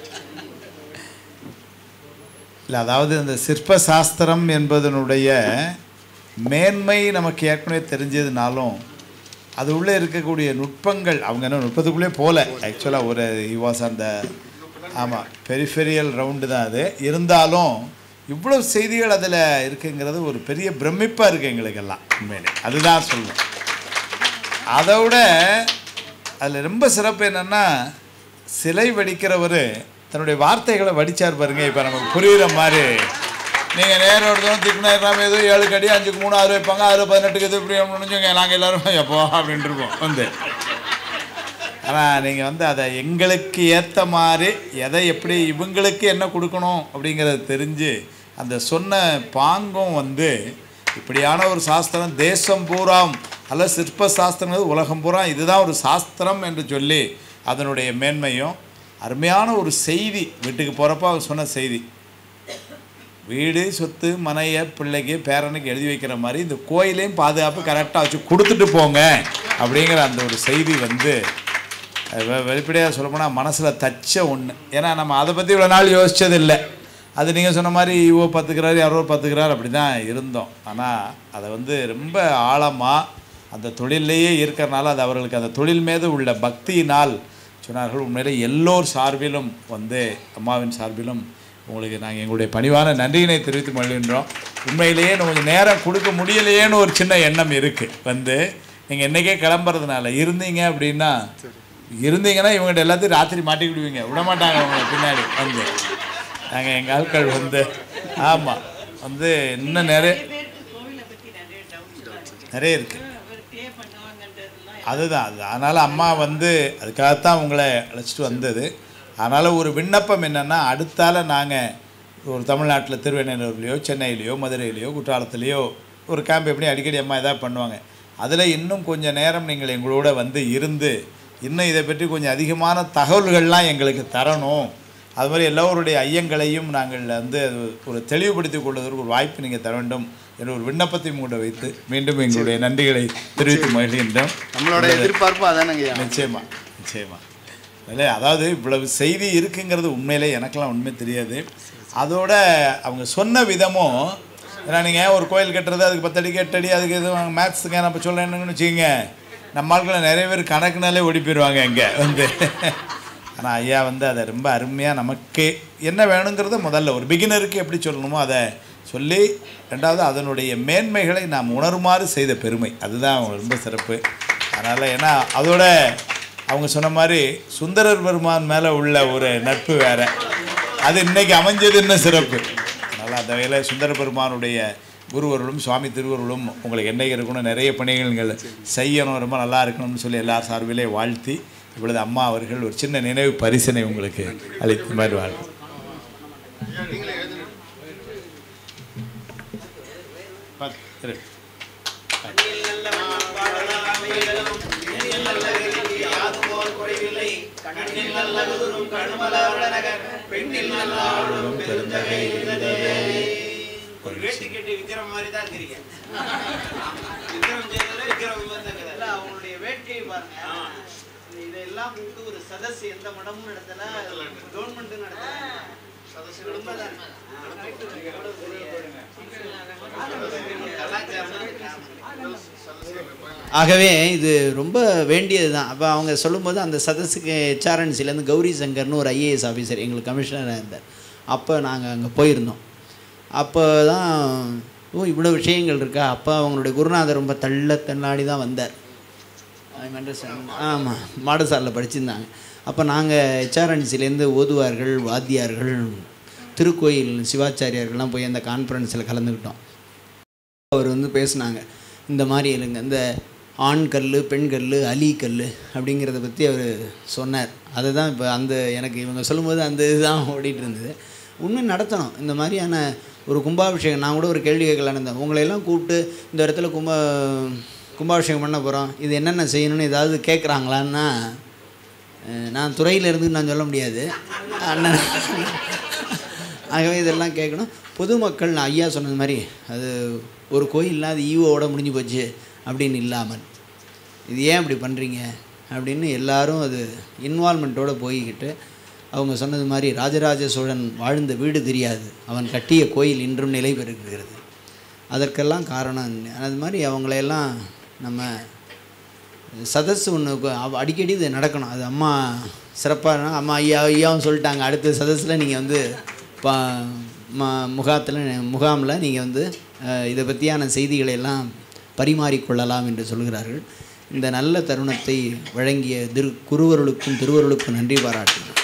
இல்லை அதாவது இந்த சிற்ப சாஸ்திரம் என்பதனுடைய மேன்மை நமக்கு ஏற்கனவே தெரிஞ்சதுனாலும் அது உள்ளே இருக்கக்கூடிய நுட்பங்கள் அவங்க என்ன நுட்பத்துக்குள்ளே போகல ஆக்சுவலாக ஒரு வாஸ் அந்த ஆமாம் பெரிஃபெரியல் ரவுண்டு தான் அது இருந்தாலும் இவ்வளோ செய்திகள் அதில் இருக்குங்கிறது ஒரு பெரிய பிரமிப்பாக இருக்குது எங்களுக்கெல்லாம் உண்மையிலே அதுதான் சொல்லுவேன் அதை விட அதில் ரொம்ப சிறப்பு என்னென்னா சிலை வடிக்கிறவர் தன்னுடைய வார்த்தைகளை வடிச்சார் பாருங்க இப்போ நமக்கு புரியுற மாதிரி நீங்கள் நேரம் எடுத்தோம் திக்குனாயிரம் ஏதோ ஏழு கடி அஞ்சுக்கு மூணு ஆறு வைப்பாங்க ஆறு பதினெட்டுக்கு இது இப்படி முடிஞ்சுங்க நாங்கள் எல்லாரும் எப்போ அப்படின்ட்டு இருக்கோம் வந்து ஆனால் நீங்கள் வந்து அதை எங்களுக்கு ஏற்ற மாதிரி எதை எப்படி இவங்களுக்கு என்ன கொடுக்கணும் அப்படிங்கிறத தெரிஞ்சு அந்த சொன்ன பாங்கும் வந்து இப்படியான ஒரு சாஸ்திரம் தேசம் பூராம் அல்ல சிற்ப சாஸ்திரங்கிறது உலகம் பூரா இதுதான் ஒரு சாஸ்திரம் என்று சொல்லி அதனுடைய மேன்மையும் அருமையான ஒரு செய்தி வீட்டுக்கு போகிறப்ப அவர் சொன்ன செய்தி வீடு சொத்து மனைய பிள்ளைக்கு பேரனுக்கு எழுதி வைக்கிற மாதிரி இந்த கோயிலையும் பாதுகாப்பு கரெக்டாக வச்சு கொடுத்துட்டு போங்க அப்படிங்கிற அந்த ஒரு செய்தி வந்து வெளிப்படையாக சொல்லப்போனால் மனசில் தச்ச ஒன்று ஏன்னா நம்ம அதை பற்றி இவ்வளோ நாள் யோசிச்சது இல்லை அது நீங்கள் சொன்ன மாதிரி இவோ பத்துக்கிறார் யாரோ பத்துக்கிறார் அப்படி தான் இருந்தோம் ஆனால் அதை வந்து ரொம்ப ஆழமாக அந்த தொழிலையே இருக்கிறனால அது அவர்களுக்கு அந்த தொழில் மீது உள்ள பக்தியினால் சொன்னார்கள் உண்மையிலே எல்லோர் சார்பிலும் வந்து அம்மாவின் சார்பிலும் உங்களுக்கு நாங்கள் எங்களுடைய பணிவான நன்றியினை தெரிவித்து மகிழ்கின்றோம் உண்மையிலேயே இன்னும் கொஞ்சம் நேரம் கொடுக்க முடியலையேன்னு ஒரு சின்ன எண்ணம் இருக்குது வந்து நீங்கள் என்றைக்கே கிளம்புறதுனால இருந்தீங்க அப்படின்னா இருந்தீங்கன்னா இவங்கள்ட்ட எல்லாத்தையும் ராத்திரி மாட்டிக்கிடுவீங்க விட மாட்டாங்க அவங்க பின்னாடி வந்து நாங்கள் எங்கள் ஆட்கள் வந்து ஆமாம் வந்து இன்னும் நிறைய நிறைய இருக்குது அதுதான் அது அதனால் அம்மா வந்து அதுக்காகத்தான் உங்களை அழைச்சிட்டு வந்தது அதனால் ஒரு விண்ணப்பம் என்னென்னா அடுத்தால நாங்கள் ஒரு தமிழ்நாட்டில் திருவண்ணூர்லேயோ சென்னையிலையோ மதுரையிலையோ குற்றாலத்துலேயோ ஒரு கேம்ப் எப்படி அடிக்கடி அம்மா எதாவது பண்ணுவாங்க அதில் இன்னும் கொஞ்சம் நேரம் நீங்கள் எங்களோட வந்து இருந்து இன்னும் இதை பற்றி கொஞ்சம் அதிகமான தகவல்கள்லாம் எங்களுக்கு தரணும் அது மாதிரி எல்லோருடைய ஐயங்களையும் நாங்கள் வந்து அது ஒரு தெளிவுபடுத்திக் கொள்வதற்கு ஒரு வாய்ப்பு நீங்கள் தர வேண்டும் என்ற ஒரு விண்ணப்பத்தை உங்கள்கிட்ட வைத்து மீண்டும் எங்களுடைய நன்றிகளை தெரிவித்து மகிழ்கின்றோம் நம்மளோட எதிர்பார்ப்பு அதானங்கய்யா நிச்சயமா நிச்சயமா இல்லை அதாவது இவ்வளவு செய்தி இருக்குங்கிறது உண்மையிலே எனக்கெல்லாம் உண்மை தெரியாது அதோட அவங்க சொன்ன விதமும் ஏன்னா நீங்கள் ஒரு கோயில் கட்டுறது அதுக்கு பத்தடி எட்டடி அதுக்கு இது மேக்ஸுங்க நம்ம சொல்கிறேன்னு வச்சுக்கோங்க நம்ம ஆட்களை நிறைய பேர் கணக்குனாலே ஓடி போயிடுவாங்க இங்கே வந்து ஆனால் ஐயா வந்து அதை ரொம்ப அருமையாக நமக்கு என்ன வேணுங்கிறத முதல்ல ஒரு பிகினருக்கு எப்படி சொல்லணுமோ அதை சொல்லி ரெண்டாவது அதனுடைய மேன்மைகளை நாம் உணருமாறு செய்த பெருமை அதுதான் ரொம்ப சிறப்பு அதனால் ஏன்னா அதோட அவங்க சொன்ன மாதிரி சுந்தரர் பெருமான் மேலே உள்ள ஒரு நட்பு வேற அது இன்னைக்கு அமைஞ்சது இன்னும் சிறப்பு அதனால் அந்த வகையில் சுந்தர பெருமானுடைய குருவருளும் சுவாமி திருவருளும் உங்களுக்கு என்னைக்கு இருக்கணும் நிறைய பணிகள் நீங்கள் செய்யணும் ரொம்ப நல்லா இருக்கணும்னு சொல்லி எல்லார் சார்பிலே வாழ்த்தி இப்பொழுது அம்மா அவர்கள் ஒரு சின்ன நினைவு பரிசினை உங்களுக்கு அளித்த மாதிரி வாழ்த்து ஐயா நீங்களே எழுதுங்க பார்த்து, இரு. ஒரு வேட்டி கட்டி விக்கிற மாதிரி தான் இருக்கிறீங்க விக்ரம் செய்யறதுல விக்ரம் விமர்சனம் இல்ல, அவங்களுடைய வேட்கை பாருங்க இதெல்லாம் கூப்பிட்டு ஒரு சதஸ் எந்த மடமும் நடத்தல கவர்மெண்ட் நடத்தல சதஸ் உண்மைதான். எவ்வளவு பெரிய- ஆகவே இது ரொம்ப வேண்டியது தான் அப்போ அவங்க சொல்லும்போது அந்த சதஸுக்கு ஹெச்ஆர்என்சிலேருந்து கௌரி சங்கர்னு ஒரு ஐஏஎஸ் ஆஃபீஸர் எங்களுக்கு கமிஷனராக இருந்தார் அப்போ நாங்கள் அங்கே போயிருந்தோம் அப்போ தான் ஓ இவ்வளோ விஷயங்கள் இருக்கா அப்போ அவங்களுடைய குருநாதர் ரொம்ப தள்ள தள்ளாடி தான் வந்தார் ஐ அண்டர்ஸ்டாண்ட் ஆமாம் மாடசாரில் படிச்சிருந்தாங்க அப்போ நாங்கள் ஹெச்ஆர்என்சிலேருந்து ஓதுவார்கள் வாத்தியார்கள் திருக்கோயில் சிவாச்சாரியார்கள்லாம் போய் அந்த கான்ஃபரன்ஸில் கலந்துக்கிட்டோம் அவர் வந்து பேசுனாங்க இந்த மாதிரி இல்லைங்க இந்த ஆண் கல் பெண் கல் அலி கல் அப்படிங்கிறத பற்றி அவர் சொன்னார் அதை தான் இப்போ அந்த எனக்கு இவங்க சொல்லும்போது அந்த இதுதான் ஓடிட்டு இருந்தது உண்மை நடத்தணும் இந்த மாதிரியான ஒரு கும்பாபிஷேகம் நான் கூட ஒரு கேள்வி கேட்கலான்னு இருந்தேன் உங்களையெல்லாம் கூப்பிட்டு இந்த இடத்துல கும்ப கும்பாபிஷேகம் பண்ண போகிறோம் இது என்னென்ன செய்யணும்னு ஏதாவது கேட்குறாங்களான்னா அஹ், நான் துறையில் இருந்து நான் சொல்ல முடியாது அண்ணன் ஆகவே இதெல்லாம் கேட்கணும் பொதுமக்கள் நான் ஐயா சொன்னது மாதிரி அது ஒரு கோயிலில் அது ஈவோட முடிஞ்சு போச்சு அப்படின்னு இல்லாமல் இது ஏன் இப்படி பண்ணுறீங்க அப்படின்னு எல்லாரும் அது இன்வால்மெண்ட்டோடு போய்கிட்டு அவங்க சொன்னது மாதிரி ராஜராஜ சோழன் வாழ்ந்த வீடு தெரியாது அவன் கட்டிய கோயில் இன்றும் நிலை பெறுகிறது அதற்கெல்லாம் காரணம் அது மாதிரி அவங்களையெல்லாம் நம்ம சதஸ் ஒன்று அடிக்கடி இது நடக்கணும் அது அம்மா சிறப்பாக அம்மா ஐயா ஐயாவும் சொல்லிட்டாங்க அடுத்த சதஸில் நீங்கள் வந்து பா ம முகாத்தில் முகாமில் நீங்கள் வந்து அஹ், இதை பற்றியான செய்திகளை எல்லாம் பரிமாறிக்கொள்ளலாம் என்று சொல்கிறார்கள் இந்த நல்ல தருணத்தை வழங்கிய திரு குருவருளுக்கும் திருவருளுக்கும் நன்றி பாராட்டுகிறேன்